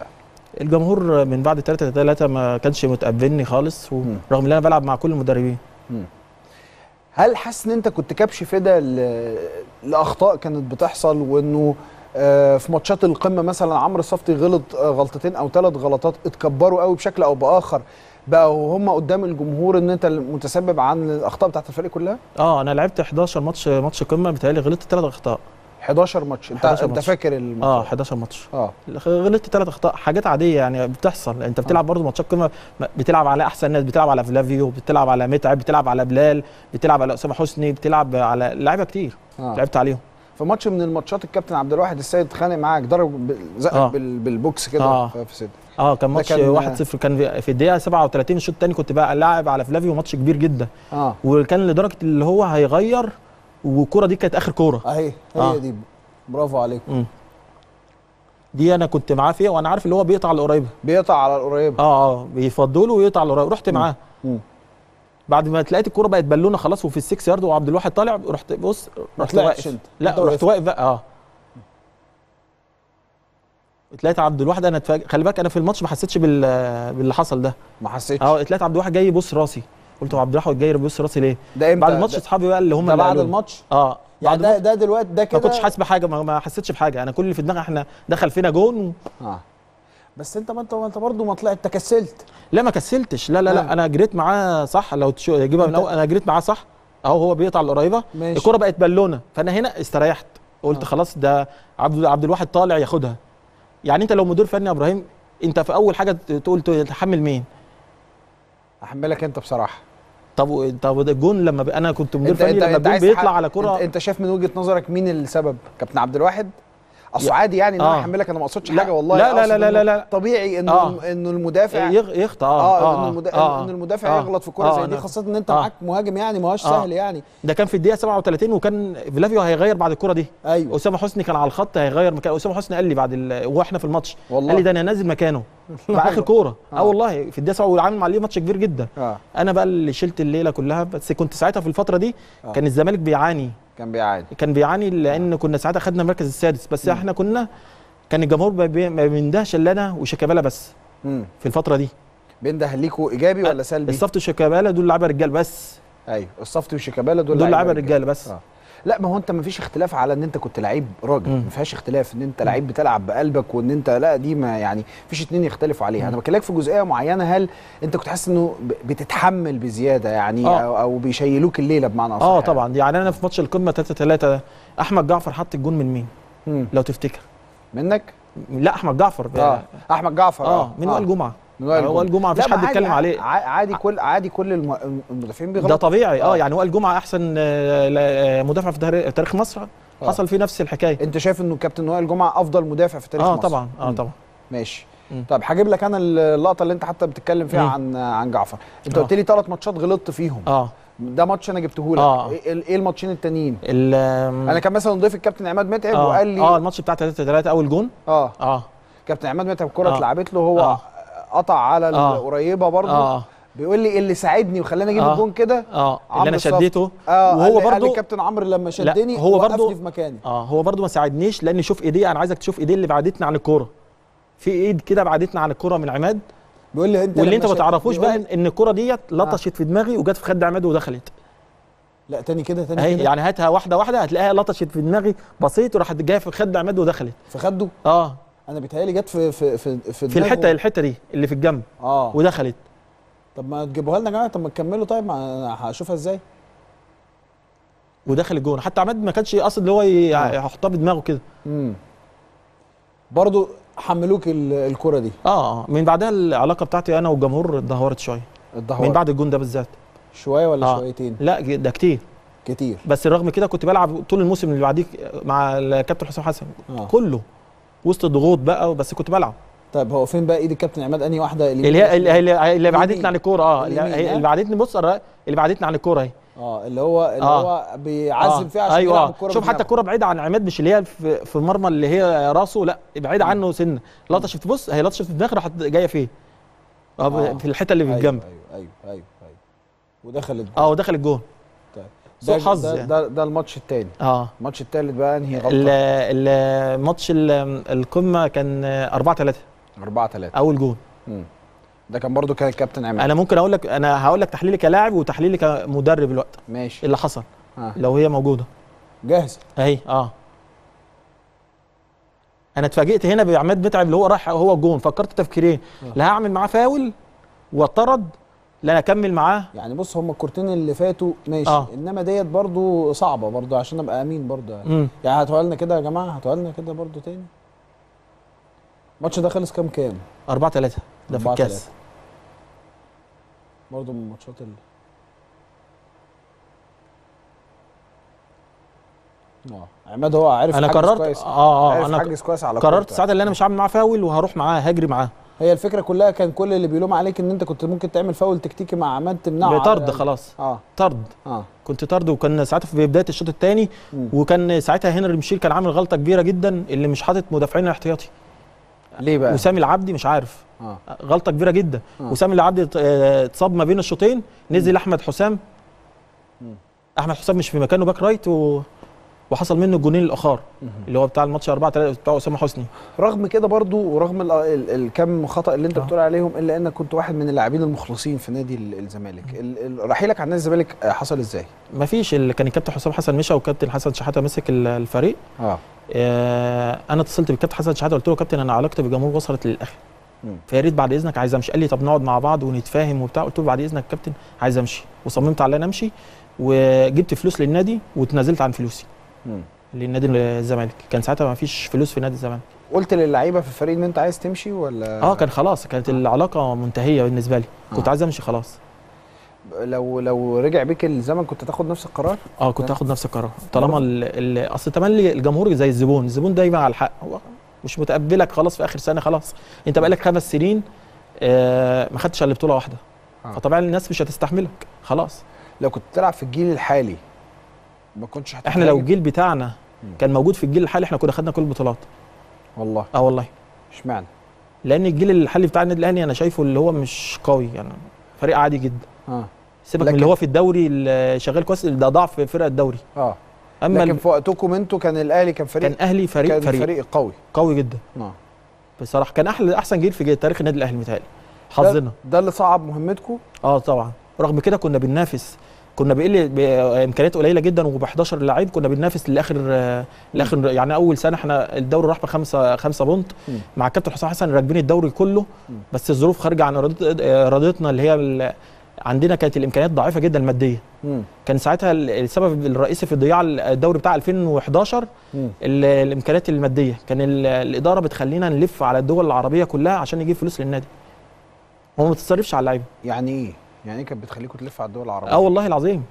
الجمهور من بعد 3 3 ما كانش متقبلني خالص ورغم ان انا بلعب مع كل المدربين مم. هل حاسس ان انت كنت كبش فدا ل- لاخطاء كانت بتحصل وانه آه، في ماتشات القمه مثلا عمرو الصفتي غلط آه، غلطتين او ثلاث غلطات اتكبروا قوي بشكل او باخر بقوا هم قدام الجمهور ان انت المتسبب عن الاخطاء بتاعت الفريق كلها اه انا لعبت 11 ماتش ماتش قمه بيتهيألي غلطت ثلاث اخطاء 11 ماتش انت 11 انت ماتش. فاكر الماتش اه 11 ماتش اه غلطت ثلاث اخطاء حاجات عاديه يعني بتحصل انت بتلعب برضه ماتشات قمه م- بتلعب على احسن ناس بتلعب على فلافيو بتلعب على متعب بتلعب على بلال بتلعب على اسامه حسني بتلعب على لعيبه كتير آه. لعبت عليهم في ماتش من الماتشات الكابتن عبد الواحد السيد اتخانق معاك ضرب ب- زقك آه. بال- بالبوكس كده آه. في في صدرك اه كان ده ماتش كان- 1-0 كان في- في الدقيقه 37 الشوط الثاني كنت بقى لاعب على فلافيو ماتش كبير جدا اه وكان لدرجه اللي هو هيغير والكره دي كانت اخر كوره اهي هي آه. دي برافو عليك مم. دي انا كنت معاه فيها وانا عارف اللي هو بيقطع القريبه بيقطع على القريب اه اه بيفضله ويقطع القريبه رحت معاه مم. بعد ما تلاقيت الكوره بقت بالونه خلاص وفي السكس يارد وعبد الواحد طالع رحت بص رحت طلعتش واقف انت. لا انت رحت وقفت. واقف بقى اه تلاقيت عبد الواحد انا اتفاجئ خلي بالك انا في الماتش ما حسيتش بال باللي حصل ده ما حسيتش اه تلاقيت عبد الواحد جاي يبص راسي قلت هو عبد الواحد جاي يبص راسي ليه ده امتى بعد الماتش ده- اصحابي بقى اللي هم ده اللي بعد قالوا لي. الماتش اه يعني بعد ده الماتش ده دلوقتي ده كده ما كنتش حاسس بحاجه ما, ما حسيتش بحاجه انا كل اللي في دماغي احنا دخل فينا جون و... اه بس انت ما انت ما انت برضه ما طلعت تكسلت لا ما كسلتش لا لا لا آه. انا جريت معاه صح لو تشو- تجيبها من انت- اول انا جريت معاه صح اهو هو بيقطع القريبه ماشي. الكره بقت بالونه فانا هنا استريحت قلت آه. خلاص ده عبد عبد الواحد طالع ياخدها يعني انت لو مدير فني يا ابراهيم انت في اول حاجه تقول تحمل مين احملك انت بصراحه طب و- طب ده الجون لما ب... انا كنت مدير انت فني انت لما انت الجون عايز بيطلع تح- على كره انت, انت شايف من وجهه نظرك مين السبب كابتن عبد الواحد اصل يا- عادي يعني ان انا آه. احملك انا ما اقصدش لا، حاجه والله لا، لا، أقصد لا، لا، إنه لا، لا. طبيعي انه آه. انه المدافع يغ... يخطأ اه, اه, انه المدا... آه. ان المدافع آه. يغلط في كوره آه. زي دي أنا- خاصه ان انت آه. معاك مهاجم يعني ما هوش آه. سهل يعني ده كان في الدقيقه 37 وكان فلافيو هيغير بعد الكره دي ايوه اسامه حسني كان على الخط هيغير مكان اسامه حسني قال لي بعد ال... واحنا في الماتش والله. قال لي ده انا نازل مكانه مع اخر كوره اه والله في الدقيقه 7 وعامل عليه ماتش كبير جدا اه انا بقى اللي شلت الليله كلها بس كنت ساعتها في الفتره دي آه. كان الزمالك بيعاني كان بيعاني كان بيعاني لان كنا ساعتها خدنا المركز السادس بس احنا كنا كان الجمهور ما بي- ما بيندهش الا انا وشيكابالا بس امم في الفتره دي بينده ليكوا ايجابي ولا سلبي الصفت وشيكابالا دول لعيبه رجال بس ايوه الصفتي وشيكابالا دول دول لعيبه رجالة. رجاله بس آه. لا ما هو انت ما فيش اختلاف على ان انت كنت لعيب راجل مم. ما فيهاش اختلاف ان انت لعيب بتلعب بقلبك وان انت لا دي ما يعني فيش اتنين يختلفوا عليها انا بكلمك في جزئيه معينه هل انت كنت حاسس انه ب- بتتحمل بزياده يعني آه. أو, او بيشيلوك الليله بمعنى اصح اه يعني. طبعا يعني انا في ماتش القمه 3 3 احمد جعفر حط الجون من مين مم. لو تفتكر منك لا احمد جعفر اه احمد جعفر اه من وائل جمعه من وائل آه، وائل جمعه مفيش لا، ما حد عادي- يتكلم عليه ع- عادي كل عادي كل الم- المدافعين بيغلطوا ده طبيعي اه آه. يعني وائل جمعه احسن آه، لا- مدافع في تاريخ- تاريخ مصر آه. حصل فيه نفس الحكايه انت شايف انه كابتن وائل جمعه افضل مدافع في تاريخ اه مصر طبعا اه مم. طبعا ماشي مم. طب هجيب لك انا اللقطه اللي انت حتى بتتكلم فيها مم. عن عن جعفر انت آه. قلت لي ثلاث ماتشات غلطت فيهم اه ده ماتش انا جبته لك آه. ايه ايه الماتشين التانيين ال انا كان مثلا ضيف الكابتن عماد متعب آه. وقال لي اه الماتش بتاع 3 3 اول جون اه اه كابتن عماد متعب الكره آه. اتلعبت له هو آه. قطع على آه. القريبه برضه اه بيقول لي اللي ساعدني وخلاني اجيب آه. الجون كده اه عمرو اللي انا الصف. شديته اه وهو قال لي- قال لي برضو الكابتن عمرو لما شدني هو وقفني برضو في مكاني اه هو برضو ما ساعدنيش لان شوف ايديه انا عايزك تشوف ايديه اللي بعدتنا عن الكوره في ايد كده بعدتنا عن الكوره من عماد بيقول لي انت واللي لما انت ما شد- تعرفوش بيقول بقى لي- ان الكوره ديت لطشت في دماغي وجت في خد عماد ودخلت لا تاني كده تاني اهي كده يعني هاتها واحده واحده هتلاقيها لطشت في دماغي بسيط وراحت جايه في خد عماد ودخلت في خده اه انا بيتهيألي جت في في في في, في دماغه. الحته الحته دي اللي في الجنب اه ودخلت طب ما تجيبوها لنا يا جماعه طب ما تكملوا طيب ما أنا هشوفها ازاي ودخل الجون حتى عماد ما كانش قاصد اللي هو ي- يحطها بدماغه كده امم برضو حملوك ال- الكره دي اه اه من بعدها العلاقه بتاعتي انا والجمهور اتدهورت شويه الدهور من بعد الجون ده بالذات شويه ولا آه. شويتين لا ج- ده كتير كتير بس رغم كده كنت بلعب طول الموسم اللي بعديه مع الكابتن حسام حسن آه. كله وسط الضغوط بقى بس كنت بلعب طيب هو فين بقى ايد الكابتن عماد انهي واحده اللي هي اللي, اللي, اللي بعدتني اليمين. عن الكوره اه اللي, اليمين، هي- آه. اللي بعدتني بص أنا- اللي بعدتني عن الكوره اهي اه اللي هو اللي آه. هو بيعزم آه. فيها عشان ايوه يلعب آه. الكره شوف حتى بدماغه. الكوره بعيده عن عماد مش اللي هي في, في مرمى اللي هي راسه لا بعيده عنه سنه لطشت بص هي لطشت في دماغي راحت جايه فين اه آه. في الحته اللي في أيوة، الجنب ايوه ايوه ايوه ايوه ودخلت اه ودخل الجون طيب سوء ده- حظ ده, يعني. ده, ده الماتش الثاني اه الماتش الثالث بقى انهي ال- غلطه الماتش ال- القمه كان 4 3 4 3 اول جون مم. ده كان برضو كان الكابتن عماد انا ممكن اقول لك انا هقول لك تحليلي كلاعب وتحليلي كمدرب الوقت ماشي اللي حصل آه. لو هي موجوده جاهز اهي اه انا اتفاجئت هنا بعماد متعب اللي هو راح هو الجون فكرت تفكيرين لا هعمل معاه فاول واتطرد لا انا اكمل معاه يعني بص هم الكورتين اللي فاتوا ماشي آه. انما ديت برضو صعبه برضو عشان ابقى امين برضو يعني, مم. يعني هاتوها لنا كده يا جماعه هاتوها لنا كده برضو تاني الماتش ده خلص كام كام 4 3 ده في 4 الكاس 3. برضو من الماتشات اللي اه عماد هو عارف انا حاجز قررت كويس اه اه عارف انا حاجز كويس على قررت كورته. ساعتها اللي انا مش هعمل معاه فاول وهروح معاه هجري معاه هي الفكره كلها كان كل اللي بيلوم عليك ان انت كنت ممكن تعمل فاول تكتيكي مع عماد تمنعه بطرد على- خلاص اه طرد اه كنت طرد وكان ساعتها في بدايه الشوط الثاني مم. وكان ساعتها هنري مشير كان عامل غلطه كبيره جدا اللي مش حاطط مدافعين الاحتياطي ليه بقى؟ وسامي العبدي مش عارف اه غلطه كبيره جدا آه. وسامي العبدي ات- اه، اتصاب ما بين الشوطين نزل احمد حسام مم. احمد حسام مش في مكانه باك رايت و... وحصل منه الجونين الاخر اللي هو بتاع الماتش 4 3 بتاع اسامه حسني رغم كده برضو ورغم ال- ال- الكم خطا اللي انت بتقول عليهم الا انك كنت واحد من اللاعبين المخلصين في نادي ال- الزمالك ال- ال- رحيلك عن نادي الزمالك آه، حصل ازاي ما فيش اللي كان الكابتن حسام حسن مشى والكابتن حسن شحاته مسك ال- الفريق اه آه انا اتصلت بالكابتن حسن شحاته قلت له كابتن انا علاقتي بالجمهور وصلت للاخر مم. فيا ريت بعد اذنك عايز امشي قال لي طب نقعد مع بعض ونتفاهم وبتاع قلت له بعد اذنك كابتن عايز امشي وصممت على ان انا امشي وجبت فلوس للنادي واتنازلت عن فلوسي مم. للنادي الزمالك كان ساعتها ما فيش فلوس في نادي الزمالك قلت للعيبه في الفريق ان انت عايز تمشي ولا اه كان خلاص كانت العلاقه منتهيه بالنسبه لي كنت آه. عايز امشي خلاص لو لو رجع بيك الزمن كنت تاخد نفس القرار اه كنت هاخد نفس القرار طالما ال- ال- اصل تملي الجمهور زي الزبون الزبون دايما على الحق هو مش متقبلك خلاص في اخر سنه خلاص انت بقالك خمس سنين آه ما خدتش الا بطوله واحده آه. فطبعا الناس مش هتستحملك خلاص لو كنت بتلعب في الجيل الحالي ما كنتش هتحتاج احنا لو الجيل بتاعنا كان موجود في الجيل الحالي احنا كنا خدنا كل البطولات والله اه والله اشمعنى لان الجيل الحالي بتاع النادي الاهلي انا شايفه اللي هو مش قوي يعني فريق عادي جدا اه سيبك من لكن- اللي هو في الدوري اللي شغال كويس ده ضعف فرق الدوري اه اما لكن ال- في وقتكم انتوا كان الاهلي كان فريق كان اهلي فريق كان فريق, فريق قوي قوي جدا اه بصراحه كان احلى احسن جيل في جيل تاريخ النادي الاهلي متهيألي حظنا ده, ده اللي صعب مهمتكم اه طبعا رغم كده كنا بننافس كنا بقل بامكانيات قليله جدا وب 11 لعيب كنا بننافس لاخر آه، لاخر يعني اول سنه احنا الدوري راح بخمسه خمسه بونت مم. مع الكابتن حسام حسن راكبين الدوري كله بس الظروف خارجه عن إرادت- ارادتنا اللي هي ال- عندنا كانت الامكانيات ضعيفه جدا الماديه مم. كان ساعتها ال- السبب الرئيسي في ضياع الدوري بتاع 2011 مم. ال- الامكانيات الماديه كان ال- الاداره بتخلينا نلف على الدول العربيه كلها عشان نجيب فلوس للنادي هو ما بتصرفش على اللعيبه يعني ايه يعني ايه كانت بتخليكم تلف على الدول العربيه اه والله العظيم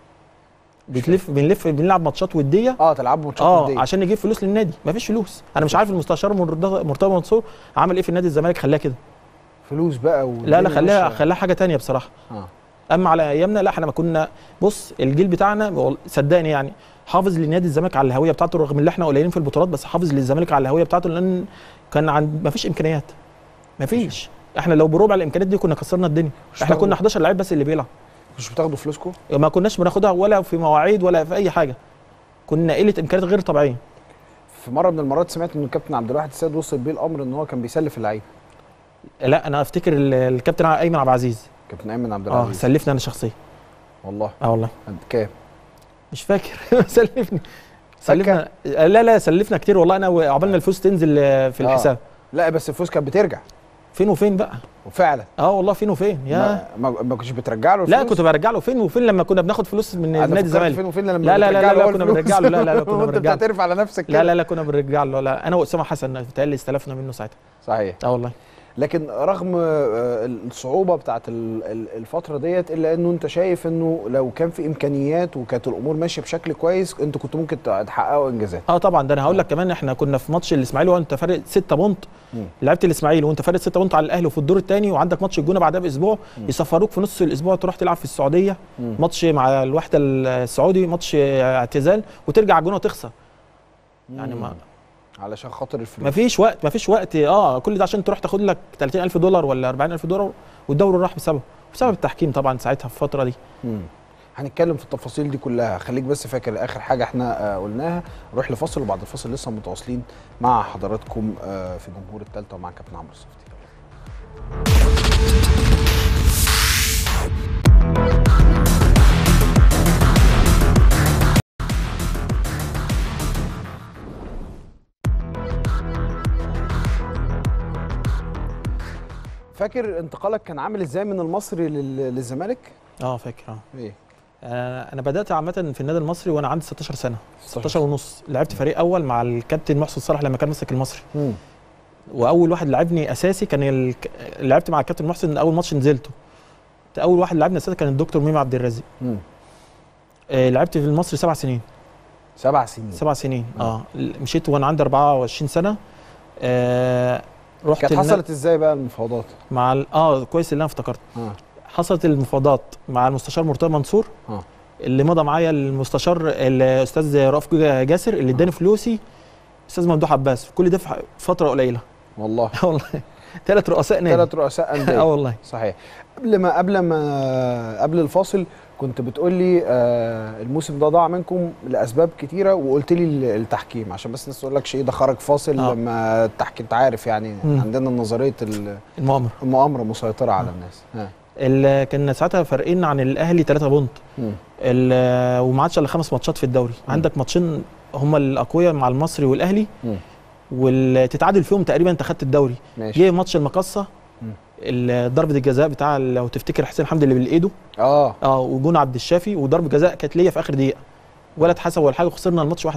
بتلف بنلف بنلعب ماتشات وديه اه تلعبوا ماتشات اه ودية. عشان نجيب فلوس للنادي مفيش فلوس انا مش عارف المستشار مرتضى مرتضى منصور عمل ايه في النادي الزمالك خلاها كده فلوس بقى لا والدنيا لا خلاها ماشية. خلاها حاجه تانية بصراحه اه اما على ايامنا لا احنا ما كنا بص الجيل بتاعنا وال- صدقني يعني حافظ لنادي الزمالك على الهويه بتاعته رغم ان احنا قليلين في البطولات بس حافظ للزمالك على الهويه بتاعته لان كان عند ما فيش امكانيات ما فيش احنا لو بربع الامكانيات دي كنا كسرنا الدنيا احنا تاخدوا- كنا 11 لعيب بس اللي بيلعب مش بتاخدوا فلوسكم ما كناش بناخدها ولا في مواعيد ولا في اي حاجه كنا قله امكانيات غير طبيعيه في مره من المرات سمعت ان الكابتن عبد الواحد السيد وصل بيه الامر ان هو كان بيسلف اللعيبه لا انا افتكر ال- الكابتن ايمن عبد العزيز كابتن ايمن عبد اه العزيز سلفني انا شخصيا والله اه والله قد كام مش فاكر سلفني سلفنا لا لا سلفنا كتير والله انا وعقبال ما الفلوس تنزل آه، في آه. الحساب لا بس الفلوس كانت بترجع فين وفين بقى وفعلا اه والله فين وفين يا ما, ما, ما كنتش بترجع له لا الفلوس؟ كنت برجع له فين وفين لما كنا بناخد فلوس من أنا نادي فكرت الزمالك فين وفين لما لا لا لا بترجع لا, له لا هو كنا الفلوس؟ بنرجع له لا لا لا كنا وأنت بنرجع له بتعترف على نفسك لا كده. لا لا كنا بنرجع له لا انا واسامه حسن بيتهيألي استلفنا منه ساعتها صحيح اه والله لكن رغم آه، الصعوبه بتاعت ال- ال- الفتره ديت الا انه انت شايف انه لو كان في امكانيات وكانت الامور ماشيه بشكل كويس انتوا كنتوا ممكن تحققوا انجازات اه طبعا ده انا هقول لك كمان احنا كنا في ماتش الاسماعيلي وانت فارق 6 بونت مم. لعبت الاسماعيلي وانت فارق 6 بونت على الاهلي وفي الدور الثاني وعندك ماتش الجونه بعدها باسبوع يسفروك في نص الاسبوع تروح تلعب في السعوديه مم. ماتش مع الوحده السعودي ماتش اعتزال وترجع الجونه وتخسر يعني ما علشان خاطر الفلوس مفيش وقت مفيش وقت اه كل ده عشان تروح تاخد لك 30000 دولار ولا 40000 دولار والدوري راح بسببه بسبب التحكيم طبعا ساعتها في الفتره دي مم. هنتكلم في التفاصيل دي كلها خليك بس فاكر اخر حاجه احنا آه، قلناها نروح لفاصل وبعد الفاصل لسه متواصلين مع حضراتكم آه، في جمهور الثالثه ومع كابتن عمرو الصفتي فاكر انتقالك كان عامل ازاي من المصري لل- للزمالك؟ اه فاكر اه ايه آه، انا بدات عامه في النادي المصري وانا عندي 16 سنه 16 ونص لعبت فريق اول مع الكابتن محسن صلاح لما كان ماسك المصري مم. واول واحد لعبني اساسي كان ال... لعبت مع الكابتن محسن اول ماتش نزلته اول واحد لعبني اساسي كان الدكتور ميمي عبد الرازق مم. آه لعبت في المصري سبع سنين سبع سنين سبع سنين اه مشيت وانا عندي 24 سنه آه رحت كانت النا- حصلت ازاي بقى المفاوضات؟ مع ال... اه كويس اللي انا افتكرت اه حصلت المفاوضات مع المستشار مرتضى منصور اه اللي مضى معايا المستشار الاستاذ رؤوف جاسر اللي اداني فلوسي استاذ ممدوح عباس كل ده في فتره قليله والله والله ثلاث رؤساء نادي ثلاث رؤساء انديه اه والله صحيح قبل ما قبل ما قبل الفاصل كنت بتقول لي آه الموسم ده ضاع منكم لاسباب كتيره وقلت لي ال- التحكيم عشان بس الناس تقول لك ايه ده خرج فاصل آه. لما التحكيم انت عارف يعني مم. عندنا نظريه ال- المؤامره المؤامره مسيطره على الناس ها. ال- كان ساعتها فارقين عن الاهلي 3 بونت مم. ال- وما عادش الا خمس ماتشات في الدوري عندك ماتشين هما الاقوياء مع المصري والاهلي مم. وتتعادل فيهم تقريبا انت خدت الدوري ماشي. جه ماتش المقصه مم. ال- ضربه الجزاء بتاع لو تفتكر حسين حمدي اللي بالايده اه اه وجون عبد الشافي وضربه جزاء كانت ليا في اخر دقيقه ولا اتحسب ولا حاجه خسرنا الماتش 1-0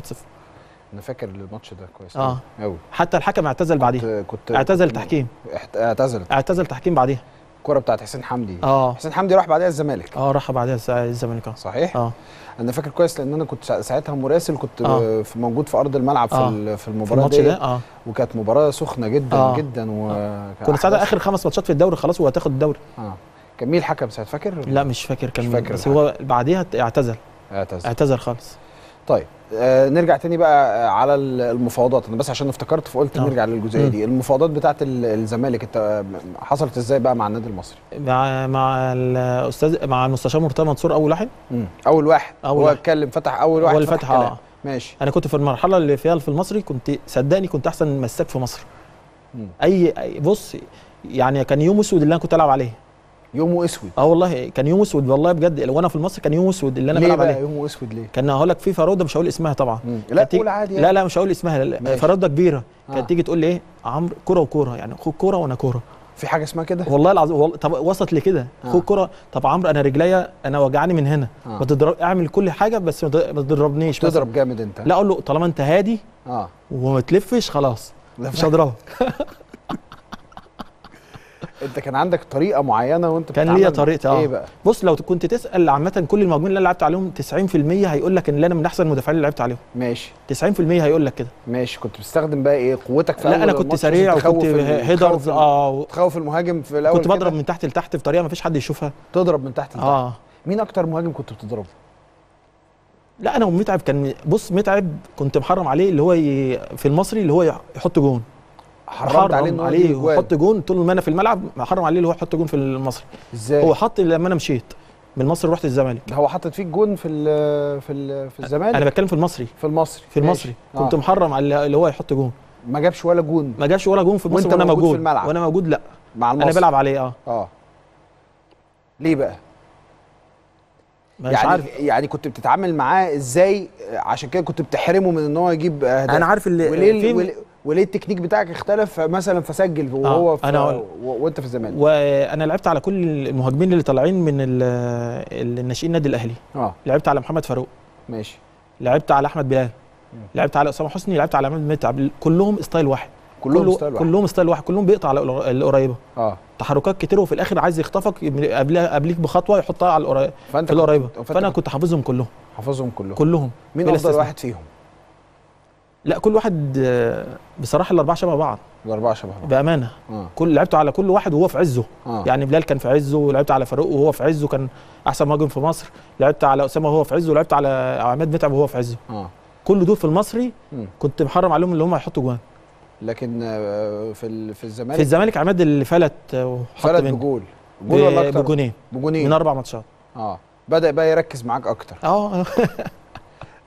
انا فاكر الماتش ده كويس اه قوي حتى الحكم اعتزل بعديها كنت اعتزل كنت- تحكيم احت- اعتزل اعتزل تحكيم بعديها الكره بتاعت حسين حمدي اه حسين حمدي راح بعدها الزمالك اه راح بعدها الز- الزمالك اه صحيح اه انا فاكر كويس لان انا كنت سا- ساعتها مراسل كنت آه. في موجود في ارض الملعب في آه. ال- في في المباراه الماتش دي ده اه وكانت مباراه سخنه جدا آه. جدا و كنا ساعتها اخر خمس ماتشات في الدوري خلاص وهتاخد الدوري اه كان مين الحكم ساعتها فاكر لا مش فاكر كان مش مين، فاكر بس الحكم. هو بعديها اعتزل اعتزل اعتزل خالص طيب آه نرجع تاني بقى آه، على ال- المفاوضات انا بس عشان افتكرت فقلت آه. نرجع للجزئيه مم. دي المفاوضات بتاعت ال- الزمالك انت آه، حصلت ازاي بقى مع النادي المصري مع مع الاستاذ مع المستشار مرتضى منصور اول واحد مم. اول واحد أول هو واحد. اتكلم فتح اول واحد هو اللي فتح فتح كلام. اه ماشي انا كنت في المرحله اللي فيها في المصري كنت صدقني كنت احسن مساك في مصر مم. اي أي- بص يعني كان يوم اسود اللي انا كنت العب عليه يومه اسود اه والله كان يوم اسود والله بجد وانا في المصري كان يوم اسود اللي انا ليه بلعب بقى عليه يومه اسود ليه كان هقول لك في فراوده مش هقول اسمها طبعا مم. لا كانت تيجي- قول عادي يعني. لا لا مش هقول اسمها لا، ماشي. فراوده كبيره آه. كانت تيجي تقول لي ايه عمرو كوره وكوره يعني خد كوره وانا كوره في حاجه اسمها كده والله العظيم والله طب وصلت لكده آه. خد كوره طب عمرو انا رجليا انا وجعاني من هنا آه. ما تضرب اعمل كل حاجه بس ما تض- ما تضربنيش مثلاً. تضرب جامد انت لا اقول له طالما انت هادي اه وما تلفش خلاص لا مش هضربك انت كان عندك طريقه معينه وانت كان بتتعامل ليا مع- طريقتي اه ايه بقى بص لو كنت تسال عامه كل المهاجمين اللي انا لعبت عليهم 90% هيقول لك ان انا من احسن المدافعين اللي لعبت عليهم ماشي 90% هيقول لك كده ماشي كنت بتستخدم بقى ايه قوتك في لا أول انا كنت الماتش سريع عشان وكنت تخوف ال- هيدرز تخوف ال- اه تخوف المهاجم في الاول كنت بضرب كده؟ من تحت لتحت بطريقه ما فيش حد يشوفها تضرب من تحت لتحت اه مين اكتر مهاجم كنت بتضربه لا انا ومتعب كان بص متعب كنت محرم عليه اللي هو ي... في المصري اللي هو يحط جون حرمت عليه ان هو يجيب عليه جوان. ويحط جون طول ما انا في الملعب محرم عليه اللي هو يحط جون في المصري ازاي هو حط لما انا مشيت من المصري رحت الزمالك ده هو حاطط فيك جون في ال في ال في الزمالك انا بتكلم في المصري في المصري في المصري ماشي. كنت آه. محرم على اللي هو يحط جون ما جابش ولا جون ما جاش ولا جون في المصري وانت وانا موجود موجود في الملعب. وانا موجود لا مع انا المصري بلعب عليه اه اه ليه بقى مش يعني عارف يعني كنت بتتعامل معاه ازاي عشان كده كنت بتحرمه من ان هو يجيب اهداف انا عارف اللي وليه في- وليه, وليه التكنيك بتاعك اختلف مثلا فسجل وهو في أنا هقول. و- وانت في الزمالك وانا لعبت على كل المهاجمين اللي طالعين من ال- الناشئين النادي الاهلي اه لعبت على محمد فاروق ماشي لعبت على احمد بلال لعبت على اسامه حسني لعبت على عماد متعب كلهم ستايل واحد كلهم كله- ستايل واحد. كلهم ستايل واحد كلهم بيقطع على القر- القريبه اه تحركات كتير وفي الاخر عايز يخطفك يبني- قبلها قبليك بخطوه يحطها على القريبه فانت في القريبه كنت- فأنت فانا كنت- كنت حافظهم كلهم حافظهم كلهم كلهم مين بلا افضل استثناء. واحد فيهم لا كل واحد آه، بصراحه الاربعه شبه بعض الاربعه شبه بعض بامانه اه كل لعبت على كل واحد وهو في عزه آه. يعني بلال كان في عزه ولعبت على فاروق وهو في عزه كان احسن مهاجم في مصر لعبت على اسامه وهو في عزه ولعبت على عماد متعب وهو في عزه اه كل دول في المصري مم. كنت محرم عليهم اللي هم يحطوا جوان لكن آه، في ال- في الزمالك في الزمالك عماد اللي فلت آه، وحط فلت منه بجول جول ولا اكتر بجونين بجونين من اربع ماتشات اه بدا بقى يركز معاك اكتر اه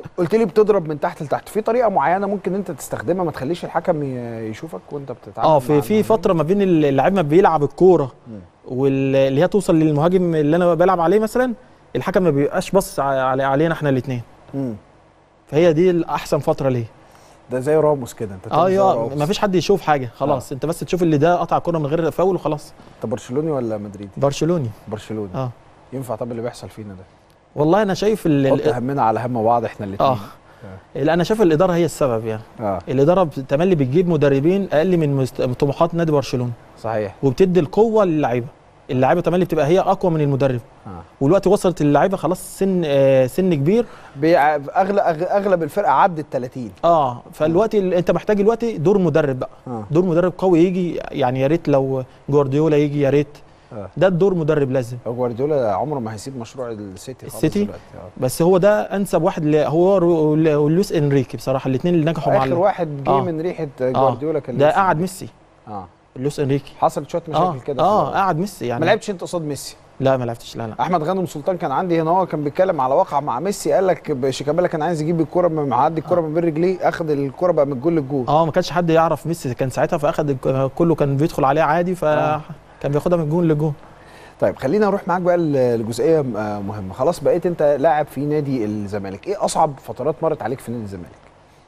قلت لي بتضرب من تحت لتحت في طريقه معينه ممكن انت تستخدمها ما تخليش الحكم ي- يشوفك وانت بتتعامل اه مع في في فتره ما بين اللاعب ما بيلعب الكوره واللي هي توصل للمهاجم اللي انا بلعب عليه مثلا الحكم ما بيبقاش باصص على علينا احنا الاثنين مم. فهي دي الاحسن فتره ليه ده زي راموس كده انت اه بتعمل زي يا راموس. ما فيش حد يشوف حاجه خلاص انت بس تشوف اللي ده قطع الكوره من غير فاول وخلاص انت برشلوني ولا مدريدي برشلوني برشلوني اه ينفع طب اللي بيحصل فينا ده والله انا شايف ال- حط ال- همنا على هم بعض احنا الاثنين اه لا انا شايف الاداره هي السبب يعني اه الاداره تملي بتجيب مدربين اقل من مست- طموحات نادي برشلونه صحيح وبتدي القوه للعيبه اللعيبه تملي بتبقى هي اقوى من المدرب آه. والوقت وصلت اللعيبه خلاص سن آه سن كبير بيع- اغلب أغ- اغلب الفرقه عدت 30 اه فالوقت ال- انت محتاج الوقت دور مدرب بقى آه. دور مدرب قوي يجي يعني يا ريت لو جوارديولا يجي يا ريت آه. ده الدور مدرب لازم هو جوارديولا عمره ما هيسيب مشروع السيتي خالص السيتي دلوقتي. آه. بس هو ده انسب واحد ل- هو رو- ولويس انريكي بصراحه الاثنين اللي نجحوا مع اخر ال- واحد جه آه. من ريحه جوارديولا كان ده لسه. قعد ميسي اه لويس انريكي حصلت شويه مشاكل اه كده في اه الأول. قعد ميسي يعني ما لعبتش انت قصاد ميسي لا ما لعبتش لا لا احمد غانم سلطان كان عندي هنا هو كان بيتكلم على واقع مع ميسي قال لك شيكابالا كان عايز يجيب الكره من معدي الكره من بين رجليه اخذ الكره بقى من الجول للجول اه ما كانش حد يعرف ميسي كان ساعتها فاخد الك- كله كان بيدخل عليه عادي فكان بياخدها من جون لجون طيب خلينا نروح معاك بقى ل- لجزئيه آه، مهمه خلاص بقيت انت لاعب في نادي الزمالك ايه اصعب فترات مرت عليك في نادي الزمالك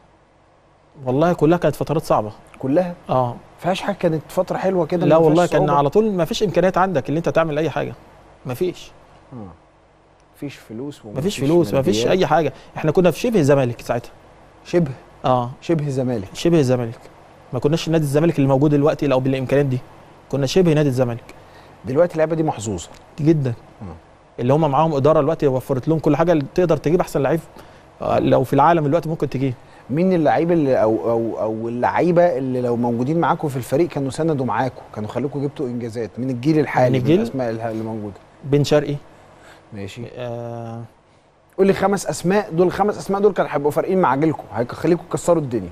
والله كلها كانت فترات صعبه كلها اه فيهاش حاجه كانت فتره حلوه كده لا ما فيهاش والله كان صعوبة؟ على طول ما فيش امكانيات عندك اللي انت تعمل اي حاجه ما فيش آه. مفيش فلوس ما فيش فلوس ما فيش ماديات. اي حاجه احنا كنا في شبه زمالك ساعتها شبه اه شبه زمالك شبه الزمالك ما كناش نادي الزمالك اللي موجود دلوقتي او بالامكانيات دي كنا شبه نادي الزمالك دلوقتي اللعبه دي محظوظه جدا اللي هم معاهم اداره دلوقتي وفرت لهم كل حاجه اللي تقدر تجيب احسن لعيب آه، لو في العالم دلوقتي ممكن تجيب مين اللعيب اللي او او او اللعيبه اللي لو موجودين معاكم في الفريق كانوا سندوا معاكم كانوا خلوكم جبتوا انجازات من الجيل الحالي من الجيل؟ الاسماء اللي اللي موجوده بن شرقي ماشي آه قول لي خمس اسماء دول خمس اسماء دول كانوا هيبقوا فارقين مع جيلكم هيخليكم تكسروا الدنيا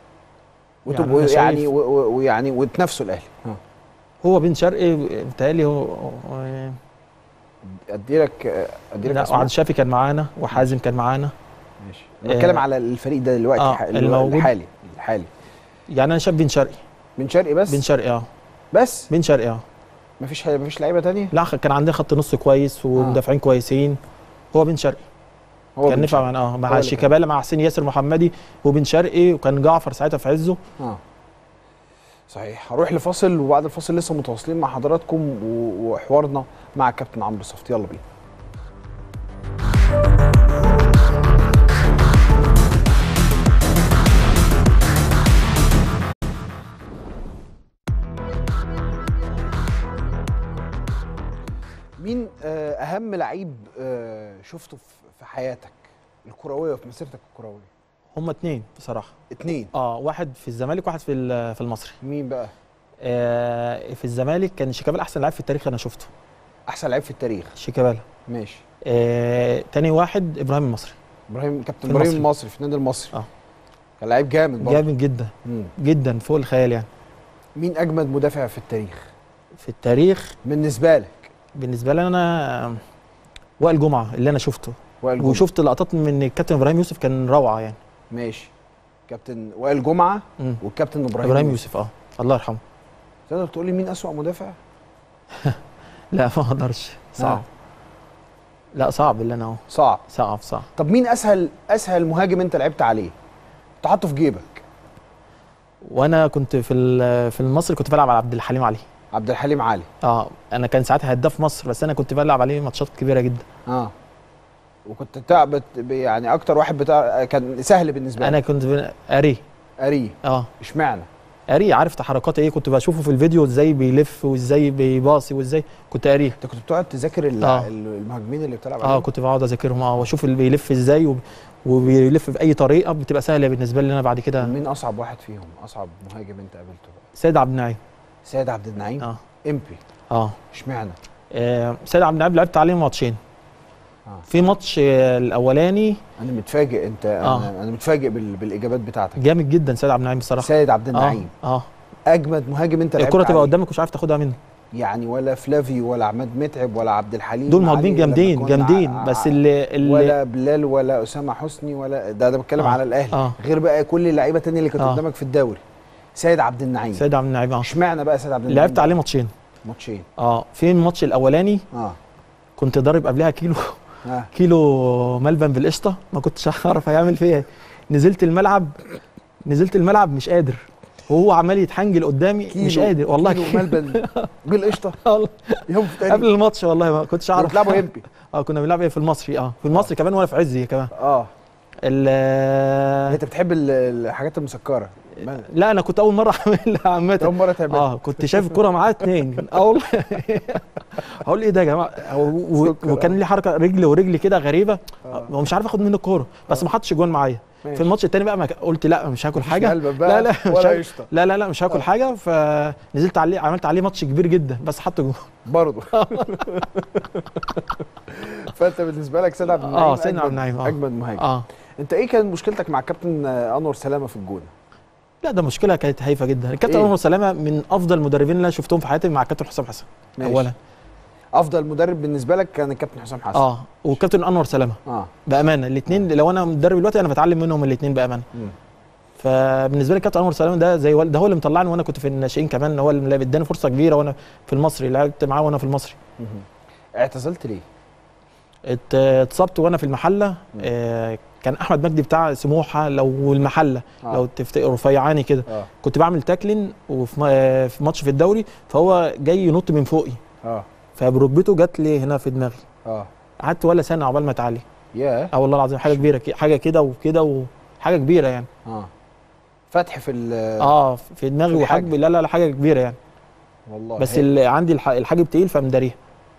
وتبقوا أنا يعني شايف- و- و- ويعني وتنافسوا الاهلي ها. هو بن شرقي بيتهيألي هو هو- ادي لك ادي لك لا اسماء وعبد الشافي كان معانا وحازم كان معانا ماشي أنا بتكلم آه. على الفريق ده دلوقتي آه، الح- اللي هو الموجود. الحالي الحالي يعني انا شايف بن شرقي بن شرقي بس بن شرقي اه بس بن شرقي اه مفيش مفيش لعيبه تانية لا كان عندنا خط نص كويس ومدافعين كويسين هو بن شرقي هو كان بن نفع شرقي. مع اه هو مع اللي شيكابالا مع حسين ياسر محمدي وبن شرقي وكان جعفر ساعتها في عزه اه صحيح هروح لفاصل وبعد الفاصل لسه متواصلين مع حضراتكم و- وحوارنا مع الكابتن عمرو صفت يلا بينا مين آه، اهم لعيب آه، شفته في- في حياتك الكرويه وفي مسيرتك الكرويه هما اتنين بصراحه اتنين اه واحد في الزمالك واحد في ال- في المصري مين بقى آه في الزمالك كان شيكابالا احسن لاعب في التاريخ انا شفته احسن لعيب في التاريخ شيكابالا ماشي آه تاني واحد ابراهيم المصري ابراهيم كابتن في ابراهيم المصري. المصري في النادي المصري اه كان لعيب جامد برضه جامد جدا مم. جدا فوق الخيال يعني مين اجمد مدافع في التاريخ في التاريخ بالنسبه لك بالنسبه لي انا آه، وائل جمعه اللي انا شفته وائل جمعة. وشفت لقطات من الكابتن ابراهيم يوسف كان روعه يعني ماشي كابتن وائل جمعه مم. والكابتن ابراهيم, ابراهيم يوسف اه الله يرحمه تقدر تقول لي مين اسوأ مدافع لا ما اقدرش صعب آه. لا صعب اللي انا اهو صعب صعب صعب طب مين اسهل اسهل مهاجم انت لعبت عليه تحطه في جيبك وانا كنت في ال- في المصري كنت بلعب على عبد الحليم علي عبد الحليم علي اه انا كان ساعتها هداف مصر بس انا كنت بلعب عليه ماتشات كبيره جدا اه وكنت تعبت يعني اكتر واحد بتاع كان سهل بالنسبه لك انا كنت بن- قاري قري اه اشمعنى قاري عارف تحركات ايه كنت بشوفه في الفيديو ازاي بيلف وازاي بيباصي وازاي كنت قاريه انت كنت بتقعد تذاكر ال- آه. المهاجمين اللي بتلعب اه عليهم كنت بقعد اذاكرهم اه واشوف اللي بيلف ازاي وب- وبيلف باي طريقه بتبقى سهله بالنسبه لي انا بعد كده مين اصعب واحد فيهم اصعب مهاجم انت قابلته بقى سيد عبد النعيم سيد عبد النعيم اه امبي اه اشمعنى آه، سيد عبد النعيم لعبت عليه ماتشين آه. في ماتش آه، الاولاني انا متفاجئ انت آه. انا, أنا متفاجئ بال... بالاجابات بتاعتك جامد جدا سيد عبد النعيم بصراحه سيد عبد النعيم اه, آه. اجمد مهاجم انت لعبت الكره تبقى عليه. قدامك مش عارف تاخدها منه يعني ولا فلافيو ولا عماد متعب ولا عبد الحليم دول علي مهاجمين لما جامدين كنا جامدين ع- بس اللي, اللي ولا بلال ولا اسامه حسني ولا ده ده بتكلم آه. على الاهلي آه. غير بقى كل اللعيبه التانية اللي كانت آه. قدامك في الدوري سيد عبد النعيم سيد عبد النعيم اه اشمعنى بقى سيد عبد النعيم لعبت ده؟ عليه ماتشين ماتشين اه في الماتش الاولاني اه كنت ضارب قبلها كيلو اه كيلو ملبن بالقشطه ما كنتش اعرف هيعمل فيها ايه نزلت الملعب نزلت الملعب مش قادر وهو عمال يتحنجل قدامي مش كيلو- قادر والله كيلو ملبن بالقشطه يوم تاني قبل الماتش والله ما كنتش اعرف بتلعبوا امبي اه كنا بنلعب ايه في المصري اه في المصري كمان وانا في عزي كمان اه ال انت بتحب ال- الحاجات المسكره ما- لا انا كنت اول مره اعملها عامه اول مره تعملها اه كنت شايف الكوره معاه اتنين اه والله هقول ايه ده يا جماعه و- و- سكر، وكان لي حركه رجل ورجل كده غريبه هو مش عارف اخد منه الكوره بس ما حطش جوان معايا ماشي. في الماتش التاني بقى ما ك- قلت لا مش هاكل مفيش حاجه قلبك بقى لا لا مش ولا هاكل- قشطة. لا لا لا مش هاكل حاجه فنزلت عليه عملت عليه ماتش كبير جدا بس حطه جوه برضه فانت بالنسبه لك سيد عبد النعيم اه سيد أجمد- عبد النعيم اه اجمد مهاجم اه انت ايه كان مشكلتك مع كابتن آه، انور سلامه في الجونه لا ده مشكله كانت هايفه جدا الكابتن إيه؟ انور سلامه من افضل المدربين اللي انا شفتهم في حياتي مع الكابتن حسام حسن ماشي. اولا افضل مدرب بالنسبه لك كان الكابتن حسام حسن اه والكابتن انور سلامه اه بامانه الاثنين لو انا مدرب دلوقتي انا بتعلم منهم الاثنين بامانه مم. فبالنسبه لي كابتن انور سلامه ده زي والد ده هو اللي مطلعني وانا كنت في الناشئين كمان هو اللي اداني فرصه كبيره وانا في المصري لعبت معاه وانا في المصري مهم. اعتزلت ليه؟ ات- اتصبت وانا في المحله آه كان احمد مجدي بتاع سموحه لو المحله آه. آه. لو تفتكر رفيعاني كده اه كنت بعمل تاكلين وفي م- آه، في ماتش في الدوري فهو جاي ينط من فوقي اه فبركبته جت لي هنا في دماغي اه قعدت ولا سنه عقبال ما اتعالج ياه اه والله العظيم حاجه كبيره ك- حاجه كده وكده وحاجه كبيره يعني اه فتح في ال اه في دماغي في الحاجب. وحاجب لا لا لا حاجه كبيره يعني والله بس هي- اللي عندي الح- الحاجب تقيل فمداريها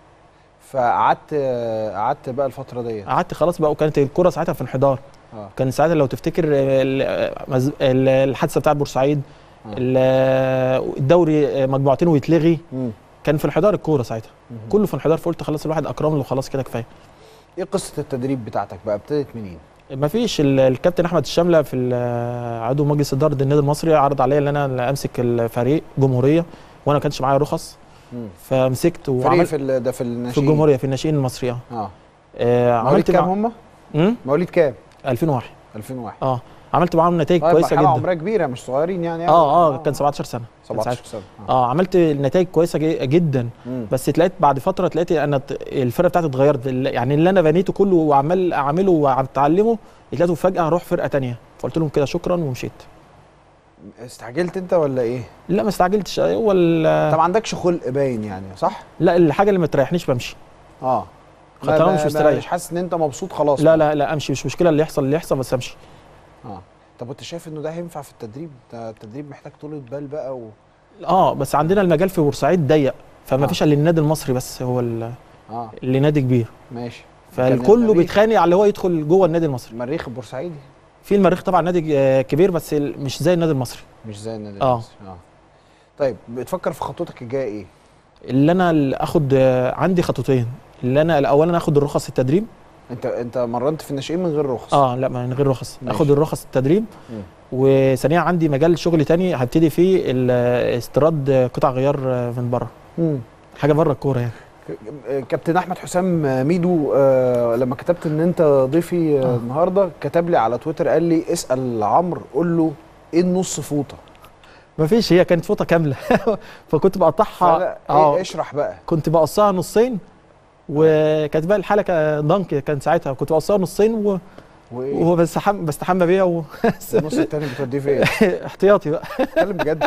فقعدت آه، قعدت بقى الفتره ديت قعدت خلاص بقى وكانت الكره ساعتها في انحدار اه كان ساعتها لو تفتكر ال- مز- ال- الحادثه بتاعت بورسعيد آه. ال- الدوري مجموعتين ويتلغي مم. كان في انحدار الكوره ساعتها مهم. كله في انحدار فقلت خلاص الواحد اكرم له خلاص كده كفايه ايه قصه التدريب بتاعتك بقى ابتدت منين؟ ما فيش ال- الكابتن احمد الشامله في ال- عضو مجلس اداره النادي المصري عرض عليا ان انا اللي امسك الفريق جمهوريه وانا ما كانش معايا رخص مم. فمسكت فريق وعملت في ال- ده في في الناشئين الجمهوريه في الناشئين المصري اه اه آه، مواليد عملت كام مع... هم؟ مم؟ مواليد كام؟ 2001 2001 اه عملت معاهم نتائج طيب كويسه مرحله جدا عمرها كبيره مش صغيرين يعني اه اه كان 17 سنه كان 17 ساعتها. سنه اه عملت نتائج كويسه جي- جدا مم. بس تلاقيت بعد فتره تلاقيت انا ت- الفرقه بتاعتي اتغيرت ال- يعني اللي انا بنيته كله وعمال اعمله واتعلمه لقيته فجاه اروح فرقه تانية فقلت لهم كده شكرا ومشيت استعجلت انت ولا ايه؟ لا ما استعجلتش هو ال- انت ما عندكش خلق باين يعني صح؟ لا الحاجه اللي ما تريحنيش بمشي اه خدت ما- أنا مش ما- مستريح. مش حاسس ان انت مبسوط خلاص لا لا لا امشي مش مشكله اللي يحصل اللي يحصل بس امشي اه طب وانت شايف انه ده هينفع في التدريب؟ ده التدريب محتاج طولة بال بقى و... اه بس عندنا المجال في بورسعيد ضيق فما آه. فيش الا النادي المصري بس هو ال- اه اللي نادي كبير ماشي فالكل المريخ- بيتخانق على اللي هو يدخل جوه النادي المصري المريخ البورسعيدي في المريخ طبعا نادي آه، كبير بس ال- مش زي النادي المصري مش زي النادي آه. المصري اه طيب بتفكر في خطوتك الجايه ايه؟ اللي انا اللي اخد آه، عندي خطوتين اللي انا اولا اخد الرخص التدريب انت انت مرنت في الناشئين من غير رخص اه لا من غير رخص ماشي. اخد الرخص التدريب مم. وثانيا عندي مجال شغل تاني هبتدي فيه ال- استيراد قطع غيار آه، من بره مم. حاجه بره الكوره يعني كابتن احمد حسام ميدو آه لما كتبت ان انت ضيفي آه النهارده كتب لي على تويتر قال لي اسال عمرو قول له ايه النص فوطه مفيش هي كانت فوطه كامله فكنت بقطعها فلا ايه اشرح بقى كنت بقصها نصين وكانت بقى الحاله كا- ضنك كان ساعتها كنت بقصها نصين و... وايه وبستحمى بستحمى بيها و... النص التاني بتوديه فين؟ احتياطي بقى اتكلم بجد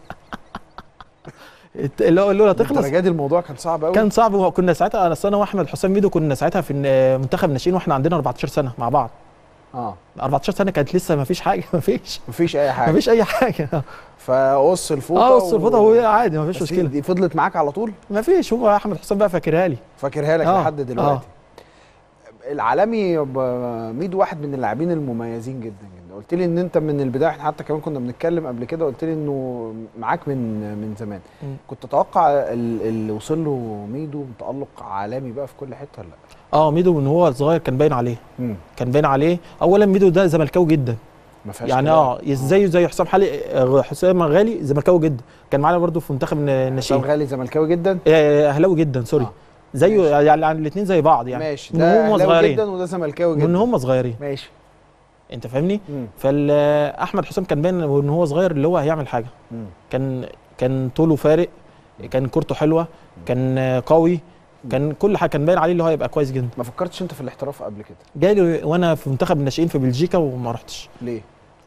اللي هو اللي تخلص الدرجه دي الموضوع كان صعب قوي كان صعب وكنا ساعتها انا أصل انا واحمد حسام ميدو كنا ساعتها في الن- منتخب ناشئين واحنا عندنا 14 سنه مع بعض اه 14 سنه كانت لسه ما فيش حاجه ما فيش مفيش اي حاجه ما فيش اي حاجه فقص الفوطه اه قص الفوطه وهي عادي ما بس فيش دي- مشكله دي فضلت معاك على طول ما فيش هو احمد حسام بقى فاكرها لي فاكرها لك آه، لحد دلوقتي العالمي ب- ميدو واحد من اللاعبين المميزين جدا جدا قلت لي ان انت من البدايه احنا حتى كمان كنا بنتكلم قبل كده قلت لي انه معاك من من زمان مم. كنت اتوقع ال- اللي وصل له ميدو تالق عالمي بقى في كل حته ولا لا اه ميدو من هو صغير كان باين عليه مم. كان باين عليه اولا ميدو ده زملكاوي جدا ما فيهاش يعني كلام. اه زيه زي حسام حالي آه، حسام غالي زملكاوي جدا كان معانا برضو في منتخب الناشئين حسام غالي زملكاوي جدا آه، اهلاوي جدا سوري زيه يعني الاثنين زي بعض يعني ماشي من ده هم اهلاوي صغيرين جدا وده زملكاوي جدا من هم صغيرين ماشي انت فاهمني مم. فاحمد حسام كان باين ان هو صغير اللي هو هيعمل حاجه مم. كان كان طوله فارق كان كورته حلوه كان آه، قوي كان كل حاجه كان باين عليه اللي هو هيبقى كويس جدا ما فكرتش انت في الاحتراف قبل كده جالي وانا في منتخب الناشئين في بلجيكا وما رحتش ليه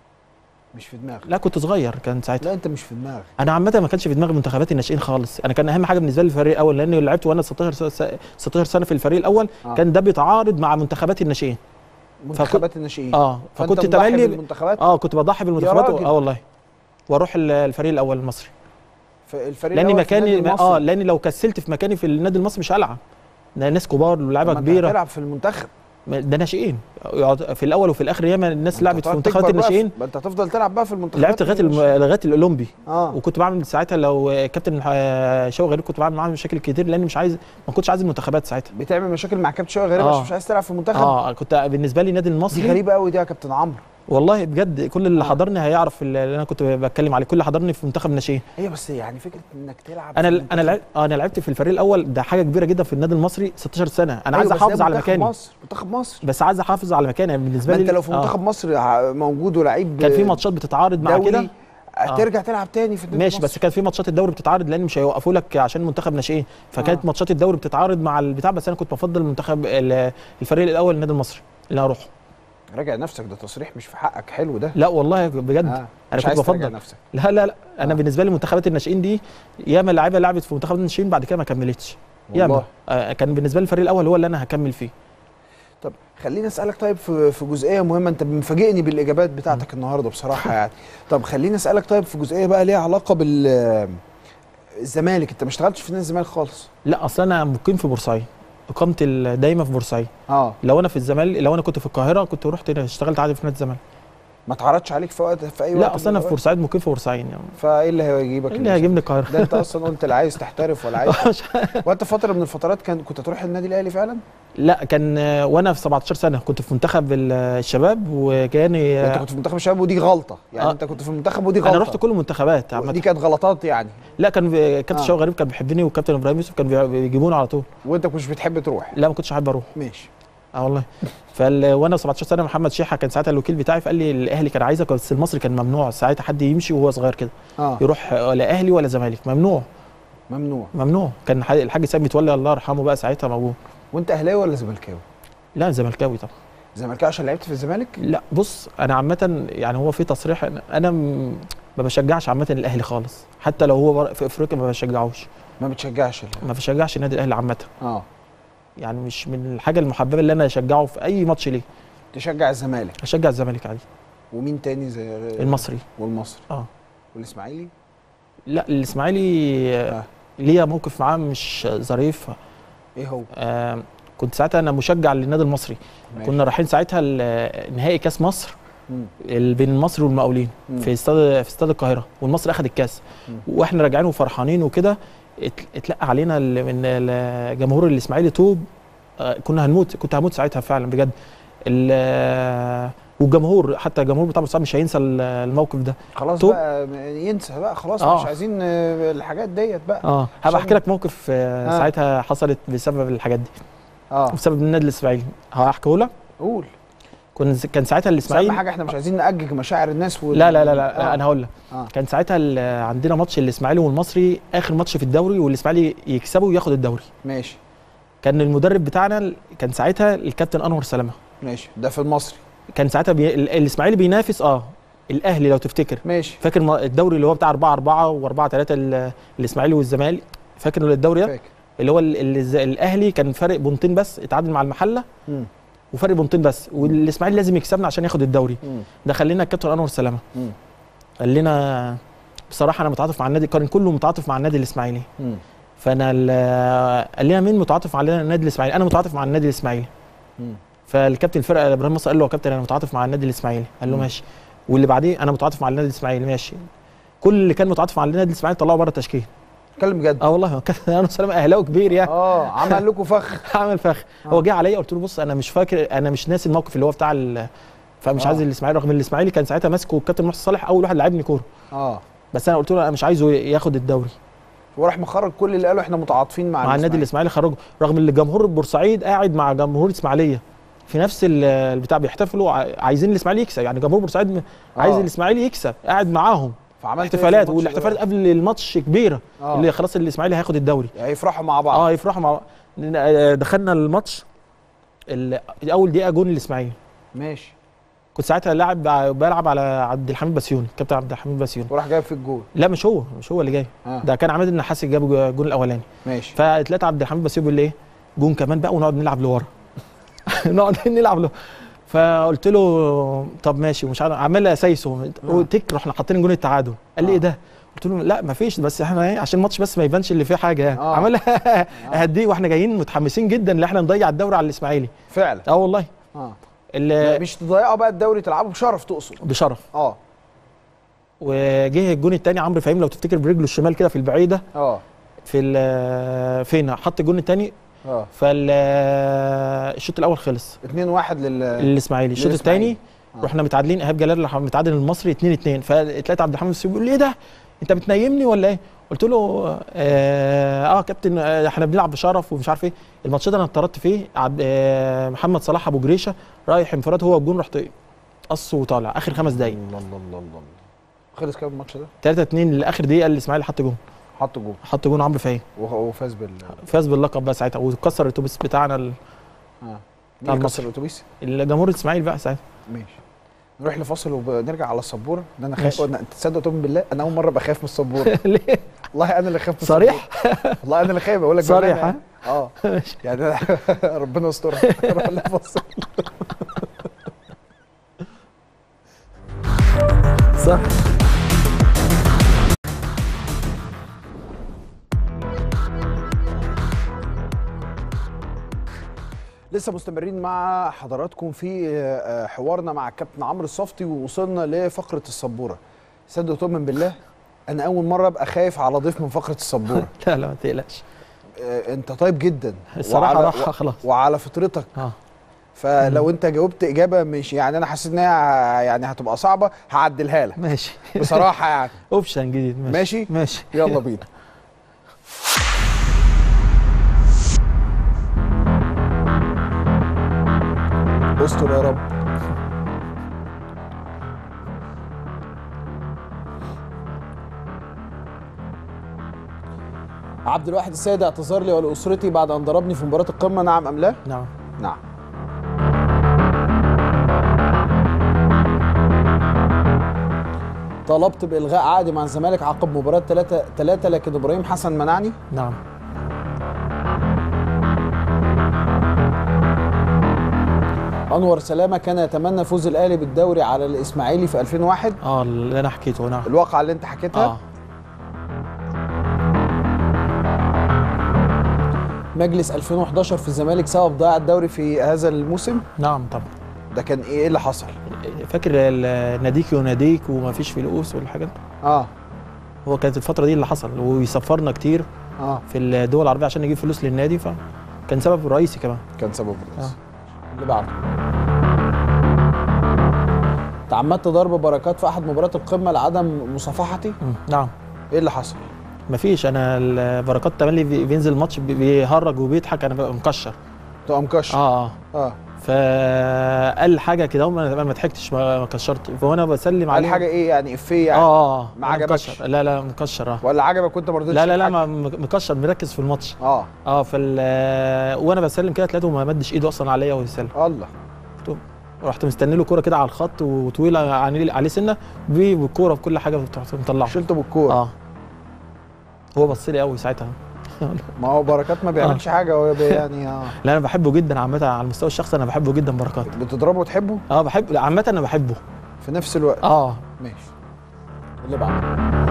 مش في دماغك لا كنت صغير كان ساعتها لا انت مش في دماغك انا عامه ما كانش في دماغي منتخبات الناشئين خالص انا كان اهم حاجه بالنسبه لي الفريق الاول لاني لعبت وانا 16 س- 16 سنه في الفريق الاول آه. كان ده بيتعارض مع منتخبات الناشئين منتخبات الناشئين اه فأنت فكنت مضحي تملي بالمنتخبات اه كنت بضحي بالمنتخبات و- راجل. اه والله واروح ال- الفريق الاول المصري في الفريق لاني الأول في النادي مكاني المصري. اه لاني لو كسلت في مكاني في النادي المصري مش هلعب ده ناس كبار ولاعيبه طب ما انت كبيره هتلعب في المنتخب ما- ده ناشئين يقعد- في الاول وفي الاخر ياما الناس لعبت في هتقعد منتخبات تكبر بقى في- الناشئين ما انت هتفضل تلعب بقى في المنتخبات لعبت لغايه الم- لغايه الاولمبي اه وكنت بعمل ساعتها لو كابتن آه، شوقي غريب كنت بعمل معاه مشاكل كتير لاني مش عايز ما كنتش عايز المنتخبات ساعتها بتعمل مشاكل مع كابتن شوقي غريب عشان مش عايز تلعب في المنتخب اه كنت بالنسبه لي النادي المصري دي غريبه قوي دي يا كابتن عمرو والله بجد كل اللي حضرني هيعرف اللي انا كنت بتكلم عليه كل اللي حضرني في منتخب الناشئين هي بس يعني فكره انك تلعب انا في ال- انا لعبت آه، انا لعبت في الفريق الاول ده حاجه كبيره جدا في النادي المصري 16 سنه انا أيوة عايز بس ده احافظ على منتخب مكاني مصر منتخب مصر بس عايز احافظ على مكاني يعني بالنسبه ما لي انت لو في آه. منتخب مصر ع- موجود ولعيب كان في ماتشات بتتعارض مع دولي، كده هترجع تلعب تاني في النادي ماشي المصري. بس كان في ماتشات الدوري بتتعارض لان مش هيوقفوا لك عشان منتخب ناشئين فكانت آه. ماتشات الدوري بتتعارض مع البتاع بس انا كنت بفضل المنتخب ال- الفريق الاول النادي المصري اللي هروح راجع نفسك ده تصريح مش في حقك حلو ده لا والله بجد آه. انا مش كنت عايز تراجع بفضل نفسك لا لا لا انا بالنسبه لي منتخبات الناشئين دي ياما لعيبه لعبت في منتخبات الناشئين بعد كده ما كملتش ياما والله. آه كان بالنسبه لي الفريق الاول هو اللي انا هكمل فيه طب خليني اسالك طيب في في جزئيه مهمه انت مفاجئني بالاجابات بتاعتك النهارده بصراحه يعني طب خليني اسالك طيب في جزئيه بقى ليها علاقه بال الزمالك انت ما اشتغلتش في نادي الزمالك خالص لا اصل انا مقيم في بورسعيد اقامتي ال- دايما في بورسعيد اه لو انا في الزمالك لو انا كنت في القاهره كنت رحت هنا اشتغلت عادي في نادي الزمالك ما اتعرضش عليك في وقت في اي وقت لا من اصل انا في الأوقات؟ بورسعيد مقيم في بورسعيد يعني فايه اللي هيجيبك إيه اللي هيجيبني القاهره ده انت اصلا قلت لا عايز تحترف ولا عايز وانت فتره من الفترات كان كنت تروح النادي الاهلي فعلا لا كان آه، وانا في 17 سنه كنت في منتخب ال- الشباب وجاني انت آه، كنت في منتخب الشباب ودي غلطه يعني آه. انت كنت في المنتخب ودي غلطه انا رحت كل المنتخبات عامه دي كانت غلطات يعني لا كان في- كابتن آه. شوقي غريب كان بيحبني وكابتن ابراهيم يوسف كان بي- بيجيبوني على طول وانت مش بتحب تروح لا ما كنتش حابب اروح ماشي اه والله فال... وانا 17 سنه محمد شيحه كان ساعتها الوكيل بتاعي فقال لي الاهلي كان عايزك بس المصري كان ممنوع ساعتها حد يمشي وهو صغير كده اه يروح ولا اهلي ولا زمالك ممنوع ممنوع ممنوع كان ح- الحاج سامي متولي الله يرحمه بقى ساعتها موجود وانت اهلاوي ولا زملكاوي لا زملكاوي طبعا زملكاوي عشان لعبت في الزمالك لا بص انا عامه يعني هو في تصريح انا م- ما بشجعش عامه الاهلي خالص حتى لو هو بر- في افريقيا ما بشجعوش ما بتشجعش ال- ما بشجعش النادي الاهلي عامه اه يعني مش من الحاجه المحببه اللي انا اشجعه في اي ماتش ليه تشجع الزمالك اشجع الزمالك عادي ومين تاني زي المصري والمصري اه والاسماعيلي لا الاسماعيلي آه. ليا موقف معاه مش ظريف ايه هو آه كنت ساعتها انا مشجع للنادي المصري ماشي. كنا رايحين ساعتها ل- نهائي كاس مصر مم. ال- بين المصري والمقاولين مم. في استاد في استاد القاهره والمصري اخذ الكاس مم. واحنا راجعين وفرحانين وكده ات- اتلقى علينا ال- من ال- جمهور الاسماعيلي طوب آه، كنا هنموت كنت هموت ساعتها فعلا بجد ال- والجمهور حتى الجمهور بتاع بورسعيد مش هينسى ال- الموقف ده خلاص طوب. بقى ينسى بقى خلاص آه. مش عايزين آه، الحاجات ديت بقى اه هبقى عشان- احكي لك موقف آه. آه. ساعتها حصلت بسبب الحاجات دي اه بسبب النادي الاسماعيلي هحكيه لك قول كان كان ساعتها بس اهم الاسماعيلي حاجه احنا مش عايزين نأجج مشاعر الناس وال... لا لا لا, لا آه. انا هقول لك آه. كان ساعتها ال- عندنا ماتش الاسماعيلي والمصري اخر ماتش في الدوري والاسماعيلي يكسبه وياخد الدوري ماشي كان المدرب بتاعنا ال- كان ساعتها الكابتن انور سلامه ماشي ده في المصري كان ساعتها بي... ال- الاسماعيلي بينافس اه الاهلي لو تفتكر ماشي فاكر م- الدوري اللي هو بتاع 4 4 و4 3 ال- الاسماعيلي والزمالك فاكر الدوري ده فاكر اللي هو ال... ال... الز- الاهلي كان فارق بونتين بس اتعادل مع المحله مم. وفارق بونتين بس والاسماعيلي لازم يكسبنا عشان ياخد الدوري مم. ده خلينا الكابتن انور سلامه مم. قال لنا بصراحه انا متعاطف مع النادي كان كله متعاطف مع النادي الاسماعيلي مم. فانا ال- قال لنا مين متعاطف مع النادي الاسماعيلي انا متعاطف مع النادي الاسماعيلي مم. فالكابتن الفرقه ابراهيم مصر قال له يا كابتن انا متعاطف مع النادي الاسماعيلي قال له مم. ماشي واللي بعديه انا متعاطف مع النادي الاسماعيلي ماشي كل اللي كان متعاطف مع النادي الاسماعيلي طلعوا بره التشكيل اتكلم بجد اه والله كابتن انور سلامه اهلاوي كبير يعني اه عمل لكم فخ عمل فخ آه. هو جه عليا قلت له بص انا مش فاكر انا مش ناسي الموقف اللي هو بتاع ال- فمش آه. عايز الاسماعيلي رغم ان الاسماعيلي كان ساعتها ماسكه الكابتن محسن صالح اول واحد لعبني كوره اه بس انا قلت له انا مش عايزه ياخد الدوري وراح مخرج كل اللي قالوا احنا متعاطفين مع, مع النادي الاسماعيلي خرجه رغم ان جمهور بورسعيد قاعد مع جمهور الاسماعيليه في نفس ال- البتاع بيحتفلوا ع- عايزين الاسماعيلي يكسب يعني جمهور بورسعيد م- عايز آه. الاسماعيلي يكسب قاعد معاهم فعملت إيه في احتفالات الماتش ده والاحتفالات بقى؟ قبل الماتش كبيره آه. اللي خلاص الاسماعيلي هياخد الدوري يعني يفرحوا مع بعض اه يفرحوا مع بعض. آه، دخلنا الماتش ال- اول دقيقه جون الاسماعيلي ماشي كنت ساعتها لاعب بلعب على عبد الحميد بسيوني كابتن عبد الحميد بسيوني وراح جايب في الجول لا مش هو مش هو اللي جاي آه. ده كان عماد النحاس اللي جاب الجون الاولاني ماشي فاتلات عبد الحميد بسيوني بيقول لي ايه جون كمان بقى ونقعد نلعب لورا نقعد نلعب لورا فقلت له طب ماشي ومش عارف عمال اسايسه تك رحنا حاطين جون التعادل قال لي ايه ده قلت له لا ما فيش بس احنا ايه عشان الماتش بس ما يبانش اللي فيه حاجه يعني آه. عمال اهديه واحنا جايين متحمسين جدا ان احنا نضيع الدوري على الاسماعيلي فعلا اه والله اه اللي مش تضيعوا بقى الدوري تلعبوا بشرف تقصد بشرف اه وجه الجون الثاني عمرو فهيم لو تفتكر برجله الشمال كده في البعيده اه في ال- فين حط الجون الثاني اه فالشوط الاول خلص 2 1 لل للاسماعيلي الشوط للإسماعيلي. الثاني رحنا متعادلين ايهاب جلال راح متعادل المصري 2 2 فاتلقيت عبد الحميد السيوبي بيقول لي ايه ده انت بتنيمني ولا ايه قلت له اه, آه كابتن آه احنا بنلعب بشرف ومش عارف ايه الماتش ده انا اتطردت فيه عبد آه محمد صلاح ابو جريشه رايح انفراد هو والجون رحت قص وطالع اخر خمس دقايق الله الله الله الله خلص كام الماتش ده 3 2 لاخر دقيقه الاسماعيلي حط جون حط جول حط جون عمرو فهيم وهو وفاز بال فاز باللقب بقى ساعتها وكسر الاتوبيس بتاعنا ال... اه بتاع مين كسر المصري. الاتوبيس الجمهور الاسماعيلي بقى ساعتها ماشي نروح لفاصل ونرجع على السبوره ده انا ماشي. خايف انت تصدق تؤمن بالله انا اول مره بخاف من السبوره ليه والله انا اللي خايف من صريح السبورة. والله انا اللي خايف بقول لك صريح، بأمانة ها؟ اه يعني أنا- ربنا يسترها نروح لفاصل صح لسه مستمرين مع حضراتكم في آه، حوارنا مع الكابتن عمرو الصفتي ووصلنا لفقره السبوره صدق تؤمن بالله انا اول مره ابقى خايف على ضيف من فقره السبوره لا لا ما تقلقش آه، انت طيب جدا الصراحة وعلى- راح و- خلاص. وعلى فطرتك اه فلو انت جاوبت اجابه مش يعني انا حسيت انها يعني هتبقى صعبه هعدلها لك ماشي بصراحه يعني اوبشن جديد ماشي ماشي ماشي يلا بينا استر يا رب عبد الواحد السيد اعتذر لي ولاسرتي بعد ان ضربني في مباراه القمه نعم ام لا؟ نعم نعم طلبت بالغاء عقدي مع الزمالك عقب مباراه 3 3 لكن ابراهيم حسن منعني نعم انور سلامه كان يتمنى فوز الاهلي بالدوري على الاسماعيلي في 2001 اه اللي انا حكيته نعم الواقعه اللي انت حكيتها اه مجلس 2011 في الزمالك سبب ضياع الدوري في هذا الموسم نعم طبعا ده كان ايه اللي حصل فاكر ال- ناديك وناديك وما فيش فلوس والحاجات اه هو كانت الفتره دي اللي حصل ويسفرنا كتير اه في الدول العربيه عشان نجيب فلوس للنادي فكان سبب رئيسي كمان كان سبب رئيسي آه. اللي بعده تعمدت ضرب بركات في احد مباريات القمه لعدم مصافحتي مم. نعم ايه اللي حصل مفيش انا البركات تملي بي- بينزل الماتش بي- بيهرج وبيضحك انا ببقى مكشر تبقى مكشر اه اه اه فقال حاجه كده وما ما ما ضحكتش ما ما كشرت فانا بسلم قال عليه حاجه ايه يعني افيه يعني اه اه ما أنا عجبكش مكشر. لا لا مكشر اه ولا عجبك وانت ما رضيتش لا لا لا تضحك؟ ما م- مكشر مركز في الماتش اه اه فال وانا بسلم كده تلاقيته ما مدش ايده اصلا عليا وهو بيسلم الله رحت مستني له كوره كده على الخط وطويله عليه عليه سنه بيه بالكوره بكل حاجه بتروح مطلعه شلته بالكوره اه هو بص لي قوي ساعتها ما هو بركات ما بيعملش حاجه هو بي- يعني اه لا انا بحبه جدا عامه على المستوى الشخصي انا بحبه جدا بركات بتضربه وتحبه اه بحب لا، عامه انا بحبه في نفس الوقت اه ماشي اللي بعده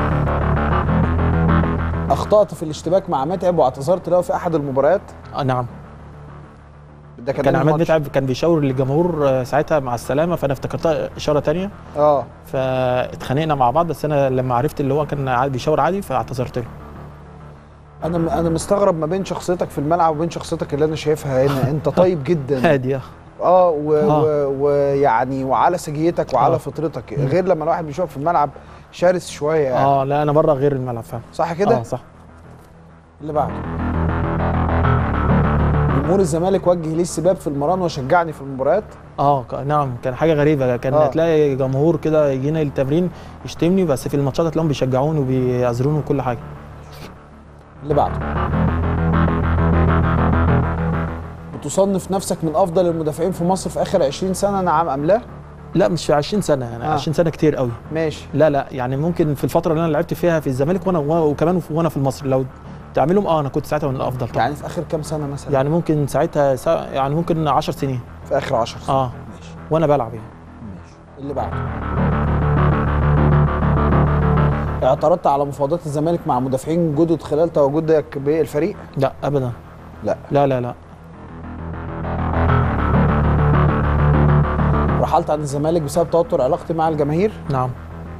اخطات في الاشتباك مع متعب واعتذرت له في احد المباريات آه نعم ده كان كان أنهي عماد ماتش؟ متعب كان بيشاور للجمهور آه، ساعتها مع السلامه فانا افتكرتها اشاره تانية اه فاتخانقنا مع بعض بس انا لما عرفت اللي هو كان عادي بيشاور عادي فاعتذرت له انا انا مستغرب ما بين شخصيتك في الملعب وبين شخصيتك اللي انا شايفها هنا انت طيب جدا هادي آه. اه و- آه. و- ويعني وعلى سجيتك وعلى آه. فطرتك مم. غير لما الواحد بيشوفك في الملعب شرس شويه يعني. اه لا انا بره غير الملعب فعلا صح كده؟ اه صح اللي بعده جمهور الزمالك وجه لي السباب في المران وشجعني في المباريات اه ك- نعم كان حاجه غريبه كان آه. هتلاقي جمهور كده يجينا التمرين يشتمني بس في الماتشات هتلاقيهم بيشجعوني وبيعذروني وكل حاجه اللي بعده بتصنف نفسك من افضل المدافعين في مصر في اخر 20 سنه نعم ام لا لا مش في 20 سنه يعني آه. آه. 20 سنه كتير قوي ماشي لا لا يعني ممكن في الفتره اللي انا لعبت فيها في الزمالك وانا وأنا- وكمان وانا في المصري لو تعملهم اه انا كنت ساعتها من الافضل طبعا يعني في اخر كام سنه مثلا يعني ممكن ساعتها سا... يعني ممكن 10 سنين في اخر 10 سنين اه وانا بلعب يعني اللي بعده اعترضت على مفاوضات الزمالك مع مدافعين جدد خلال تواجدك بالفريق لا ابدا لا لا لا لا رحلت عن الزمالك بسبب توتر علاقتي مع الجماهير نعم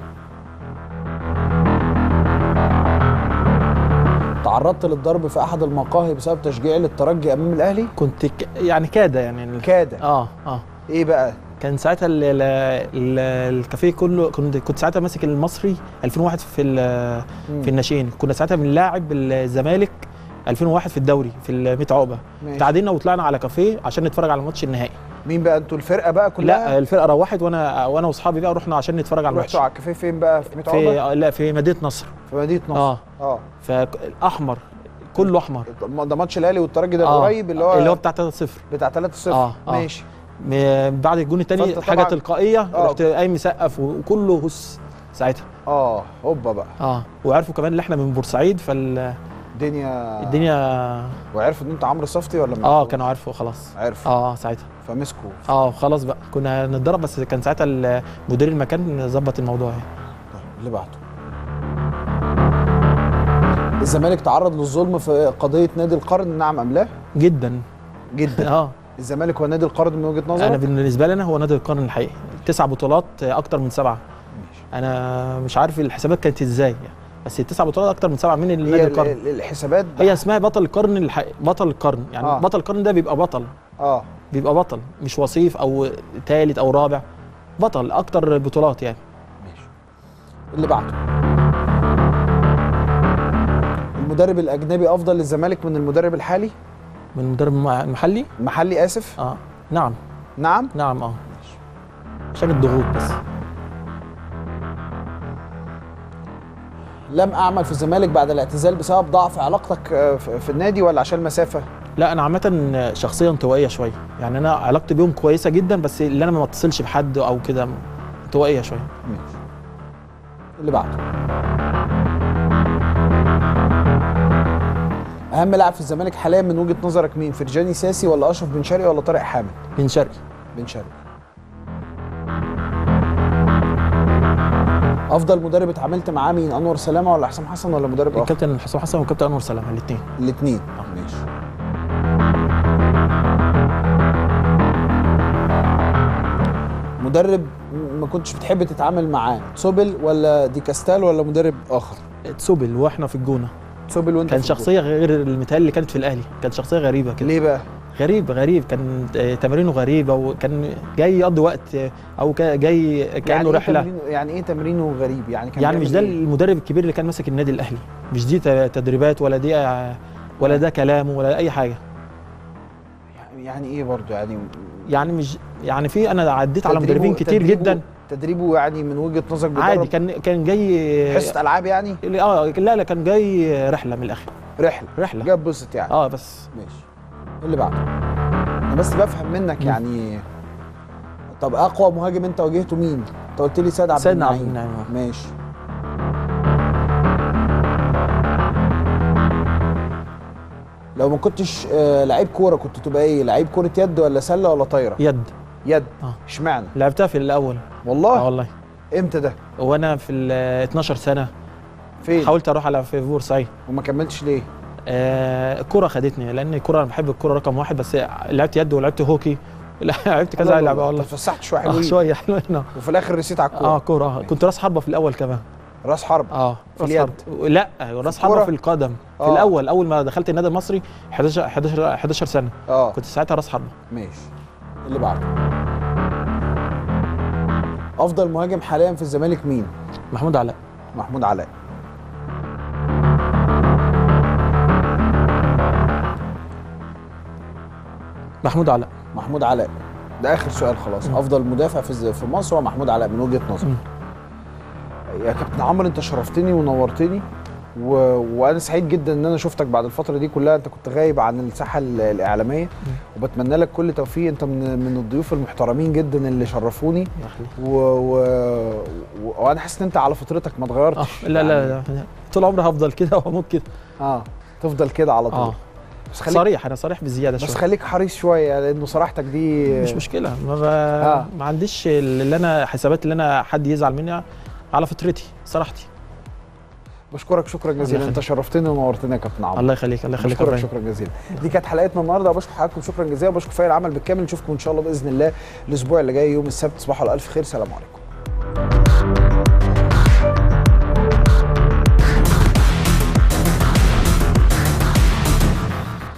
تعرضت للضرب في احد المقاهي بسبب تشجيعي للترجي امام الاهلي كنت ك... يعني كاده يعني ال- كاده اه اه ايه بقى كان ساعتها ال ال ال الكافيه كله كنت كنت ساعتها ماسك المصري 2001 في ال- مم. في الناشئين كنا ساعتها بنلاعب الزمالك 2001 في الدوري في ال 100 عقبه ماشي. تعادلنا وطلعنا على كافيه عشان نتفرج على الماتش النهائي مين بقى انتوا الفرقه بقى كلها لا الفرقه روحت وانا وانا واصحابي بقى رحنا عشان نتفرج على الماتش رحتوا على الكافيه فين بقى في ميت عقبه في لا في مدينه نصر في مدينه نصر اه اه فالاحمر كله احمر طب ده ماتش الاهلي والترجي ده آه. القريب اللي هو اللي هو بتاع 3-0 بتاع 3-0 اه اه ماشي م- بعد الجون الثاني فأنت حاجه طبعاً- تلقائيه آه. رحت قايم مسقف وكله هس ساعتها اه هوبا بقى اه وعرفوا كمان ان احنا من بورسعيد فالدنيا الدنيا الدنيا وعرفوا ان انت عمرو صفتي ولا ما اه عرفوش؟ كانوا عرفوا خلاص عرفوا اه ساعتها فمسكوا اه خلاص بقى كنا نتدرب بس كان ساعتها ال- مدير المكان ظبط الموضوع يعني اللي بعده الزمالك تعرض للظلم في قضيه نادي القرن نعم ام لا جدا جدا اه الزمالك هو نادي القرن من وجهه نظرك انا بالنسبه لي انا هو نادي القرن الحقيقي تسع بطولات آه، اكتر من سبعه انا مش عارف الحسابات كانت ازاي يعني. بس التسع بطولات اكتر من سبعه من هي نادي ال- القرن ال- الحسابات هي اسمها بطل القرن الح... بطل القرن يعني آه. آه. بطل القرن ده بيبقى بطل اه بيبقى بطل مش وصيف او ثالث او رابع بطل اكتر بطولات يعني اللي بعده المدرب الاجنبي افضل للزمالك من المدرب الحالي من المدرب المع- المحلي المحلي اسف اه نعم نعم نعم اه عشان الضغوط بس لم اعمل في الزمالك بعد الاعتزال بسبب ضعف علاقتك آه، في في النادي ولا عشان المسافه لا انا عامه شخصيه انطوائيه شويه يعني انا علاقتي بيهم كويسه جدا بس اللي انا ما اتصلش بحد او كده انطوائيه شويه اللي بعده اهم لاعب في الزمالك حاليا من وجهه نظرك مين فرجاني ساسي ولا اشرف بن شرقي ولا طارق حامد بن شرقي بن شرقي افضل مدرب اتعاملت معاه مين انور سلامه ولا حسام حسن ولا مدرب اخر الكابتن حسام حسن والكابتن انور سلامه الاثنين الاثنين ماشي مدرب ما كنتش بتحب تتعامل معاه تسوبل ولا دي كاستال ولا مدرب اخر تسوبل واحنا في الجونه تسوبل وانت كان في شخصيه غير المثال اللي كانت في الاهلي كانت شخصيه غريبه كده ليه بقى غريب غريب كان آه، تمارينه غريبه وكان جاي يقضي وقت آه، او كا- جاي كانه يعني رحله إيه تمرينه يعني ايه تمرينه غريب يعني كان يعني مش بيعمل ده إيه؟ المدرب الكبير اللي كان ماسك النادي الاهلي مش دي ت- تدريبات ولا دي آه، ولا ده كلامه ولا اي حاجه يعني ايه برضه يعني يعني مش يعني في انا عديت على تدريبه- مدربين كتير تدريبه- جدا تدريبه يعني من وجهه نظرك عادي بيدرب كان كان جاي حصه العاب يعني اه لا لا كان جاي رحله من الاخر رحله رحله جاب بسط يعني اه بس ماشي اللي بعده انا بس بفهم منك يعني طب اقوى مهاجم انت واجهته مين انت قلت لي سيد عبد سيد عبد النعيم النعيم آه. ماشي لو ما كنتش آه لعيب كوره كنت تبقى ايه لعيب كره يد ولا سله ولا طايره يد يد اه اشمعنى لعبتها في الاول والله اه والله امتى ده وانا في ال 12 سنه فين حاولت اروح على في بورسعيد وما كملتش ليه آه الكوره خدتني لان الكوره انا بحب الكوره رقم واحد بس لعبت يد ولعبت هوكي لا لعبت كذا الله لعبه الله، والله اتفسحت شويه اه حلوين شويه حلوين آه. وفي الاخر رسيت على الكوره اه كوره آه. كنت راس حربه في الاول كمان راس حرب اه في راس اليد. حربة. لا راس الكورة؟ حربه في القدم في آه. الاول اول ما دخلت النادي المصري 11 11 11 سنه اه كنت ساعتها راس حربه ماشي اللي بعده افضل مهاجم حاليا في الزمالك مين محمود علاء محمود علاء محمود علاء محمود علاء ده اخر سؤال خلاص افضل مدافع في الز- في مصر هو محمود علاء من وجهه نظري يا كابتن عمرو انت شرفتني ونورتني و... وانا سعيد جدا ان انا شفتك بعد الفتره دي كلها انت كنت غايب عن الساحه ال- الاعلاميه وبتمنى لك كل توفيق انت من من الضيوف المحترمين جدا اللي شرفوني و... و... و... وانا حاسس ان انت على فطرتك ما اتغيرتش لا لا لا طول عمري هفضل كده وهموت كده اه تفضل كده على طول اه بس خليك صريح انا صريح بزياده بس شويه خليك حريص شويه لانه صراحتك دي مش مشكله ما, ب... آه. ما عنديش اللي انا حسابات اللي انا حد يزعل مني على فطرتي صراحتي بشكرك شكرا جزيلا يخليك. انت شرفتني ونورتني يا كابتن عمرو الله يخليك الله يخليك بشكرك ربنا. شكرا جزيلا دي كانت حلقتنا النهارده بشكر حضراتكم شكرا جزيلا وبشكر فريق العمل بالكامل نشوفكم ان شاء الله باذن الله الاسبوع اللي جاي يوم السبت تصبحوا على الف خير سلام عليكم